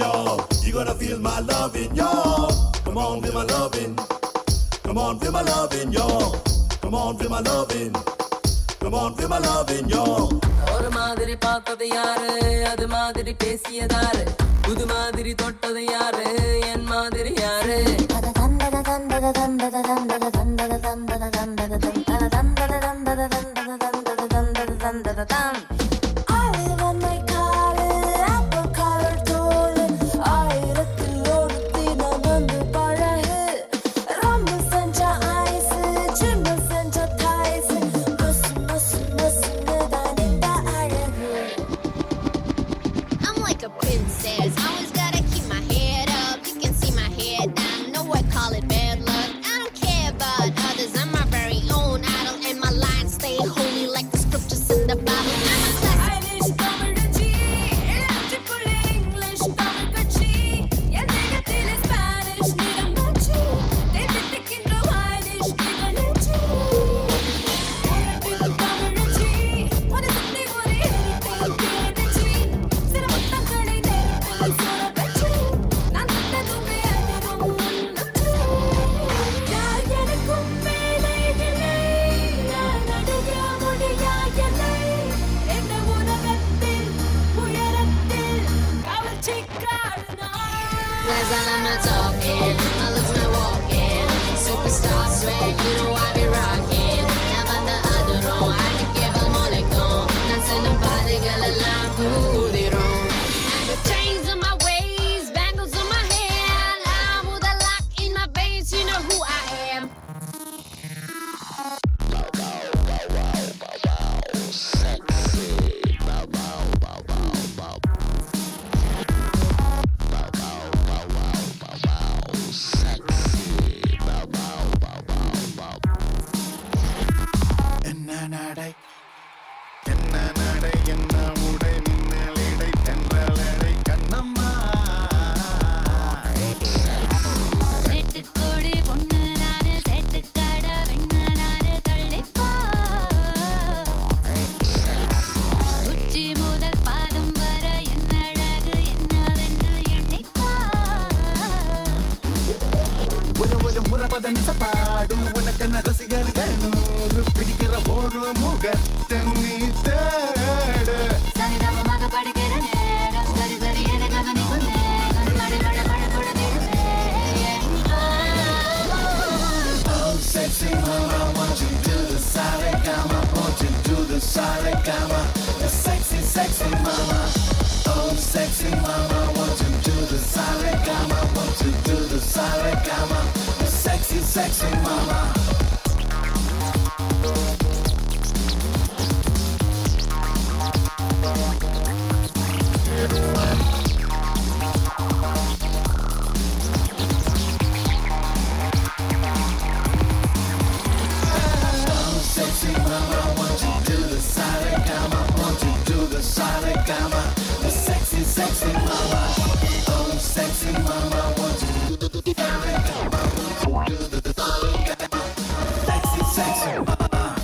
[SPEAKER 12] loving, yo. Come on, be my loving. Come on, be my loving, yo. Come on, be my loving. Come on, be my loving, yo.
[SPEAKER 13] ஒரு மாதிரி பார்த்தது யாரு அது மாதிரி பேசியதாரு புது மாதிரி தொட்டது யாரு என் மாதிரி யாரு
[SPEAKER 18] I'm like a princess. Always gotta keep my head up. You can see my head down. No, I call it bad luck. I don't care about others. I'm my very own idol, and my lines stay holy like the scriptures in the Bible. I'm a classic. Cause I'm not talking, my looks not walking. Superstar swag, you know I be rocking. Llamando a Durón, hay que llevar molecón. Dancing the body, girl, alarm, pudieron. I got chains on my waist, bangles on my hand. I'm with a lock in my veins, you know who I am.
[SPEAKER 12] என்ன நடை என்ன நடை என்ன உடை மின்னலிடை தென்றலடை கண்ணம்மா
[SPEAKER 18] செட்டுக்கோடி பொண்ணு நானு செட்டுக்கட வெண்ண நானு தள்ளிப்போ உச்சி முதல் பாதம் வர என்ன அழகு என்னவென்று எண்ணிக்கோ
[SPEAKER 12] ஒரு ஒரு முறப்பத நிசப்பாடும் உனக்கென்ன ரசிகர்கள் நூறு பிடிக்கிற ஒரு முகத்தை நீ தேடு
[SPEAKER 18] சரிதமமாக படிக்கிற நேரம் சரி சரி என கவனிக்கும் நேரம் மழை மழை மழை கொடுத்திடுவே
[SPEAKER 12] Oh, sexy mama, won't you do the saregama? Won't you do the saregama? The sexy, sexy mama. Oh, sexy mama, won't you do the saregama? Won't you do the saregama? The sexy, sexy mama. Oh, sexy mama, won't you do the saregama? Won't you do the saregama? The sexy, sexy mama. Oh, sexy mama, won't you do the saregama? Won't you do the saregama? Sexy, sexy mama.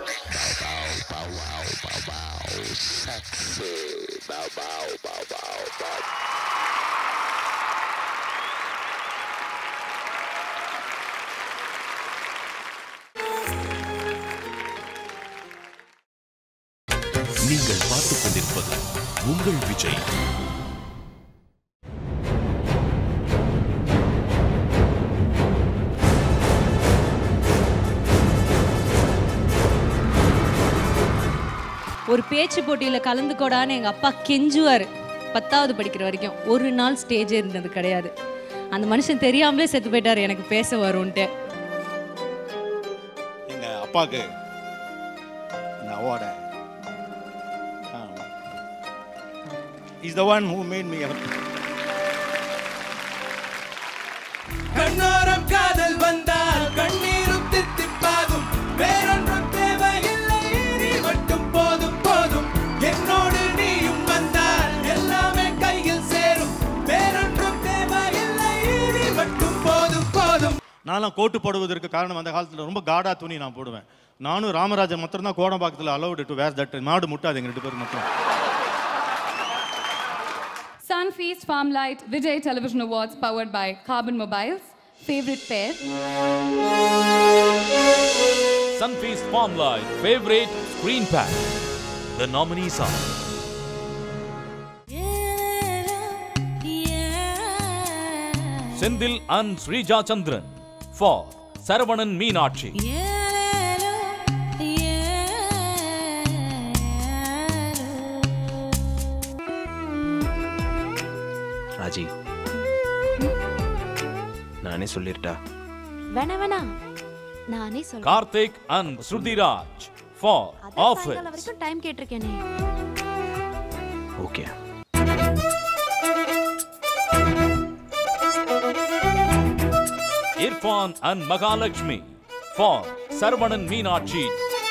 [SPEAKER 10] நீங்கள் பார்த்துக் கொண்டிருப்பது உங்கள் விஜய்
[SPEAKER 6] ஒரு பேச்சு போட்டியில் கலந்துக்கோடான்னு எங்கள் அப்பா கெஞ்சுவார் பத்தாவது படிக்கிற வரைக்கும் ஒரு நாள் ஸ்டேஜே இருந்தது கிடையாது அந்த மனுஷன் தெரியாமலே செத்து போயிட்டார் எனக்கு பேச வரும்ன்ட்டு
[SPEAKER 20] எங்க அப்பாவுக்கு இந்த அவார்டை is the one who made me
[SPEAKER 12] கண்ணோரம் காதல் வந்தால் கண்ணீரும் தித்திப்பாகும் வேறொன்றும் தேவையில்லை நீ மட்டும் போதும் போதும் என்னோடு நீயும் வந்தால் எல்லாமே கையில் சேரும் வேறொன்றும் தேவையில்லை நீ மட்டும் போதும் போதும்
[SPEAKER 20] நான்லாம் கோட்டு போடுவதற்கு காரணம் அந்த காலத்தில் ரொம்ப காடா துணி நான் போடுவேன் நானும் ராமராஜன் மட்டும் தான் கோடம்பாக்கத்தில் அலௌடு டு வேர் தட் மாடு முட்டாது எங்க ரெண்டு பேரும் மட்டும்
[SPEAKER 8] Sunfeast Farmlight Vijay Television Awards powered by Carbon Mobiles. Favorite pair?
[SPEAKER 1] Sunfeast Farmlight Favorite Screen Pack. The nominees are Sendil and Srija Chandran for Saravanan Meenakshi.
[SPEAKER 23] Raji நானே சொல்லிருட்டா
[SPEAKER 7] வேணா வேணா நானே சொல்றேன்
[SPEAKER 1] Karthik and Srudiraj for
[SPEAKER 7] அதான்
[SPEAKER 1] Office.
[SPEAKER 7] சாயங்காலம் வரைக்கும் time கேட்டிருக்கேனே
[SPEAKER 23] okay
[SPEAKER 1] Irfan and Mahalakshmi for Saravanan Meenakshi.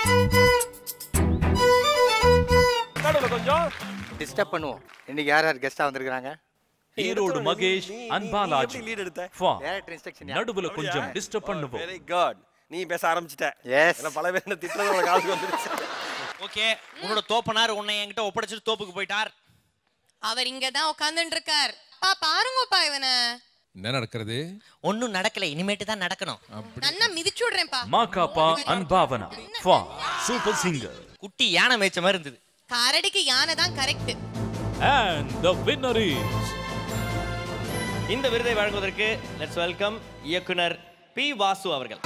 [SPEAKER 3] கொஞ்சம் டிஸ்டர்ப் பண்ணுவோம் இன்னைக்கு யார் யார் கெஸ்டா வந்திருக்காங்க
[SPEAKER 1] Erode Mahesh and Balaji for
[SPEAKER 3] Director instruction
[SPEAKER 1] நடுவுல கொஞ்சம் டிஸ்டர்ப் பண்ணுவோம்
[SPEAKER 11] வெரி குட் நீ பேச ஆரம்பிச்சிட்ட
[SPEAKER 3] Yes.
[SPEAKER 11] ஏன்னா பல பேர் என்ன திட்டுறது உனக்கு காதுக்கு வந்துருச்சு
[SPEAKER 22] ஓகே உன்னோட தோப்பனார் உன்னை என்கிட்ட ஒப்படைச்சிட்டு தோப்புக்கு போயிட்டார்
[SPEAKER 5] அவர் இங்க தான் உட்கார்ந்துட்டு இருக்கார் பா பாருங்கப்பா இவனை
[SPEAKER 10] என்ன நடக்கிறது
[SPEAKER 22] ஒன்னும் நடக்கல இனிமேட்டு தான் நடக்கணும்
[SPEAKER 5] நன்னா மிதிச்சு விடுறேன்ப்பா
[SPEAKER 1] Makapa and Bhavana for Super Singer.
[SPEAKER 22] குட்டி யானை மேய்ச்ச மாதிரி இருந்தது
[SPEAKER 5] கரடிக்கு யானை தான் correct
[SPEAKER 1] And the winner is
[SPEAKER 4] இந்த விருதை வழங்குவதற்கு லெட்ஸ் வெல்கம் இயக்குனர் பி வாசு அவர்கள்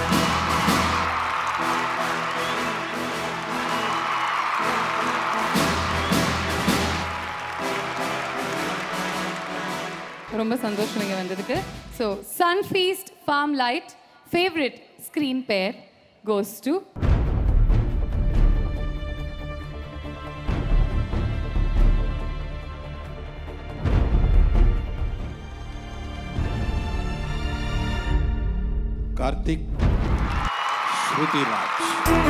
[SPEAKER 8] ரொம்ப சந்தோஷம் இங்கே வந்ததுக்கு so Sunfeast Farmlite favourite screen pair goes to
[SPEAKER 24] Karthik Shruthiraj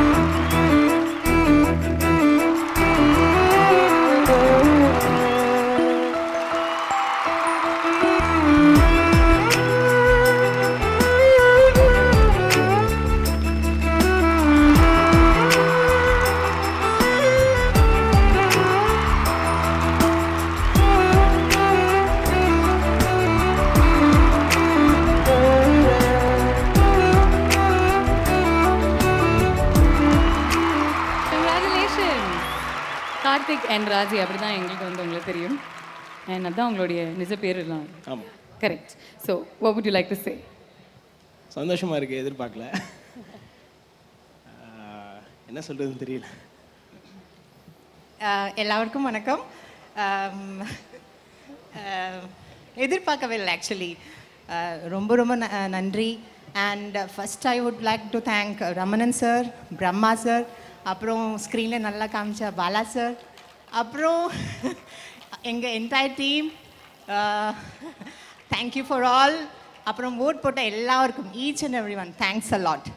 [SPEAKER 8] congratulation Karthik and Raji அப்படி தான் எங்களுக்கு வந்து உங்களுக்கு தெரியும் அண்ட் அதான் உங்களுடைய நிஜ பேர் எல்லாம்
[SPEAKER 25] ஆமாம்
[SPEAKER 8] correct so what would you like to say
[SPEAKER 25] சந்தோஷமாக இருக்குது எதிர்பார்க்கல ஆஹ், என்ன சொல்கிறதுன்னு தெரியல
[SPEAKER 26] ஆஹ் எல்லாருக்கும் வணக்கம் ஆம், ஆஹ் எதிர்பார்க்கவே இல்லை ஆக்சுவலி ரொம்ப ரொம்ப ந- ஆஹ் நன்றி and first I would like to thank Ramanan sir Brahma sir அப்புறம் ஸ்க்ரீனில் நல்லா காமிச்ச பாலா சார் அப்புறம் எங்கள் entire team thank you for all அப்புறம் ஓட் போட்ட எல்லாருக்கும் each and every one thanks a lot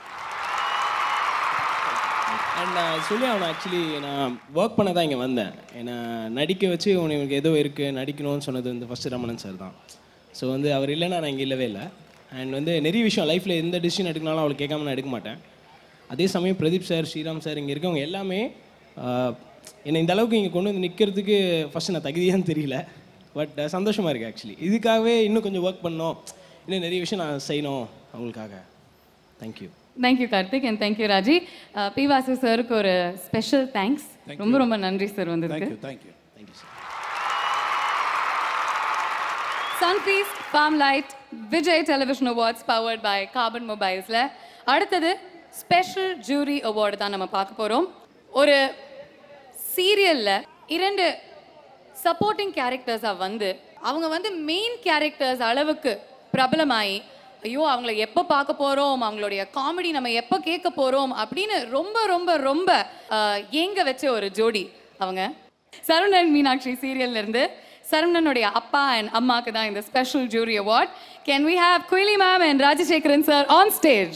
[SPEAKER 25] and நான் சொல்லி அவனை ஆக்சுவலி நான் ஒர்க் பண்ண தான் இங்கே வந்தேன் ஏன்னா நடிக்க வச்சு உனக்கு ஏதோ இருக்குது நடிக்கணும்னு சொன்னது வந்து ஃபஸ்ட்டு ரமணன் சார் தான் ஸோ வந்து அவர் இல்லைன்னா நான் இங்கே இல்லவே இல்லை அண்ட் வந்து நிறைய விஷயம் லைஃப்பில் எந்த டிசிஷன் எடுக்கனாலும் அவளுக்கு கேட்காம நான் எடுக்க மாட்டேன் அதே சமயம் பிரதீப் சார் ஸ்ரீராம் சார் இங்கே இருக்கவங்க எல்லாமே ஆஹ், என்னை இந்த அளவுக்கு இங்கே கொண்டு வந்து நிற்கிறதுக்கு ஃபஸ்ட்டு நான் தகுதியான்னு தெரியல பட் சந்தோஷமாக இருக்குது ஆக்சுவலி இதுக்காகவே இன்னும் கொஞ்சம் ஒர்க் பண்ணோம் இன்னும் நிறைய விஷயம் நான் செய்யணும் அவங்களுக்காக thank you
[SPEAKER 8] thank you Karthik and thank you Raji P Vasu சாருக்கு ஒரு ஸ்பெஷல் தேங்க்ஸ் ரொம்ப ரொம்ப நன்றி சார் வந்ததுக்கு
[SPEAKER 24] thank you
[SPEAKER 8] Sunfeast Farmlite Vijay television awards powered by Karbonn மொபைல்ஸில் அடுத்தது ஸ்பெஷல் ஜூரி அவார்டு தான் நம்ம பார்க்க போகிறோம் ஒரு சீரியலில் இரண்டு சப்போர்ட்டிங் கேரக்டர்ஸாக வந்து அவங்க வந்து மெயின் கேரக்டர்ஸ் அளவுக்கு பிரபலமாயி ஐயோ அவங்கள எப்போ பார்க்க போகிறோம் அவங்களுடைய காமெடி நம்ம எப்போ கேட்க போகிறோம் அப்படின்னு ரொம்ப ரொம்ப ரொம்ப ஆஹ், ஏங்க வச்ச ஒரு ஜோடி அவங்க சரவணன் மீனாட்சி சீரியல்ல இருந்து சரவணனுடைய அப்பா அண்ட் அம்மாக்கு தான் இந்த special jury award can we have Kuyili ma'am and Rajasekaran sir on stage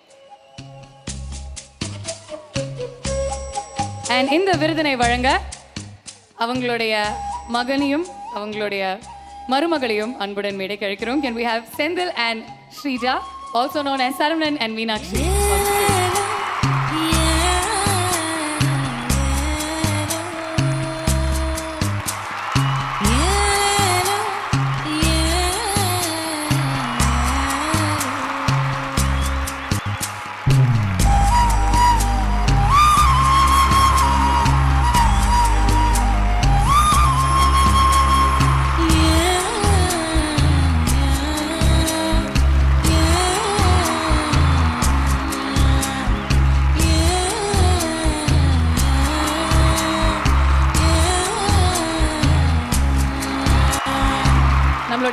[SPEAKER 8] and இந்த விருதினை வழங்க அவங்களுடைய மகனையும் அவங்களுடைய மருமகளையும் அன்புடன் மேடை கழிக்கிறோம் can we have Senthil and Sreeja also known as Saravanan and Meenakshi
[SPEAKER 18] Yeah.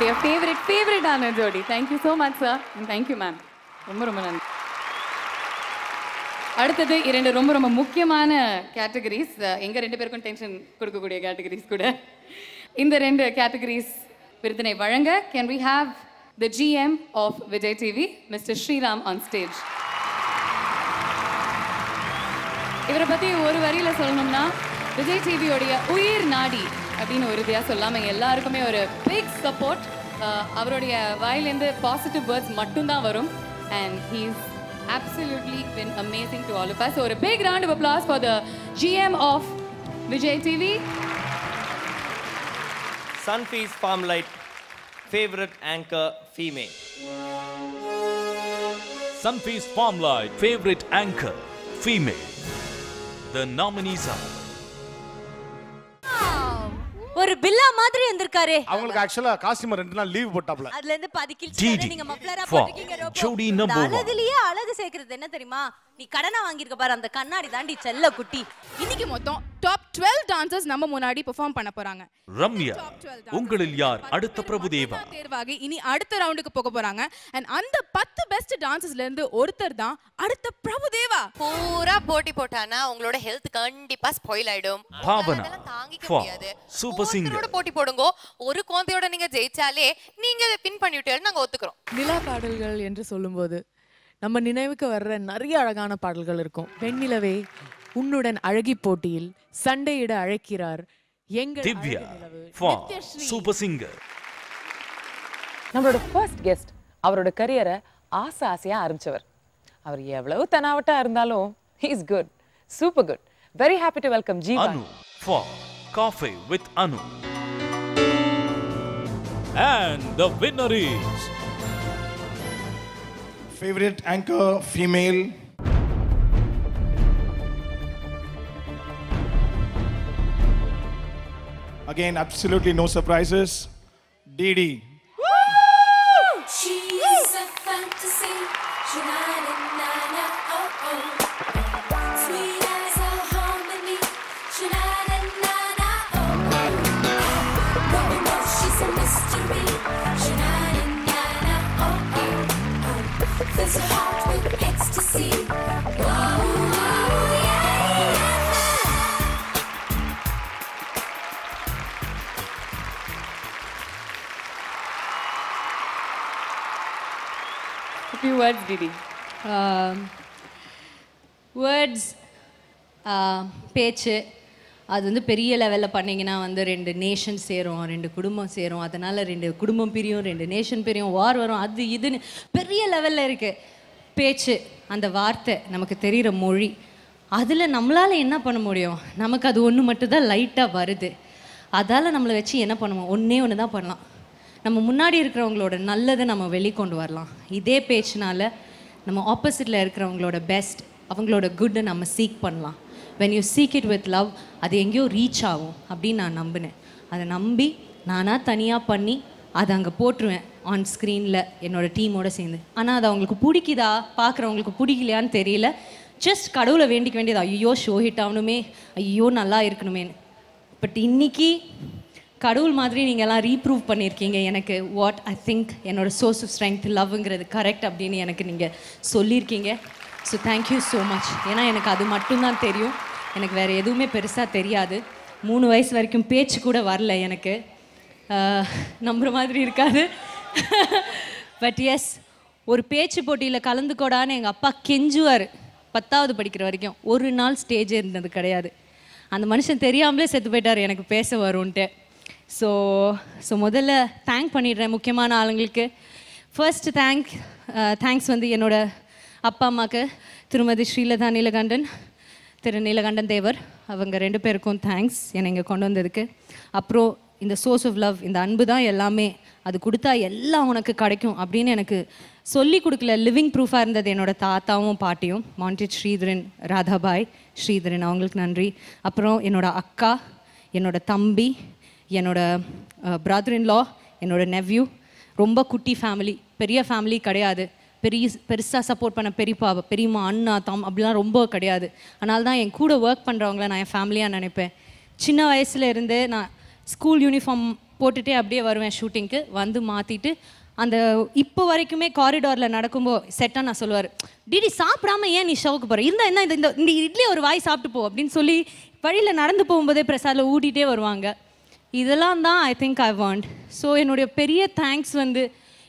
[SPEAKER 8] நம்மளுடைய ஃபேவரட் ஃபேவரட்டான ஜோடி thank you so much sir thank you ma'am ரொம்ப ரொம்ப நன்றி அடுத்தது இரண்டு ரொம்ப ரொம்ப முக்கியமான கேட்டகரிஸ் எங்க ரெண்டு பேருக்கும் டென்ஷன் கொடுக்கக்கூடிய கேட்டகரிஸ் கூட இந்த ரெண்டு கேட்டகரிஸ் விருதினை வழங்க can we have the GM of Vijay TV mister Sriram on stage இவரை பத்தி ஒரு வரியில சொல்லணும்னா விஜய் டிவியோடைய உயிர் நாடி அப்படின்னு உறுதியாக சொல்லாம எல்லாருக்குமே ஒரு பிக் சப்போர்ட் அவருடைய வாயிலேருந்து பாசிட்டிவ் வேர்ட்ஸ் மட்டும்தான் வரும் and he's absolutely been amazing to all of us. So a big round of applause for the GM of Vijay TV.
[SPEAKER 4] Sunfeast Farmlight favorite anchor female.
[SPEAKER 1] Sunfeast Farmlight favorite anchor female. The nominees are
[SPEAKER 17] ஒரு பில்லா மாதிரி வந்திருக்காரு
[SPEAKER 20] அவங்களுக்கு ஆக்சுவலா costumer ரெண்டு நாள் leave போட்டாப்ல
[SPEAKER 17] அதுல இருந்து பாதி கிழிச்சு
[SPEAKER 1] TD
[SPEAKER 17] நீங்க மப்ளரா
[SPEAKER 1] for
[SPEAKER 17] போட்டிருக்கீங்க ரோபோ.
[SPEAKER 1] Jody
[SPEAKER 17] இந்த
[SPEAKER 1] number one.
[SPEAKER 17] அழகுலயே அழகு சேர்க்கிறது என்ன தெரியுமா நீ கடனை வாங்கியிருக்க பாரு அந்த கண்ணாடி தாண்டி செல்ல குட்டி
[SPEAKER 9] இன்னைக்கு மொத்தம் டாப் 12 டான்சர்ஸ் நம்ம முன்னாடி பெர்ஃபார்ம் பண்ண போறாங்க
[SPEAKER 1] ரம்யா உங்களில் யார் அடுத்த பிரபுதேவா
[SPEAKER 9] தேர்வாகி இனி அடுத்த ரவுண்டுக்கு போக போறாங்க அண்ட் அந்த பத்து பெஸ்ட் டான்சர்ஸ்ல இருந்து ஒருத்தர் தான் அடுத்த பிரபுதேவா
[SPEAKER 14] பூரா போட்டி போட்டானா உங்களோட ஹெல்த் கண்டிப்பா ஸ்பாயில் ஆயிடும்
[SPEAKER 1] பாவனா
[SPEAKER 14] தாங்கிக்க
[SPEAKER 1] for
[SPEAKER 14] முடியாது
[SPEAKER 1] சூப்பர் சிங்கர்
[SPEAKER 14] ஒருத்தரோட போட்டி போடுங்க ஒரு குழந்தையோட நீங்க ஜெயிச்சாலே நீங்க பின் பண்ணிவிட்டேன்னு நாங்க ஒத்துக்கிறோம்
[SPEAKER 15] நிலா பாடல்கள் என்று சொல்லும்போது நம்ம நினைவுக்கு வர்ற நிறைய அழகான பாடல்கள் இருக்கும் வெண்ணிலவே உன்னுடன் அழகி போட்டியில் சண்டையிட அழைக்கிறார் எங்கள்
[SPEAKER 1] திவ்யா for சூப்பர் சிங்கர்
[SPEAKER 16] நம்மளோட ஃபர்ஸ்ட் கெஸ்ட் அவரோட கரியரை ஆசை ஆசையா ஆரம்பிச்சவர் அவர் எவ்வளவு தெனாவட்டா இருந்தாலும் is good super good very happy to welcome Jeeva
[SPEAKER 1] Anu for coffee with Anu and the winner is
[SPEAKER 21] Favorite anchor female. Again, absolutely no surprises. Dee Dee.
[SPEAKER 18] She's a fantasy. Sha-na-na-na-na, oh oh. Sweet as a harmony. Sha-na-na-na-na, oh oh. No one knows she's a mystery. Sha-na-na-na-na, oh oh. oh. Fills her heart with ecstasy. Whoa, yeah, yeah.
[SPEAKER 8] A few words, Didi.
[SPEAKER 6] Words பேச்சு அது வந்து பெரிய லெவலில் பண்ணீங்கன்னா வந்து ரெண்டு nation சேரும் ரெண்டு குடும்பம் சேரும் அதனால் ரெண்டு குடும்பம் பிரியும் ரெண்டு நேஷன் பிரியும் வார் வரும் அது இதுன்னு பெரிய லெவலில் இருக்குது பேச்சு அந்த வார்த்தை நமக்கு தெரிகிற மொழி அதில் நம்மளால் என்ன பண்ண முடியும் நமக்கு அது ஒன்று மட்டும்தான் லைட்டாக வருது அதால் நம்மளை வச்சு என்ன பண்ணுவோம் ஒன்றே ஒன்று தான் பண்ணலாம் நம்ம முன்னாடி இருக்கிறவங்களோட நல்லதை நம்ம வெளிக்கொண்டு வரலாம் இதே பேச்சினால நம்ம ஆப்போசிட்டில் இருக்கிறவங்களோட பெஸ்ட் அவங்களோட குட்டை நம்ம சீக் பண்ணலாம் when you seek it with love அது எங்கேயோ ரீச் ஆகும் அப்படின்னு நான் நம்பினேன் அதை நம்பி நானாக தனியாக பண்ணி அதை அங்கே போட்டுருவேன் ஆன் ஸ்க்ரீனில் என்னோட டீமோட சேர்ந்து ஆனால் அது அவங்களுக்கு பிடிக்குதா பார்க்குறவங்களுக்கு பிடிக்கலையான்னு தெரியல ஜஸ்ட் கடவுளை வேண்டிக்க வேண்டியது ஐயோ ஷோ ஹிட் ஆகணுமே ஐயோ நல்லா இருக்கணுமேன்னு பட் இன்னைக்கு கடவுள் மாதிரி நீங்கள் எல்லாம் ரீப்ரூவ் பண்ணியிருக்கீங்க எனக்கு வாட் ஐ திங்க் என்னோட சோர்ஸ் ஆஃப் ஸ்ட்ரென்த் லவ்ங்கிறது கரெக்ட் அப்படின்னு எனக்கு நீங்கள் சொல்லியிருக்கீங்க ஸோ தேங்க்யூ ஸோ மச் ஏன்னா எனக்கு அது மட்டும்தான் தெரியும் எனக்கு வேறு எதுவுமே பெருசாக தெரியாது மூணு வயசு வரைக்கும் பேச்சு கூட வரல எனக்கு ஆஹ், நம்புற மாதிரி இருக்காது பட் எஸ் ஒரு பேச்சு போட்டியில் கலந்துக்கோடான்னு எங்கள் அப்பா கெஞ்சுவார் பத்தாவது படிக்கிற வரைக்கும் ஒரு நாள் ஸ்டேஜ் இருந்தது கிடையாது அந்த மனுஷன் தெரியாமலே செத்து போயிட்டார் எனக்கு பேச வரும்ன்ட்டு ஸோ ஸோ முதல்ல தேங்க் பண்ணிடுறேன் முக்கியமான ஆளுங்களுக்கு ஃபர்ஸ்ட் தேங்க் தேங்க்ஸ் வந்து என்னோட அப்பா அம்மாவுக்கு திருமதி ஸ்ரீலதா நீலகண்டன் திரு நீலகண்டன் தேவர் அவங்க ரெண்டு பேருக்கும் தேங்க்ஸ் என்னை இங்கே கொண்டு வந்ததுக்கு அப்புறம் இந்த சோர்ஸ் ஆஃப் லவ் இந்த அன்பு தான் எல்லாமே அது கொடுத்தா எல்லாம் உனக்கு கிடைக்கும் அப்படின்னு எனக்கு சொல்லி கொடுக்கல லிவிங் ப்ரூஃபாக இருந்தது என்னோட தாத்தாவும் பாட்டியும் மாண்டிட் ஸ்ரீதரன் ராதாபாய் ஸ்ரீதரன் அவங்களுக்கு நன்றி அப்புறம் என்னோட அக்கா என்னோட தம்பி என்னோட பிரதர் இன் லா என்னோட நெவ்யூ ரொம்ப குட்டி ஃபேமிலி பெரிய ஃபேமிலி கிடையாது பெரிய பெருசாக சப்போர்ட் பண்ண பெரியப்பா பெரியம்மா அண்ணா தம் அப்படிலாம் ரொம்ப கிடையாது அதனால தான் என் கூட ஒர்க் பண்ணுறவங்கள நான் என் ஃபேமிலியாக நினைப்பேன் சின்ன வயசுல இருந்து நான் ஸ்கூல் யூனிஃபார்ம் போட்டுட்டே அப்படியே வருவேன் ஷூட்டிங்க்கு வந்து மாற்றிட்டு அந்த இப்போ வரைக்குமே காரிடாரில் நடக்கும்போது செட்டாக நான் சொல்லுவார் டிடி சாப்பிடாம ஏன் நீ ஷவுக்கு போகிற இருந்தா என்ன இந்த இந்த- இந்த இட்லி ஒரு வாய் சாப்பிட்டு போ அப்படின்னு சொல்லி வழியில் நடந்து போகும்போதே பிரசாதில் ஊட்டிகிட்டே வருவாங்க இதெல்லாம் தான் I think I want so என்னுடைய பெரிய தேங்க்ஸ் வந்து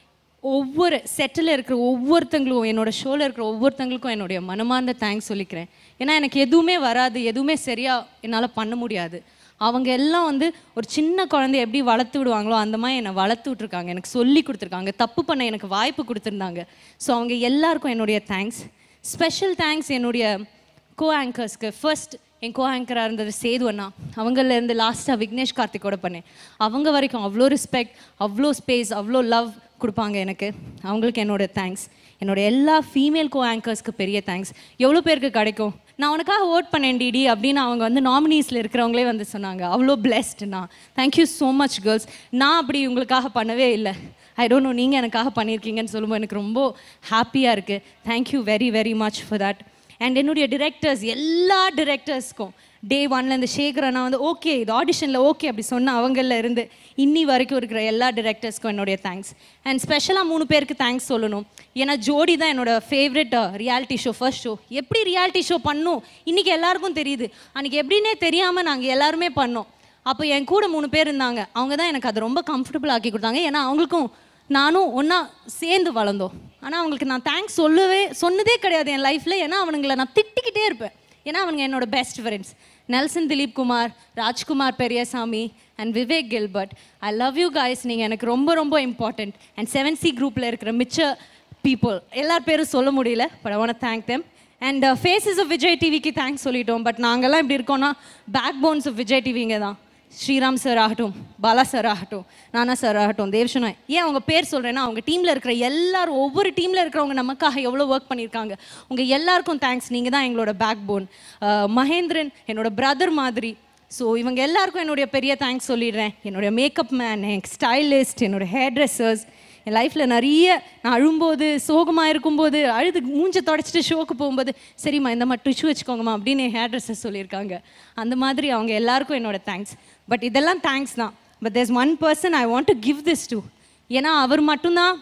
[SPEAKER 6] ஒவ்வொரு செட்டில் இருக்கிற ஒவ்வொருத்தங்களும் என்னோட ஷோவில் இருக்கிற ஒவ்வொருத்தங்களுக்கும் என்னுடைய மனமார்ந்த தேங்க்ஸ் சொல்லிக்கிறேன் ஏன்னா எனக்கு எதுவுமே வராது எதுவுமே சரியாக என்னால் பண்ண முடியாது அவங்க எல்லாம் வந்து ஒரு சின்ன குழந்தைய எப்படி வளர்த்து விடுவாங்களோ அந்த மாதிரி என்னை வளர்த்து விட்ருக்காங்க எனக்கு சொல்லி கொடுத்துருக்காங்க தப்பு பண்ண எனக்கு வாய்ப்பு கொடுத்துருந்தாங்க ஸோ அவங்க எல்லாருக்கும் என்னுடைய தேங்க்ஸ் ஸ்பெஷல் தேங்க்ஸ் என்னுடைய கோ ஆங்கர்ஸ்க்கு ஃபர்ஸ்ட் என் கோ ஆங்கராக இருந்தது சேது அண்ணா அவங்கலேருந்து லாஸ்ட்டாக விக்னேஷ் கார்த்திக்கோட பண்ணேன் அவங்க வரைக்கும் அவ்வளோ ரெஸ்பெக்ட் அவ்வளோ ஸ்பேஸ் அவ்வளோ லவ் கொடுப்பாங்க எனக்கு அவங்களுக்கு என்னோட தேங்க்ஸ் என்னோட எல்லா ஃபீமேல் கோ ஆங்கர்ஸ்க்கு பெரிய தேங்க்ஸ் எவ்வளோ பேருக்கு கிடைக்கும் நான் உனக்காக ஓட் பண்ணேன் டிடி அப்படின்னு அவங்க வந்து நாமினிஸில் இருக்கிறவங்களே வந்து சொன்னாங்க அவ்வளோ பிளெஸ்ட்னா தேங்க்யூ ஸோ மச் கேர்ள்ஸ் நான் அப்படி உங்களுக்காக பண்ணவே இல்லை ஐ டோன்ட் நோ நீங்கள் எனக்காக பண்ணியிருக்கீங்கன்னு சொல்லும்போது எனக்கு ரொம்ப ஹாப்பியாக இருக்குது thank you very very much for that and என்னுடைய டிரெக்டர்ஸ் எல்லா டிரெக்டர்ஸ்க்கும் டே ஒன்லேருந்து சேகர் அண்ணா வந்து ஓகே இது ஆடிஷனில் ஓகே அப்படி சொன்ன அவங்கள இருந்து இன்னி வரைக்கும் இருக்கிற எல்லா டிரெக்டர்ஸ்க்கும் என்னுடைய தேங்க்ஸ் அண்ட் ஸ்பெஷலாக மூணு பேருக்கு தேங்க்ஸ் சொல்லணும் ஏன்னா ஜோடி தான் என்னோட favourite reality show first show எப்படி ரியாலிட்டி ஷோ பண்ணும் இன்றைக்கி எல்லாருக்கும் தெரியுது அன்றைக்கி எப்படின்னே தெரியாமல் நாங்கள் எல்லாருமே பண்ணோம் அப்போ என் கூட மூணு பேர் இருந்தாங்க அவங்க தான் எனக்கு அது ரொம்ப கம்ஃபர்டபுள் ஆக்கி கொடுத்தாங்க ஏன்னா அவங்களுக்கும் நானும் ஒன்றா சேர்ந்து வளர்ந்தோம் ஆனால் அவங்களுக்கு நான் தேங்க்ஸ் சொல்லவே சொன்னதே கிடையாது என் லைஃப்பில் ஏன்னா அவனுங்களை நான் திட்டிக்கிட்டே இருப்பேன் ஏன்னா அவனுங்க என்னோட best friends Nelson Dilip Kumar Rajkumar Periyasamy and Vivek Gilbert I love you guys நீங்கள் எனக்கு ரொம்ப ரொம்ப இம்பார்ட்டண்ட் அண்ட் செவன் சி குரூப்பில் இருக்கிற மிச்ச பீப்புள் எல்லார் பேரும் சொல்ல முடியல but I want thank them and faces of Vijay டிவிக்கு தேங்க்ஸ் சொல்லிட்டோம் பட் நாங்கள்லாம் இப்படி இருக்கோம்னா பேக் போன்ஸ் ஆஃப் விஜய் டிவிங்க தான் ஸ்ரீராம் சார் ஆகட்டும் பாலா சார் ஆகட்டும் நானா சார் ஆகட்டும் தேவ்ஷனா ஏன் அவங்க பேர் சொல்கிறேன்னா அவங்க டீமில் இருக்கிற எல்லாரும் ஒவ்வொரு டீமில் இருக்கிறவங்க நமக்காக எவ்வளோ ஒர்க் பண்ணியிருக்காங்க உங்கள் எல்லாருக்கும் தேங்க்ஸ் நீங்கள் தான் எங்களோட பேக் போன் மகேந்திரன் என்னோட பிரதர் மாதிரி ஸோ இவங்க எல்லாருக்கும் என்னுடைய பெரிய தேங்க்ஸ் சொல்லிடுறேன் என்னுடைய மேக்கப் மேன் என் ஸ்டைலிஸ்ட் என்னோட ஹேர் ட்ரெஸ்ஸர்ஸ் என் லைஃப்பில் நிறைய நான் அழும்போது சோகமாக இருக்கும்போது அழுது மூஞ்ச தொடச்சிட்டு ஷோக்கு போகும்போது சரிம்மா இந்த மாதிரி டிஷ்யூ வச்சுக்கோங்கம்மா அப்படின்னு என் ஹேர் ட்ரெஸ்ஸர் சொல்லியிருக்காங்க அந்த மாதிரி அவங்க எல்லாருக்கும் என்னோட தேங்க்ஸ் பட் இதெல்லாம் தேங்க்ஸ் தான் but there's one person I want to give this to ஏன்னா அவர் மட்டும்தான்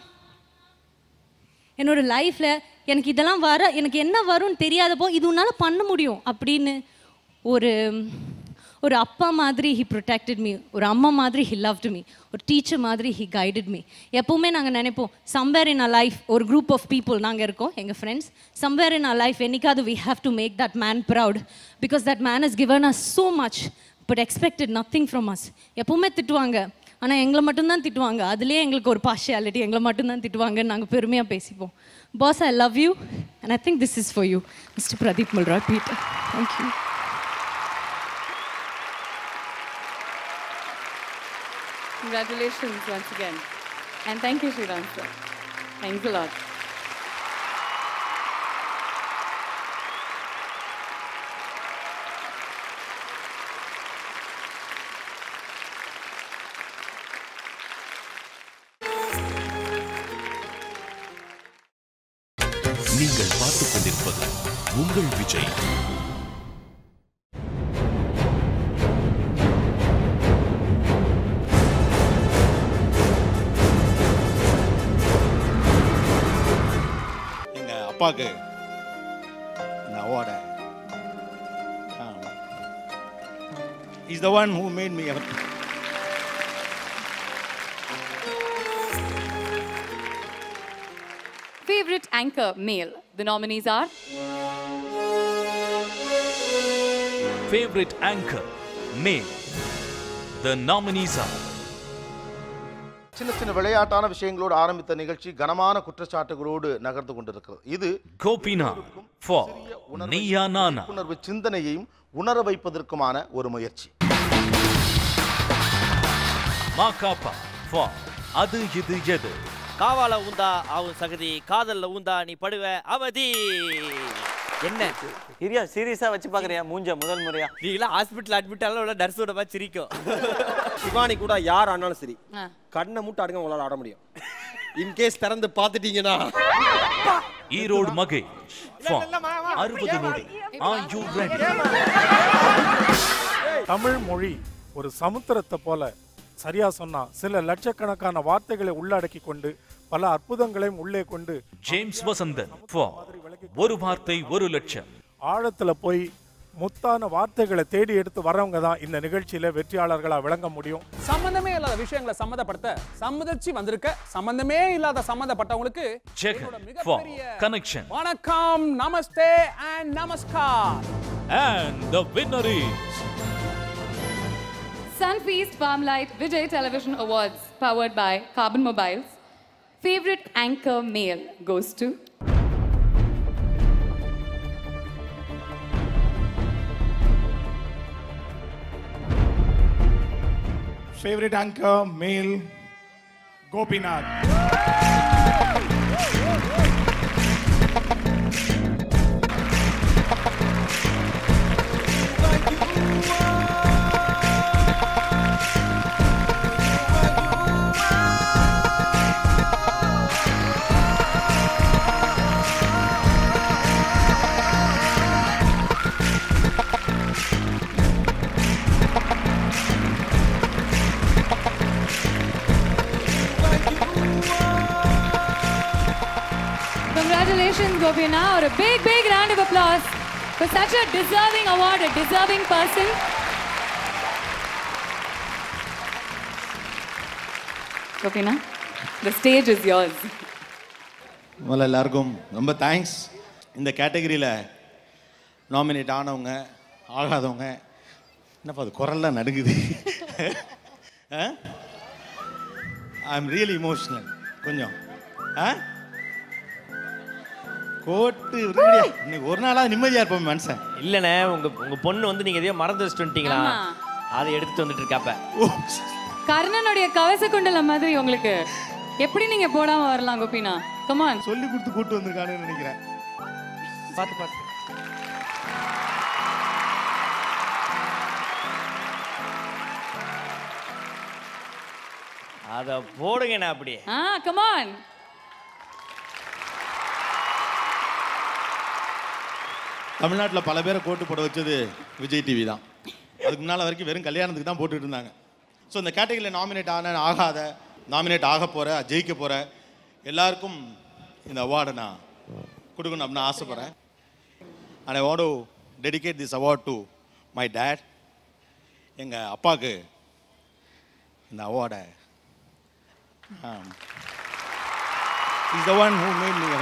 [SPEAKER 6] என்னோட லைஃப்பில் எனக்கு இதெல்லாம் வர எனக்கு என்ன வரும்னு தெரியாதப்போ இது உன்னால் பண்ண முடியும் அப்படின்னு ஒரு ஒரு அப்பா மாதிரி ஹி ப்ரொடெக்டட் மீ ஒரு அம்மா மாதிரி ஹி லவ்டு மீ ஒரு டீச்சர் மாதிரி ஹி கைடட் மீ எப்போவுமே நாங்கள் நினைப்போம் சம்வேர் இன் அ லைஃப் ஒரு குரூப் ஆஃப் பீப்புள் நாங்கள் இருக்கோம் எங்கள் friends somewhere in a life என்னைக்காவது we have to make that man proud because that man is given us so much but expected nothing from us எப்போவுமே திட்டுவாங்க ஆனால் எங்களை மட்டும்தான் திட்டுவாங்க அதுலேயே எங்களுக்கு ஒரு பார்ஷியாலிட்டி எங்களை மட்டும்தான் திட்டுவாங்கன்னு நாங்கள் பெருமையாக பேசிப்போம் boss I love you and I think this is for you mister Pradeep Milroy Peter thank you
[SPEAKER 8] Congratulations once again. And thank you, Sriram sir. Thanks a lot.
[SPEAKER 10] நீங்கள் பார்த்துக் கொண்டிருப்பது உங்கள் விஜய்
[SPEAKER 20] எங்க அப்பாவுக்கு இந்த அவார்டை is the one who made me ever
[SPEAKER 8] Favorite anchor male. The nominees are
[SPEAKER 1] Favorite anchor, male. The nominees are
[SPEAKER 2] சின்ன சின்ன விளையாட்டான விஷயங்களோடு ஆரம்பித்த நிகழ்ச்சி கனமான குற்றச்சாட்டுகளோடு நகர்ந்து கொண்டிருக்கிறது இது
[SPEAKER 1] Gopinath for Niya Nana.
[SPEAKER 2] உணர்வு சிந்தனையையும் உணர வைப்பதற்குமான ஒரு முயற்சி
[SPEAKER 1] Makapa for அது இது எது
[SPEAKER 4] காவால ஊந்தா ஆவும் சகதி காதல்ல ஊந்தா நீ படுவ அவதி என்ன
[SPEAKER 7] இரியா சீரியஸா வச்சு பாக்குறியா மூஞ்ச முதல் முறையா
[SPEAKER 11] நீங்களாம் ஹாஸ்பிட்டல் அட்மிட் ஆனாலும் நர்ஸோட மாதிரி சிரிக்கும் சிவானி கூட யார் ஆனாலும் சரி கண்ணை மூட்டை அடுங்க உங்களால ஆட முடியும் இன்கேஸ் திறந்து பார்த்துட்டீங்கன்னா
[SPEAKER 1] ஈரோடு மகேஷ் for அறுபது நொடி Are you ready?
[SPEAKER 12] தமிழ் மொழி ஒரு சமுத்திரத்தை போல
[SPEAKER 21] சரியா சொன்னா சில லட்சக்கணக்கான வார்த்தைகளை உள்ளடக்கி கொண்டு பல அற்புதங்களையும் உள்ளே கொண்டு
[SPEAKER 1] ஜேம்ஸ் வசந்தன் for ஒரு வார்த்தை ஒரு லட்சம்
[SPEAKER 21] ஆழத்துல போய் முத்தான வார்த்தைகளை தேடி எடுத்து வரவங்க தான் இந்த நிகழ்ச்சியில வெற்றியாளர்களா விளங்க முடியும்
[SPEAKER 3] சம்பந்தமே இல்லாத விஷயங்களை சம்மந்தப்படுத்த சம்மதிச்சு வந்திருக்க சம்பந்தமே இல்லாத சம்மந்தப்பட்டவங்களுக்கு
[SPEAKER 1] ஜெகன்
[SPEAKER 3] என்னோட
[SPEAKER 1] for
[SPEAKER 3] மிகப்பெரிய
[SPEAKER 1] connection
[SPEAKER 3] வணக்கம் நமஸ்தே அண்ட் நமஸ்கார்
[SPEAKER 1] and the winner is
[SPEAKER 8] Sunfeast Farmlight Vijay Television Awards powered by Carbon Mobiles. Favorite anchor male goes to
[SPEAKER 21] favorite anchor male Gopinath.
[SPEAKER 8] Congratulations, Gopina, or a big, big round of applause for such a deserving award, a deserving person. Gopina, the stage is yours.
[SPEAKER 12] முதல்ல எல்லாருக்கும் ரொம்ப thanks இந்த கேட்டகரியில் nominate ஆனவங்க ஆகாதவங்க என்னப்பா அது குரல்லாம் நடுங்குது I am really emotional கொஞ்சம் ஆ கோட்டு விரும்புறியா? இன்னைக்கு ஒரு நாளாவது நிம்மதியாக இருப்போம் மனுஷன்
[SPEAKER 4] இல்லைண்ணே உங்க உங்க பொண்ணு வந்து நீங்க எதையோ மறந்து வச்சுட்டு வந்துட்டீங்களா
[SPEAKER 8] ஆமா.
[SPEAKER 4] அதை எடுத்துட்டு வந்துட்டு இருக்காப்ப
[SPEAKER 8] கர்ணனுடைய கவச குண்டல மாதிரி உங்களுக்கு எப்படி நீங்க போடாம வரலாம் கோபினா கமான்
[SPEAKER 12] சொல்லி கொடுத்து கூட்டு வந்திருக்கானுன்னு நினைக்கிறேன்
[SPEAKER 4] பார்த்து பார்த்து அத போடுங்கண்ணே அப்படியே
[SPEAKER 8] ஆ கமான்
[SPEAKER 12] தமிழ்நாட்டில் பல பேரை கோட்டு போட வச்சது விஜய் டிவி தான் அதுக்கு முன்னால் வரைக்கும் வெறும் கல்யாணத்துக்கு தான் போட்டுட்டு இருந்தாங்க ஸோ இந்த கேட்டகரியில் நாமினேட் ஆன ஆகாத நாமினேட் ஆக போகிற ஜெயிக்க போகிற எல்லாருக்கும் இந்த அவார்டை நான் கொடுக்கணும் அப்படின்னு ஆசைப்பட்றேன் and I want to dedicate this award to my dad எங்கள் அப்பாவுக்கு இந்த அவார்டை is the one who made me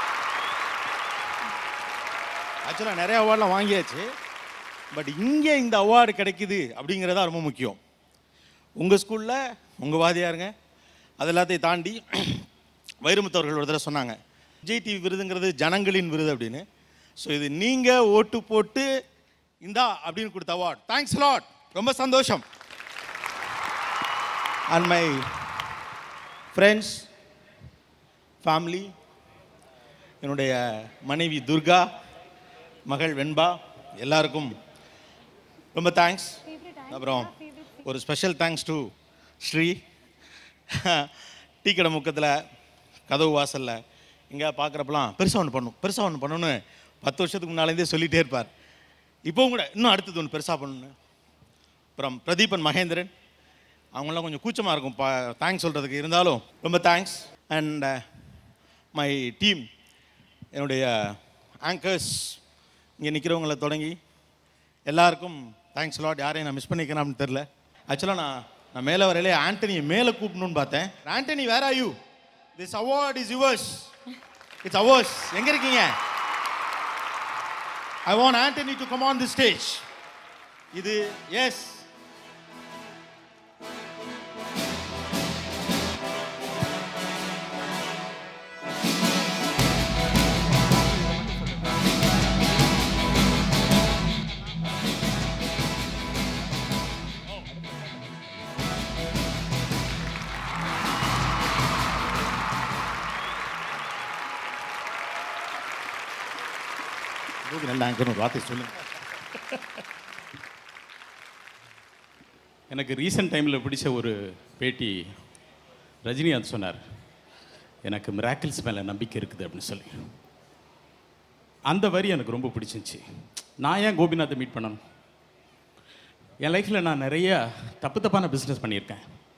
[SPEAKER 12] ஆக்சுவலாக நிறைய அவார்ட்லாம் வாங்கியாச்சு பட் இங்கே இந்த அவார்டு கிடைக்குது அப்படிங்கிறதா ரொம்ப முக்கியம் உங்கள் ஸ்கூலில் உங்கள் வாதியாருங்க அது எல்லாத்தையும் தாண்டி வைரமுத்தவர்கள் ஒரு தடவை சொன்னாங்க விஜய் டிவி விருதுங்கிறது ஜனங்களின் விருது அப்படின்னு ஸோ இது நீங்கள் ஓட்டு போட்டு இந்தா அப்படின்னு கொடுத்த அவார்ட் தேங்க்ஸ் லாட் ரொம்ப சந்தோஷம் அண்ட் மை ஃப்ரெண்ட்ஸ் ஃபேமிலி என்னுடைய மனைவி துர்கா மகள் வெண்பா எல்லாருக்கும் ரொம்ப தேங்க்ஸ் அப்புறம் ஒரு special thanks to Sri tea கடை முக்கத்தில் கதவு வாசலில் இங்கே பார்க்குறப்பலாம் பெருசாக ஒன்று பண்ணும் பெருசாக ஒன்று பண்ணணும்னு பத்து வருஷத்துக்கு முன்னாலேருந்தே சொல்லிகிட்டே இருப்பார் இப்போவும் கூட இன்னும் அடுத்தது ஒன்று பெருசாக பண்ணணும் அப்புறம் பிரதீபன் மகேந்திரன் அவங்களாம் கொஞ்சம் கூச்சமாக இருக்கும் பா தேங்க்ஸ் சொல்கிறதுக்கு இருந்தாலும் ரொம்ப தேங்க்ஸ் அண்ட் மை டீம் என்னுடைய ஆங்கர்ஸ் இங்கே நிற்கிறவங்கள தொடங்கி எல்லாருக்கும் தேங்க்ஸ் லாட் யாரையும் நான் மிஸ் பண்ணிக்கிறேன் தெரில ஆக்சுவலாக நான் நான் மேலே வரையிலே ஆண்டனியை மேலே கூப்பிடணும்னு பார்த்தேன் Antony where are you this award is yours it's awards எங்கே இருக்கீங்க I want Antony to come on the stage இது எஸ் இதுக்கு நல்ல ஆங்கர்னு ஒரு வார்த்தை சொல்லுங்க
[SPEAKER 13] எனக்கு ரீசெண்ட் டைமில் பிடிச்ச ஒரு பேட்டி ரஜினிகாந்த் சொன்னார் எனக்கு மிராக்கிள்ஸ் மேலே நம்பிக்கை இருக்குது அப்படின்னு சொல்லி அந்த வரி எனக்கு ரொம்ப பிடிச்சிருந்துச்சி நான் ஏன் கோபிநாத்தை மீட் பண்ணணும் என் லைஃப்பில் நான் நிறைய தப்பு தப்பான பிஸ்னஸ் பண்ணியிருக்கேன்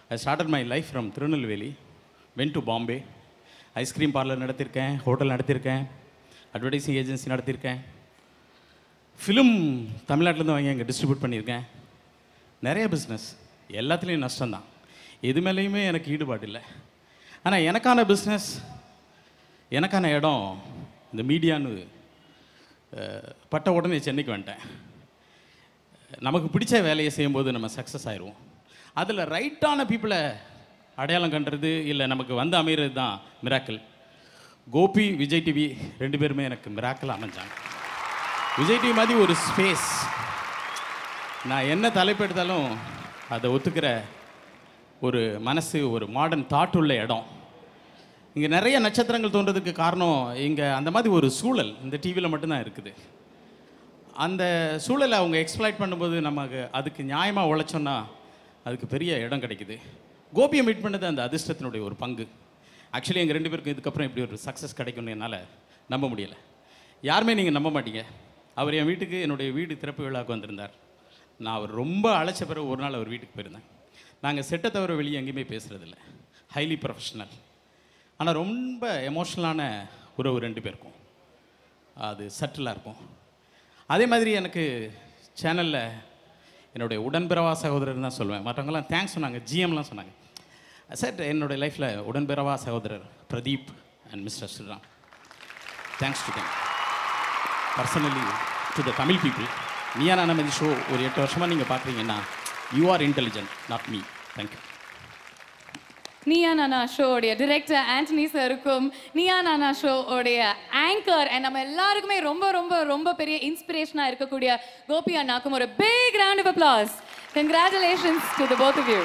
[SPEAKER 13] I started my life from Tirunelveli went to Bombay ice cream parlour நடத்தியிருக்கேன் ஹோட்டல் நடத்தியிருக்கேன் அட்வர்டைசிங் ஏஜென்சி நடத்தியிருக்கேன் ஃபிலிம் தமிழ்நாட்டிலேருந்து வாங்கி அங்கே டிஸ்ட்ரிபியூட் பண்ணியிருக்கேன் நிறைய பிஸ்னஸ் எல்லாத்துலேயும் நஷ்டம்தான் எது மேலேயுமே எனக்கு ஈடுபாடு இல்லை ஆனால் எனக்கான பிஸ்னஸ் எனக்கான இடம் இந்த மீடியான்னு அஹ், பட்ட உடனே சென்னைக்கு வந்துட்டேன் நமக்கு பிடிச்ச வேலையை செய்யும்போது நம்ம சக்ஸஸ் ஆயிடுவோம் அதில் ரைட்டான பீப்புளை அடையாளம் கண்டுறது இல்லை நமக்கு வந்து அமைகிறது தான் மிராக்கிள் கோபி விஜய் டிவி ரெண்டு பேருமே எனக்கு மிராக்கிள் அமைஞ்சாங்க விஜய் டிவி மாதிரி ஒரு ஸ்பேஸ் நான் என்ன தலைப்பு எடுத்தாலும் அதை ஒத்துக்கிற ஒரு மனசு ஒரு மாடர்ன் தாட் உள்ள இடம் இங்கே நிறைய நட்சத்திரங்கள் தோன்றதுக்கு காரணம் இங்கே அந்த மாதிரி ஒரு சூழல் இந்த டிவியில் மட்டும்தான் இருக்குது அந்த சூழலை அவங்க எக்ஸ்ப்ளாய்ட் பண்ணும்போது நமக்கு அதுக்கு நியாயமாக உழைச்சோன்னா அதுக்கு பெரிய இடம் கிடைக்குது கோபியை மீட் பண்ணது அந்த அதிர்ஷ்டத்தினுடைய ஒரு பங்கு ஆக்சுவலி எங்கள் ரெண்டு பேருக்கும் இதுக்கப்புறம் இப்படி ஒரு சக்ஸஸ் கிடைக்கும்னு என்னால் நம்ப முடியலை யாருமே நீங்கள் நம்ப மாட்டீங்க அவர் என் வீட்டுக்கு என்னுடைய வீடு திறப்பு விழாவுக்கு வந்திருந்தார் நான் அவர் ரொம்ப அழைச்ச பிறகு ஒரு நாள் அவர் வீட்டுக்கு போயிருந்தேன் நாங்கள் செட்டை தவிர வெளியே எங்கேயுமே பேசுகிறதில்ல ஹைலி ப்ரொஃபஷ்னல் ஆனால் ரொம்ப எமோஷ்னலான உறவு ரெண்டு பேருக்கும் அது சட்டிலாக இருக்கும் அதே மாதிரி எனக்கு சேனலில் என்னுடைய உடன்பிறவா சகோதரர் தான் சொல்லுவேன் மற்றவங்கலாம் தேங்க்ஸ் சொன்னாங்க ஜிஎம்லாம் சொன்னாங்க சார் என்னுடைய லைஃப்பில் உடன்பிறவா சகோதரர் Pradeep and mister Sriram thanks to them personally to the Tamil people Neeya நானமதி ஷோ ஒரு எட்டு வருஷமாக நீங்கள் பார்க்குறீங்கன்னா you are intelligent not me thank you
[SPEAKER 8] Neeya Naana show உடைய டிரெக்டர் ஆண்டனி சருக்கும் நீயா நானா ஷோ உடைய ஆங்கர் அண்ட் நம்ம எல்லாருக்குமே ரொம்ப ரொம்ப ரொம்ப பெரிய இன்ஸ்பிரேஷனா இருக்கக்கூடிய கோபி அண்ணாக்கும் ஒரு big round of applause congratulations to the both of you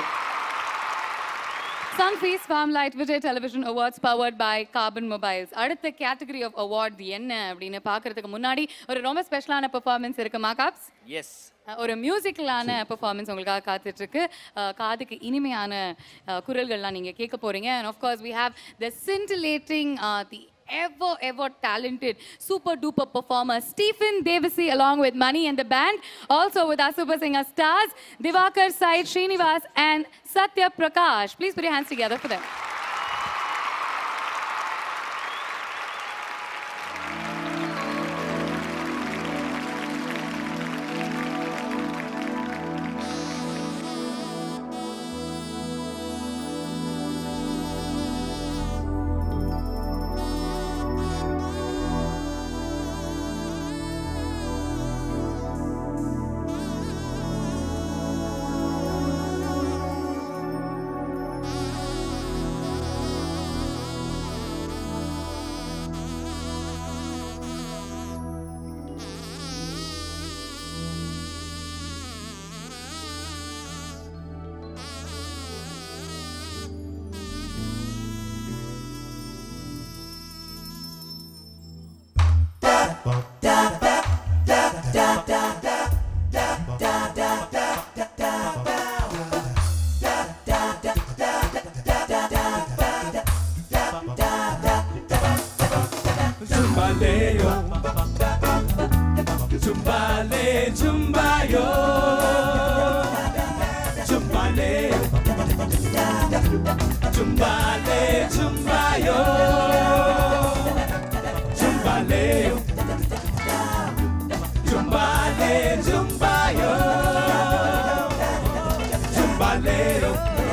[SPEAKER 8] Sunfeast Farmlite Vijay television awards powered by Karbonn mobiles அடுத்த கேட்டகரி ஆஃப் அவார்ட் என்ன அப்படின்னு பார்க்கறதுக்கு முன்னாடி ஒரு ரொம்ப ஸ்பெஷலான பெர்ஃபார்மன்ஸ் இருக்கு மாகாப்ஸ்
[SPEAKER 4] எஸ்
[SPEAKER 8] ஒரு மியூசிக்கலான பெர்ஃபார்மன்ஸ் உங்களுக்காக காத்துட்டு இருக்கு அஹ் காதுக்கு இனிமையான அஹ், குரல்கள்லாம் நீங்க கேட்க போறீங்க and of course we have the scintillating the ever ever talented super duper performer Stephen Devasi along with Money and the band also with our super singer stars Divakar Said Srinivas and Satya Prakash please put your hands together for them
[SPEAKER 5] Zumbaleo Zumbale Zumbayo Zumbaleo Zumbale Zumbayo Zumbaleo Zumbale Zumbayo Zumbaleo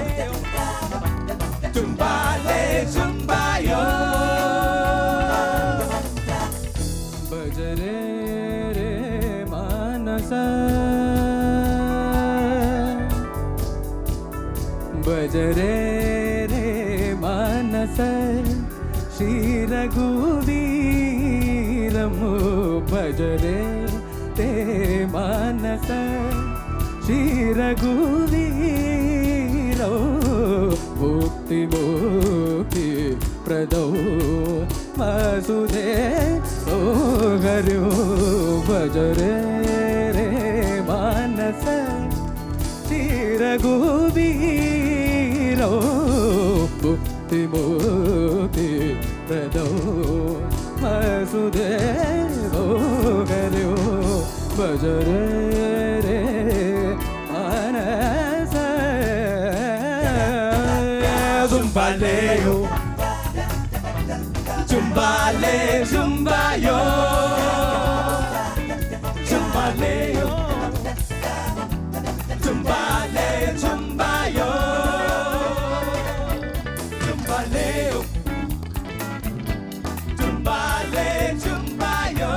[SPEAKER 5] Zumbale Zumbayo भजरे रे मानस भजरे रे मानस श्री रघुवीरमु भजरे ते मानस श्री रघुवीरो मुक्ति मुक्ति प्रदो वसुदे ओ हरियो भजरे रे मानस चिरगुबीरो मुक्ति मुक्ति प्रदो वसुदेवो हरियो भजरे रे मानस Zumbaleo Zumbale, zumbayo Zumbaleo Zumbale, zumbayo Zumbaleo Zumbale, zumbayo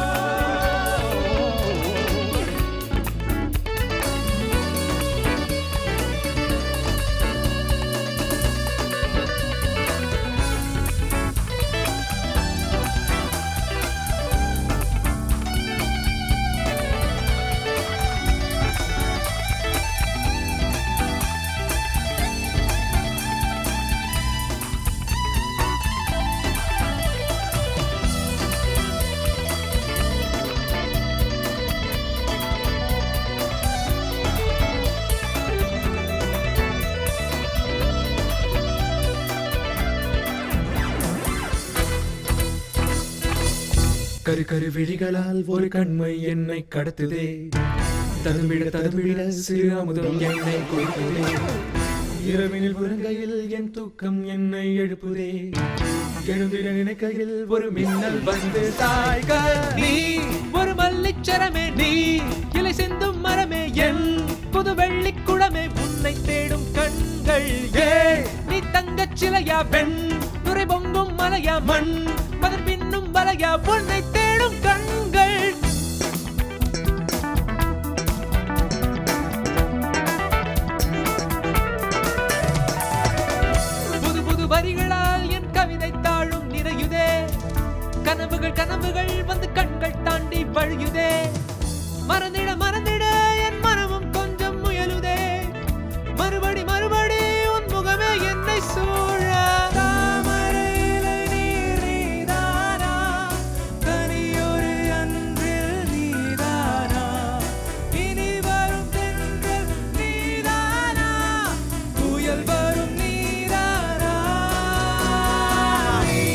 [SPEAKER 5] கரு கரு விழிகளால் ஒரு கண்மை என்னை கடத்துதே ததும்பிட ததும்பிட சிறு அமுதம் என்னை கொடுக்குதே இரவினில் உறங்கையில் என் தூக்கம் என்னை எழுப்புதே எழுந்திட நினைக்கையில் ஒரு மின்னல் வந்து தாய்கள் நீ ஒரு மல்லிச்சரமே நீ இலை சிந்தும் மரமே என் புது வெள்ளிக் குளமே உன்னை தேடும் கண்கள் ஏ நீ தங்கச் சிலையா பெண் நுரை பொங்கும் மலையா மண் மதன் பின்னும் வலையா உன்னை தேடும் கண்கள் புது புது வரிகளால் என் கவிதை தாழும் நிறையுதே கனவுகள் கனவுகள் வந்து கண்கள் தாண்டி வழியுதே மறந்திட மறந்திட என் மனமும் கொஞ்சம் முயலுதே மறுபடி மறுபடி உன் முகமே என்னை சூழ தாமரையிலை நீர் நீதானா, தனியொரு அன்றில் நீதானா, இனி வரும் தென்றல் நீதானா, புயல் வரும் நீதானா நீ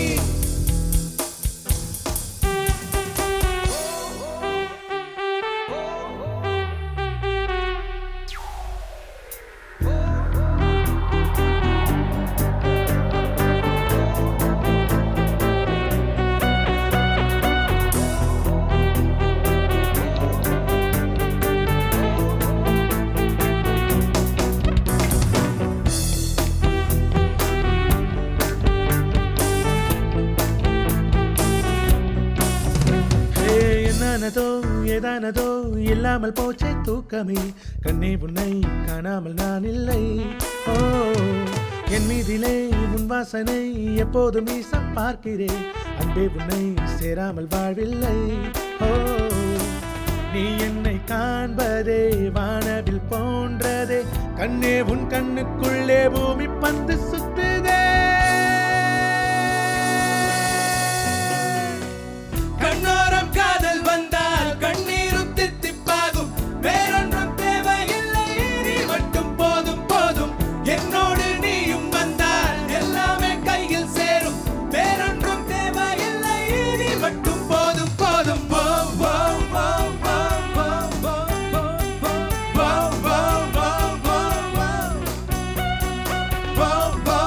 [SPEAKER 5] ஏ, என்னானதோ ஏதானதோ இல்லாமல் போச்சே தூக்கமே கண்ணே உன்னை காணாமல் நான் இல்லை ஓ என் மீதிலே உன் வாசனை எப்போதும் மீசம் பார்க்கிறேன் அன்பே உன்னை சேராமல் வாழ்வில்லை ஓ நீ என்னை காண்பதே வானவில் போன்றதே கண்ணே உன் கண்ணுக்குள்ளே பூமி பந்து சுத்துதே கண்ணோரம் காதல் வந்தால் கண்ணீரும் தித்திப்பாகும் வேறொன்றும் தேவையில்லை நீ மட்டும் போதும் போதும் என்னோடு நீயும் வந்தால் எல்லாமே கையில் சேரும் வேறொன்றும் தேவையில்லை நீ மட்டும் போதும் போதும் போ போ போ போ போ போ போ போ போ போ போ போ போ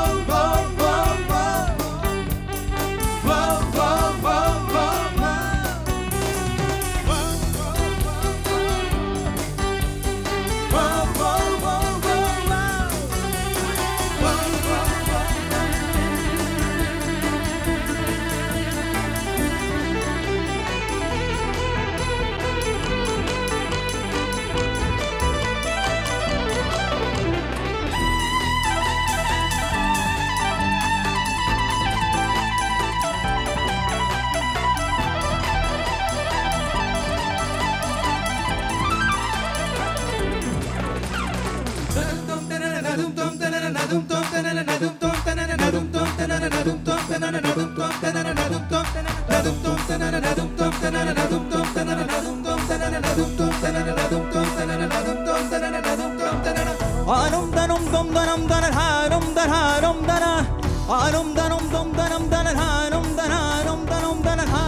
[SPEAKER 5] ஆனும் தனும் தொம் தனம் தனர் ஹாரும் தனாரும் தன ஆனும் தனும் தொம் தனம் தனர் ஹாரும் தனாரும் தனும் தனர் ஹா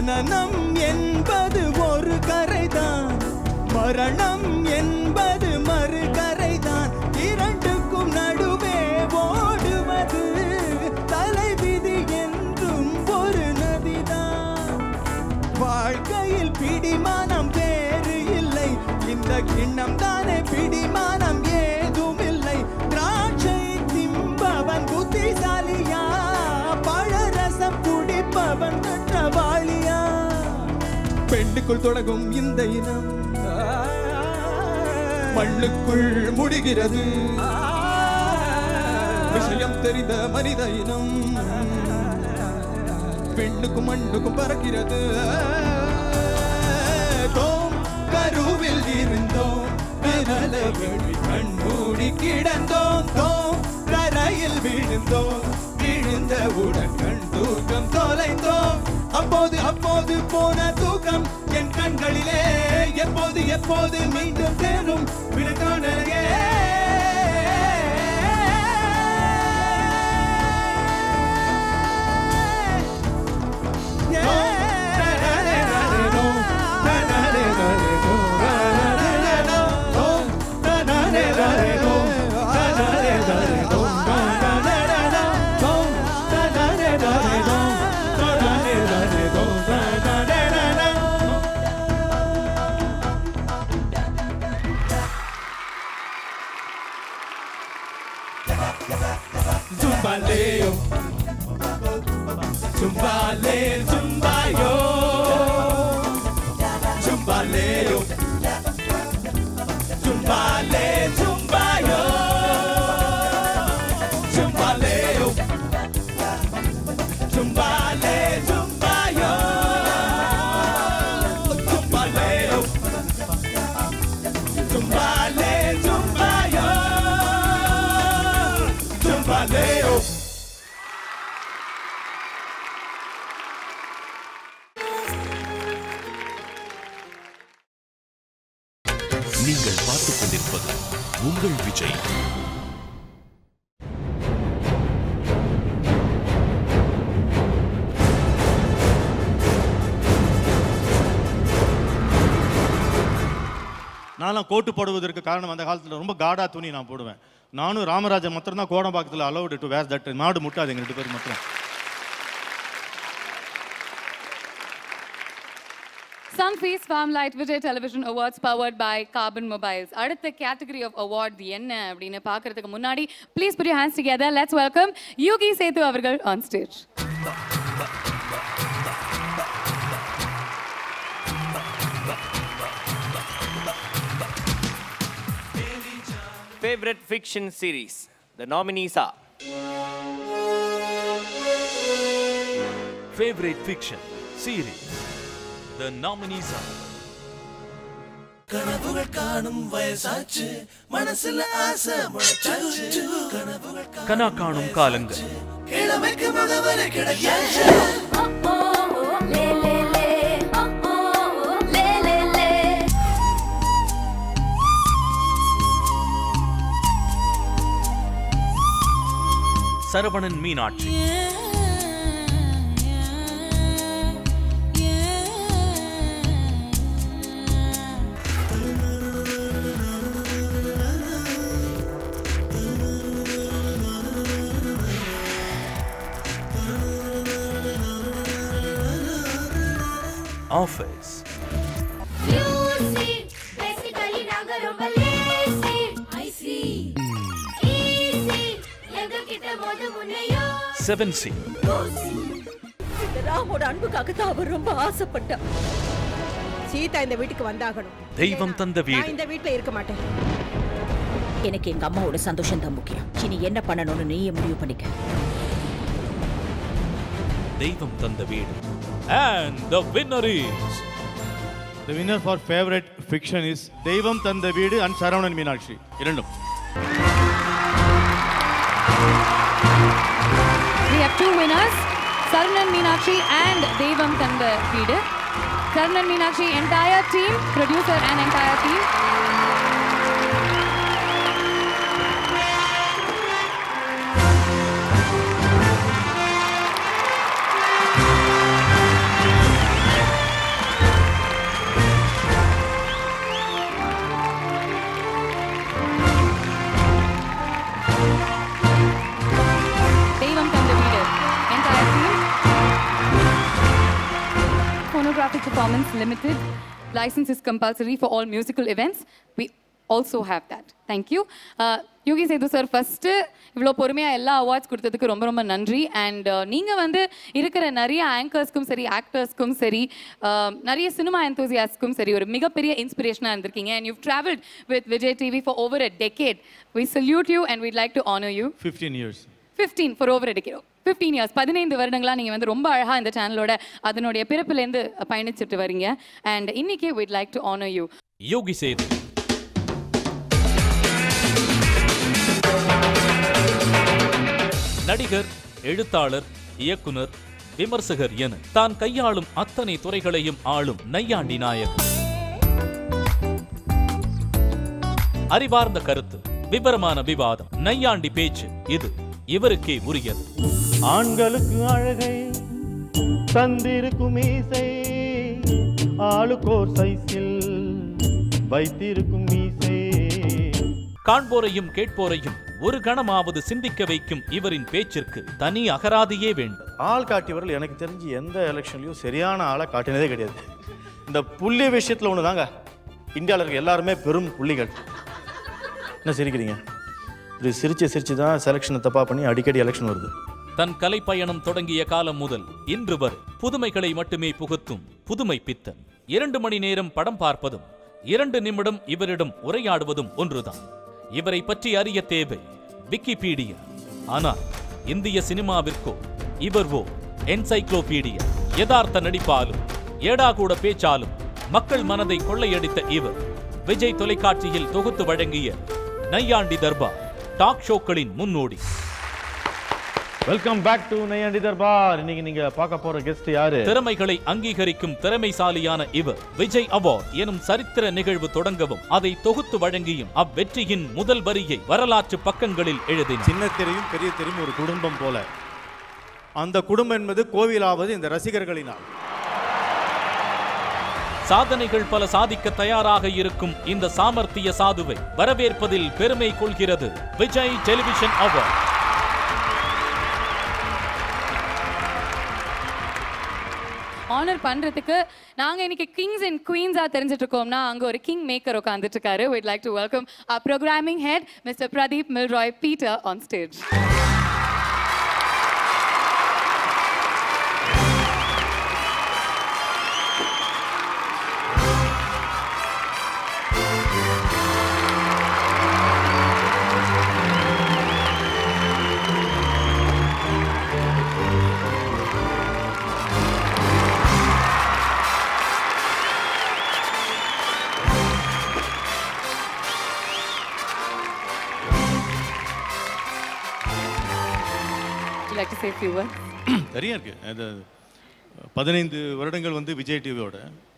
[SPEAKER 19] ஜனனம் என்பது ஒரு கரைதான் மரணம் என்பது மறு கரைதான் இரண்டுக்கும் நடுவே ஓடுவது தலைவிதி என்றும் ஒரு நதிதான் வாழ்க்கையில் பிடிமானம் வேறு இல்லை இந்த கிண்ணம் தானே பிடிமானம் ஏதும் இல்லை திராட்சை திம்பவன் புத்திசாலியா பழரசம் குடிப்பவன் குற்றவாளியா பெண்ணுக்குள் தொடங்கும் இந்த இனம் மண்ணுக்குள் முடிகிறது விஷயம் தெரிந்த மனித இனம் பெண்ணுக்கும் மண்ணுக்கும் பறக்கிறது தோம் கருவில் இருந்தோம் விரல வேண்டி கண் மூடி கிடந்தோம் தோம் கரையில் விழுந்தோம் விழுந்தவுடன் கண் தூக்கம் தொலைந்தோம் அப்போது அப்போது போன தூக்கம் என் கண்களிலே எப்போது எப்போது மீண்டும் சேரும் விடுகாணலே Zumbaleo Zumbale, zumbayo Zumbaleo Zumbale, zumbayo Zumbaleo Zumbale, zumbayo Zumbaleo Zumbale, zumbayo Zumbaleo
[SPEAKER 10] நீங்கள் பார்த்துக் கொண்டிருப்பது உங்கள் விஜய்
[SPEAKER 12] நான்லாம் கோட்டு போடுவதற்கு காரணம் அந்த காலத்தில் ரொம்ப காடா துணி நான் போடுவேன் நானும் ராமராஜன் மாத்திரம் தான் கோடம்பாக்கத்தில் அலௌடு டு வேர் தட் மாடு முட்டாது எங்க ரெண்டு பேர் மட்டும்
[SPEAKER 8] Sunfeast Farmlight Vijay Television Awards powered by Carbon Mobiles. அடுத்த category of award என்ன அப்படின்னு பார்க்கறதுக்கு முன்னாடி please put your hands together. Let's welcome யோகி சேது அவர்கள் on stage.
[SPEAKER 4] Favorite fiction series. The nominees are
[SPEAKER 1] Favorite fiction series. The nominees are
[SPEAKER 19] கனவுகள் காணும் வயசாச்சு மனசுல ஆசை முளைச்சாச்சு கனவுகள்
[SPEAKER 1] கனா காணும் காலங்கள்
[SPEAKER 19] கிழமைக்கு முகவரை கிடைக்காச்சு
[SPEAKER 1] சரவணன் மீனாட்சி ஆஃபீஸ்
[SPEAKER 18] Basically, நாங்க ரொம்ப lazy. I see. Easy. எங்ககிட்ட மோத முன்னையோ
[SPEAKER 1] செவன் சி
[SPEAKER 17] இந்த ராமோட அன்புக்காக தான் அவர் ரொம்ப ஆசைப்பட்டா சீதா இந்த வீட்டுக்கு வந்தாகணும்
[SPEAKER 1] தெய்வம் தந்த
[SPEAKER 17] நான்
[SPEAKER 1] வீடு
[SPEAKER 17] இந்த வீட்ல இருக்க மாட்டேன்
[SPEAKER 22] எனக்கு எங்க அம்மாவோட சந்தோஷம் தான் முக்கியம் இனி என்ன பண்ணணும்னு நீயே முடிவு பண்ணிக்க
[SPEAKER 1] தெய்வம் தந்த Veedu and the winner is
[SPEAKER 12] The winner for favorite fiction is தெய்வம் தந்த வீடு அண்ட் சரவணன் மீனாட்சி இரண்டும்
[SPEAKER 8] We have two winners, Sarnan Meenakshi and Devam Tanda Veedu. Sarnan Meenakshi, entire team, producer and entire team. Phonographic Performance Limited. License is compulsory for all musical events. We also have that. Thank you. Uh, Yogi Sethu sir first இவ்வளோ பொறுமையாக எல்லா awards கொடுத்ததுக்கு ரொம்ப ரொம்ப நன்றி and நீங்கள் வந்து இருக்கிற நிறைய ஆங்கர்ஸ்க்கும் சரி ஆக்டர்ஸ்க்கும் சரி uh, நிறைய சினிமா எந்தோசியாஸ்க்கும் சரி ஒரு மிகப்பெரிய இன்ஸ்பிரேஷனாக இருந்திருக்கீங்க and you travelled with Vijay TV for over a decade we salute you and we'd like to honour you
[SPEAKER 9] 15 years.
[SPEAKER 8] Fifteen for over அடிக்கிறோம் ஃபிஃப்டீன் இயர்ஸ் பதினைந்து வருடங்களா நீங்கள் வந்து ரொம்ப அழகாக இந்த சேனலோட அதனுடைய பிறப்புலேருந்து பயணிச்சுட்டு வரீங்க அண்ட் இன்னைக்கு we'd like to honour you
[SPEAKER 1] Yogi Sethu நடிகர் எழுத்தாளர் இயக்குனர் விமர்சகர் என தான் கையாளும் அத்தனை துறைகளையும் ஆளும் நையாண்டி நாயகன் அறிவார்ந்த கருத்து விவரமான விவாதம் நையாண்டி பேச்சு இது இவருக்கே உரியது
[SPEAKER 12] ஆண்களுக்கு அழகை தந்திருக்கும் மீசை ஆளுக்கோர் சைஸில் வைத்திருக்கும் மீசை
[SPEAKER 1] காண்போரையும் கேட்போரையும் ஒரு கணமாவது சிந்திக்க வைக்கும் இவரின் பேச்சிற்கு தனி அகராதியே வேண்டும்
[SPEAKER 12] ஆள் காட்டியவர்கள் எனக்கு தெரிஞ்சு எந்த எலெக்ஷன்லையும் சரியான ஆளை காட்டினதே கிடையாது இந்த புள்ளி விஷயத்தில் ஒன்று தாங்க இந்தியாவில் இருக்க எல்லாருமே பெரும் புள்ளிகள் என்ன சிரிக்கிறீங்க இப்படி சிரிச்சு சிரிச்சு தான் செலெக்ஷனை தப்பா பண்ணி அடிக்கடி எலெக்ஷன் வருது
[SPEAKER 1] தன் கலைப்பயணம் தொடங்கிய காலம் முதல் இன்று வரை புதுமைகளை மட்டுமே புகுத்தும் புதுமை பித்தன் இரண்டு மணி நேரம் படம் பார்ப்பதும் இரண்டு நிமிடம் இவரிடம் உரையாடுவதும் ஒன்றுதான் இவரை பற்றி அறிய தேவை விக்கிபீடியா ஆனால் இந்திய சினிமாவிற்கோ இவர் ஓ என்சைக்ளோபீடியா யதார்த்த நடிப்பாலும் ஏடாகூட பேச்சாலும் மக்கள் மனதை கொள்ளையடித்த இவர் விஜய் தொலைக்காட்சியில் தொகுத்து வழங்கிய நையாண்டி தர்பார் டாக் ஷோக்களின் முன்னோடி
[SPEAKER 12] வெல்கம் பேக் டு நையாண்டி தர்பார் இன்னைக்கு நீங்க பார்க்க போற கெஸ்ட் யாரு
[SPEAKER 1] திறமைகளை அங்கீகரிக்கும் திறமைசாலியான இவர் விஜய் அவார்ட் எனும் சரித்திர நிகழ்வு தொடங்கவும் அதை தொகுத்து வழங்கியும் அவ்வெற்றியின் முதல் வரியை வரலாற்று பக்கங்களில் எழுதினார்
[SPEAKER 12] சின்ன தெரியும் பெரிய தெரியும் ஒரு குடும்பம் போல அந்த குடும்பம் என்பது கோவிலாவது இந்த ரசிகர்களினால்
[SPEAKER 1] சாதனைகள் பல சாதிக்க தயாராக இருக்கும் இந்த சாமர்த்திய சாதுவை வரவேற்பதில் பெருமை கொள்கிறது விஜய் டெலிவிஷன் அவார்ட்
[SPEAKER 8] ஆனர் பண்றதுக்கு நாங்க இன்னைக்கு கிங்ஸ் அண்ட் குவீன்ஸா தெரிஞ்சிட்டு இருக்கோம்னா அங்க ஒரு கிங் மேக்கர் உட்கார்ந்துட்டு இருக்காரு we'd like to welcome our programming head mr pradeep milroy peter on stage would you like to say a few words
[SPEAKER 12] நிறைய இருக்கு அது பதினைந்து வருடங்கள் வந்து விஜய் டிவியோட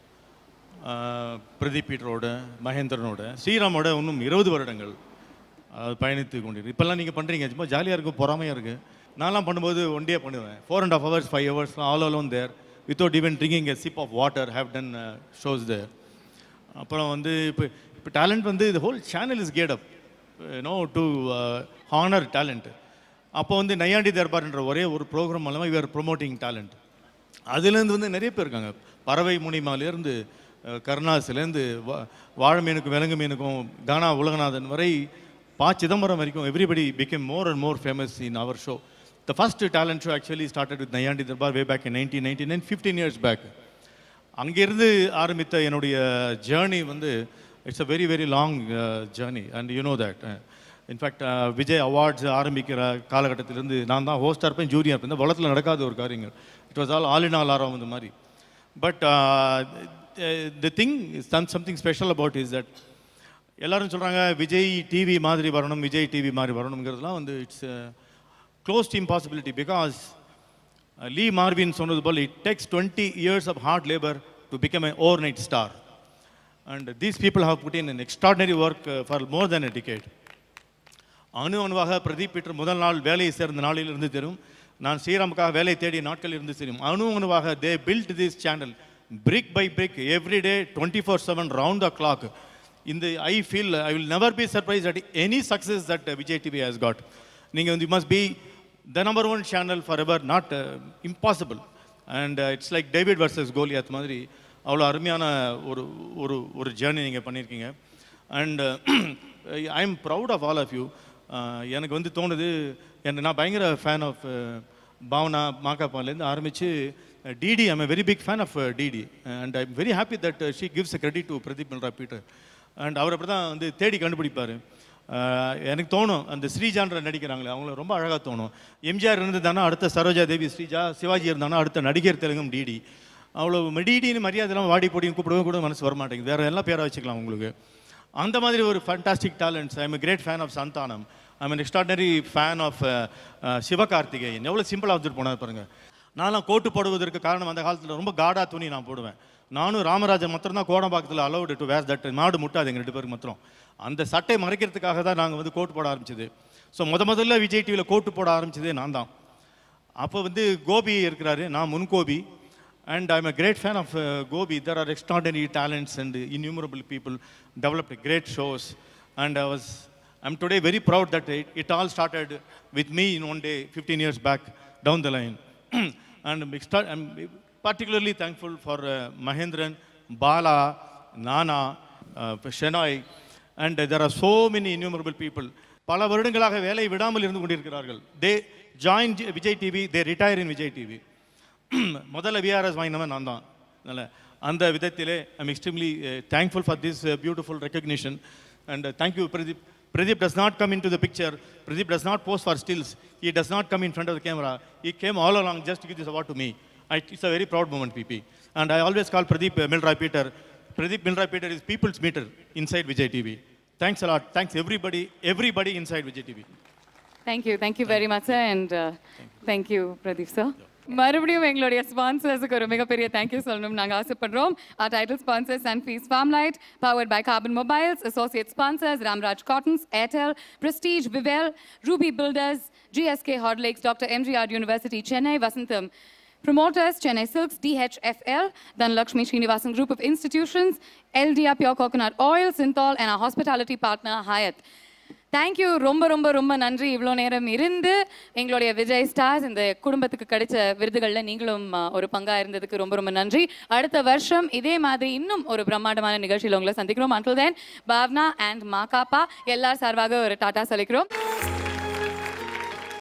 [SPEAKER 12] பிரதீப் பீட்டரோட மகேந்திரனோட ஸ்ரீராமோட இன்னும் இருபது வருடங்கள் அஹ், பயணித்து கொண்டிருக்கு இப்போல்லாம் நீங்கள் பண்ணுறீங்க சும்மா ஜாலியாக இருக்கும் பொறாமையாக இருக்குது நான்லாம் பண்ணும்போது ஒன் டே பண்ணுவேன் four and half hours five hours all alone there without even drinking a sip of water have done shows there அப்புறம் வந்து இப்போ இப்போ டேலண்ட் வந்து இந்த whole channel is get up no to honour talent அப்போ வந்து நையாண்டி தர்பார்ன்ற ஒரே ஒரு ப்ரோக்ராம் மூலமாக இவர் ப்ரொமோட்டிங் டேலண்ட் அதுலேருந்து வந்து நிறைய பேர் இருக்காங்க பறவை முனிமாலேருந்து கருணாசிலேருந்து வா வாழை மீனுக்கும் விலங்கு மீனுக்கும் கானா உலகநாதன் வரை பா சிதம்பரம் வரைக்கும் everybody become more and more famous in our show the first talent show actually started with Naiyandi Darbar way back in nineteen ninety nine fifteen years back அங்கேருந்து ஆரம்பித்த என்னுடைய ஜேர்னி வந்து it's a very very long journey and you know that in fact Vijay awards ஆரம்பிக்கிற காலகட்டத்திலேருந்து நான் தான் ஹோஸ்டாக இருப்பேன் ஜூரியாக இருப்பேன் இந்த உலகத்தில் நடக்காத ஒரு காரியங்கள் it was all all in all ஆரம் இந்த மாதிரி but the thing some something special about is that எல்லாரும் சொல்கிறாங்க விஜய் டிவி மாதிரி வரணும் விஜய் டிவி மாதிரி வரணுங்கிறதுலாம் வந்து it's close to impossibility because Lee Marvin சொன்னது போல் it takes twenty years of hard labour to become a overnight star and these people have put in an extraordinary work for more than a decade அணு அணுவாக Pradeep Peter முதல் நாள் வேலையை சேர்ந்த நாளிலிருந்து தெரியும் நான் ஸ்ரீராமுக்காக வேலை தேடிய நாட்கள் இருந்து தெரியும் அணு அணுவாக they build this channel brick by brick every day twenty four seven round the clock இந்த I feel I will never be surprise at any success that Vijay TV has got நீங்கள் வந்து you must be the number one channel forever not impossible and it's like David versus Goliath மாதிரி அவ்வளோ அருமையான ஒரு ஒரு ஒரு journey நீங்கள் பண்ணியிருக்கீங்க and I am proud of all of you எனக்கு வந்து தோணுது என்ன நான் பயங்கர ஃபேன் ஆஃப் பாவனா மாக்காப்பாலேருந்து ஆரம்பித்து DD I'm a very big fan of DD and I am very happy that she gives a credit to Pradeep Milroy Peter and அவர் அப்படி தான் வந்து தேடி கண்டுபிடிப்பார் எனக்கு தோணும் அந்த ஸ்ரீஜான்ற நடிக்கிறாங்களே அவங்கள ரொம்ப அழகாக தோணும் எம்ஜிஆர் இருந்ததானா அடுத்த சரோஜா தேவி ஸ்ரீஜா சிவாஜி இருந்தானா அடுத்த நடிகர் தெலுங்கும் டிடி அவ்வளோ டிடின்னு மரியாதைலாம் வாடி போடின்னு கூப்பிடவே கூட மனசு வர மாட்டேங்குது வேறு எல்லாம் பேரை வச்சுக்கலாம் உங்களுக்கு அந்த மாதிரி ஒரு fantastic talents I am great fan of Santhanam I am extraordinary fan of Sivakarthikeyan எவ்வளோ சிம்பிளாக வந்துட்டு போனார் பாருங்க நான்லாம் கோட்டு போடுவதற்கு காரணம் அந்த காலத்தில் ரொம்ப காடா துணி நான் போடுவேன் நானும் ராமராஜன் மாத்திரம் தான் கோடம்பாக்கத்தில் அலௌடு டு வேர் தட் மாடு முட்டாது எங்கள் ரெண்டு பேருக்கு மாத்திரம் அந்த சட்டை மறைக்கிறதுக்காக தான் நாங்கள் வந்து கோட்டு போட ஆரம்பிச்சது ஸோ முத முதல்ல விஜய் டிவியில் கோட்டு போட ஆரம்பிச்சதே நான் தான் அப்போ வந்து கோபி இருக்கிறாரு நான் முன்கோபி and I'm a great fan of Gopi there are extraordinary talents and innumerable people developed great shows and I was I'm today very proud that it, it all started with me in one day 15 years back down the line and I'm, extra, I'm particularly thankful for uh, Mahendran, Bala, Nana, uh, Shenoy and there are so many innumerable people பல வருடங்களாக வேலை விடாமல் இருந்து கொண்டிருக்கிறார்கள் they join Vijay TV they retire in Vijay TV முதல்ல VRS வாங்கினவன் நான் தான் அதனால் அந்த விதத்திலே I'm extremely thankful for this beautiful recognition and thank you Pradeep Pradeep does not come into the picture Pradeep does not pose for stills he does not come in front of the camera he came all along just to give this award to me I, it's a very proud moment pp and i always call pradeep uh, milroy peter pradeep milroy peter is people's meter inside vijay tv thanks a lot thanks everybody everybody inside vijay tv
[SPEAKER 8] thank you thank you very much sir and thank you Pradeep sir மறுபடியும் எங்களுடைய ஸ்பான்சர்ஸுக்கு ஒரு மிகப்பெரிய thank you சொல்லணும் நாங்கள் ஆசைப்படுறோம் our title sponsors and ஃபீஸ் form light powered by Karbonn mobiles associate sponsors Ramraj cottons Airtel Prestige Vivel Ruby builders GSK ஹார்ட்லேக்ஸ் doctor MGR university Chennai Vasantham Promoters Chennai Silks, DHFL, Dhanlakshmi Srinivasan Group of Institutions, LDR Pure Coconut Oil, Synthol, and our hospitality partner Hyatt. Thank you ரொம்ப ரொம்ப ரொம்ப நன்றி இவ்வளோ நேரம் இருந்து எங்களுடைய Vijay stars இந்த குடும்பத்துக்கு கிடைச்ச விருதுகளில் நீங்களும் அஹ், ஒரு பங்காக இருந்ததுக்கு ரொம்ப ரொம்ப நன்றி அடுத்த வருஷம் இதே மாதிரி இன்னும் ஒரு பிரம்மாண்டமான நிகழ்ச்சியில் உங்களை சந்திக்கிறோம் until then Bhavna and Makapa எல்லார் சார்பாக ஒரு டாட்டா சொல்லிக்கிறோம்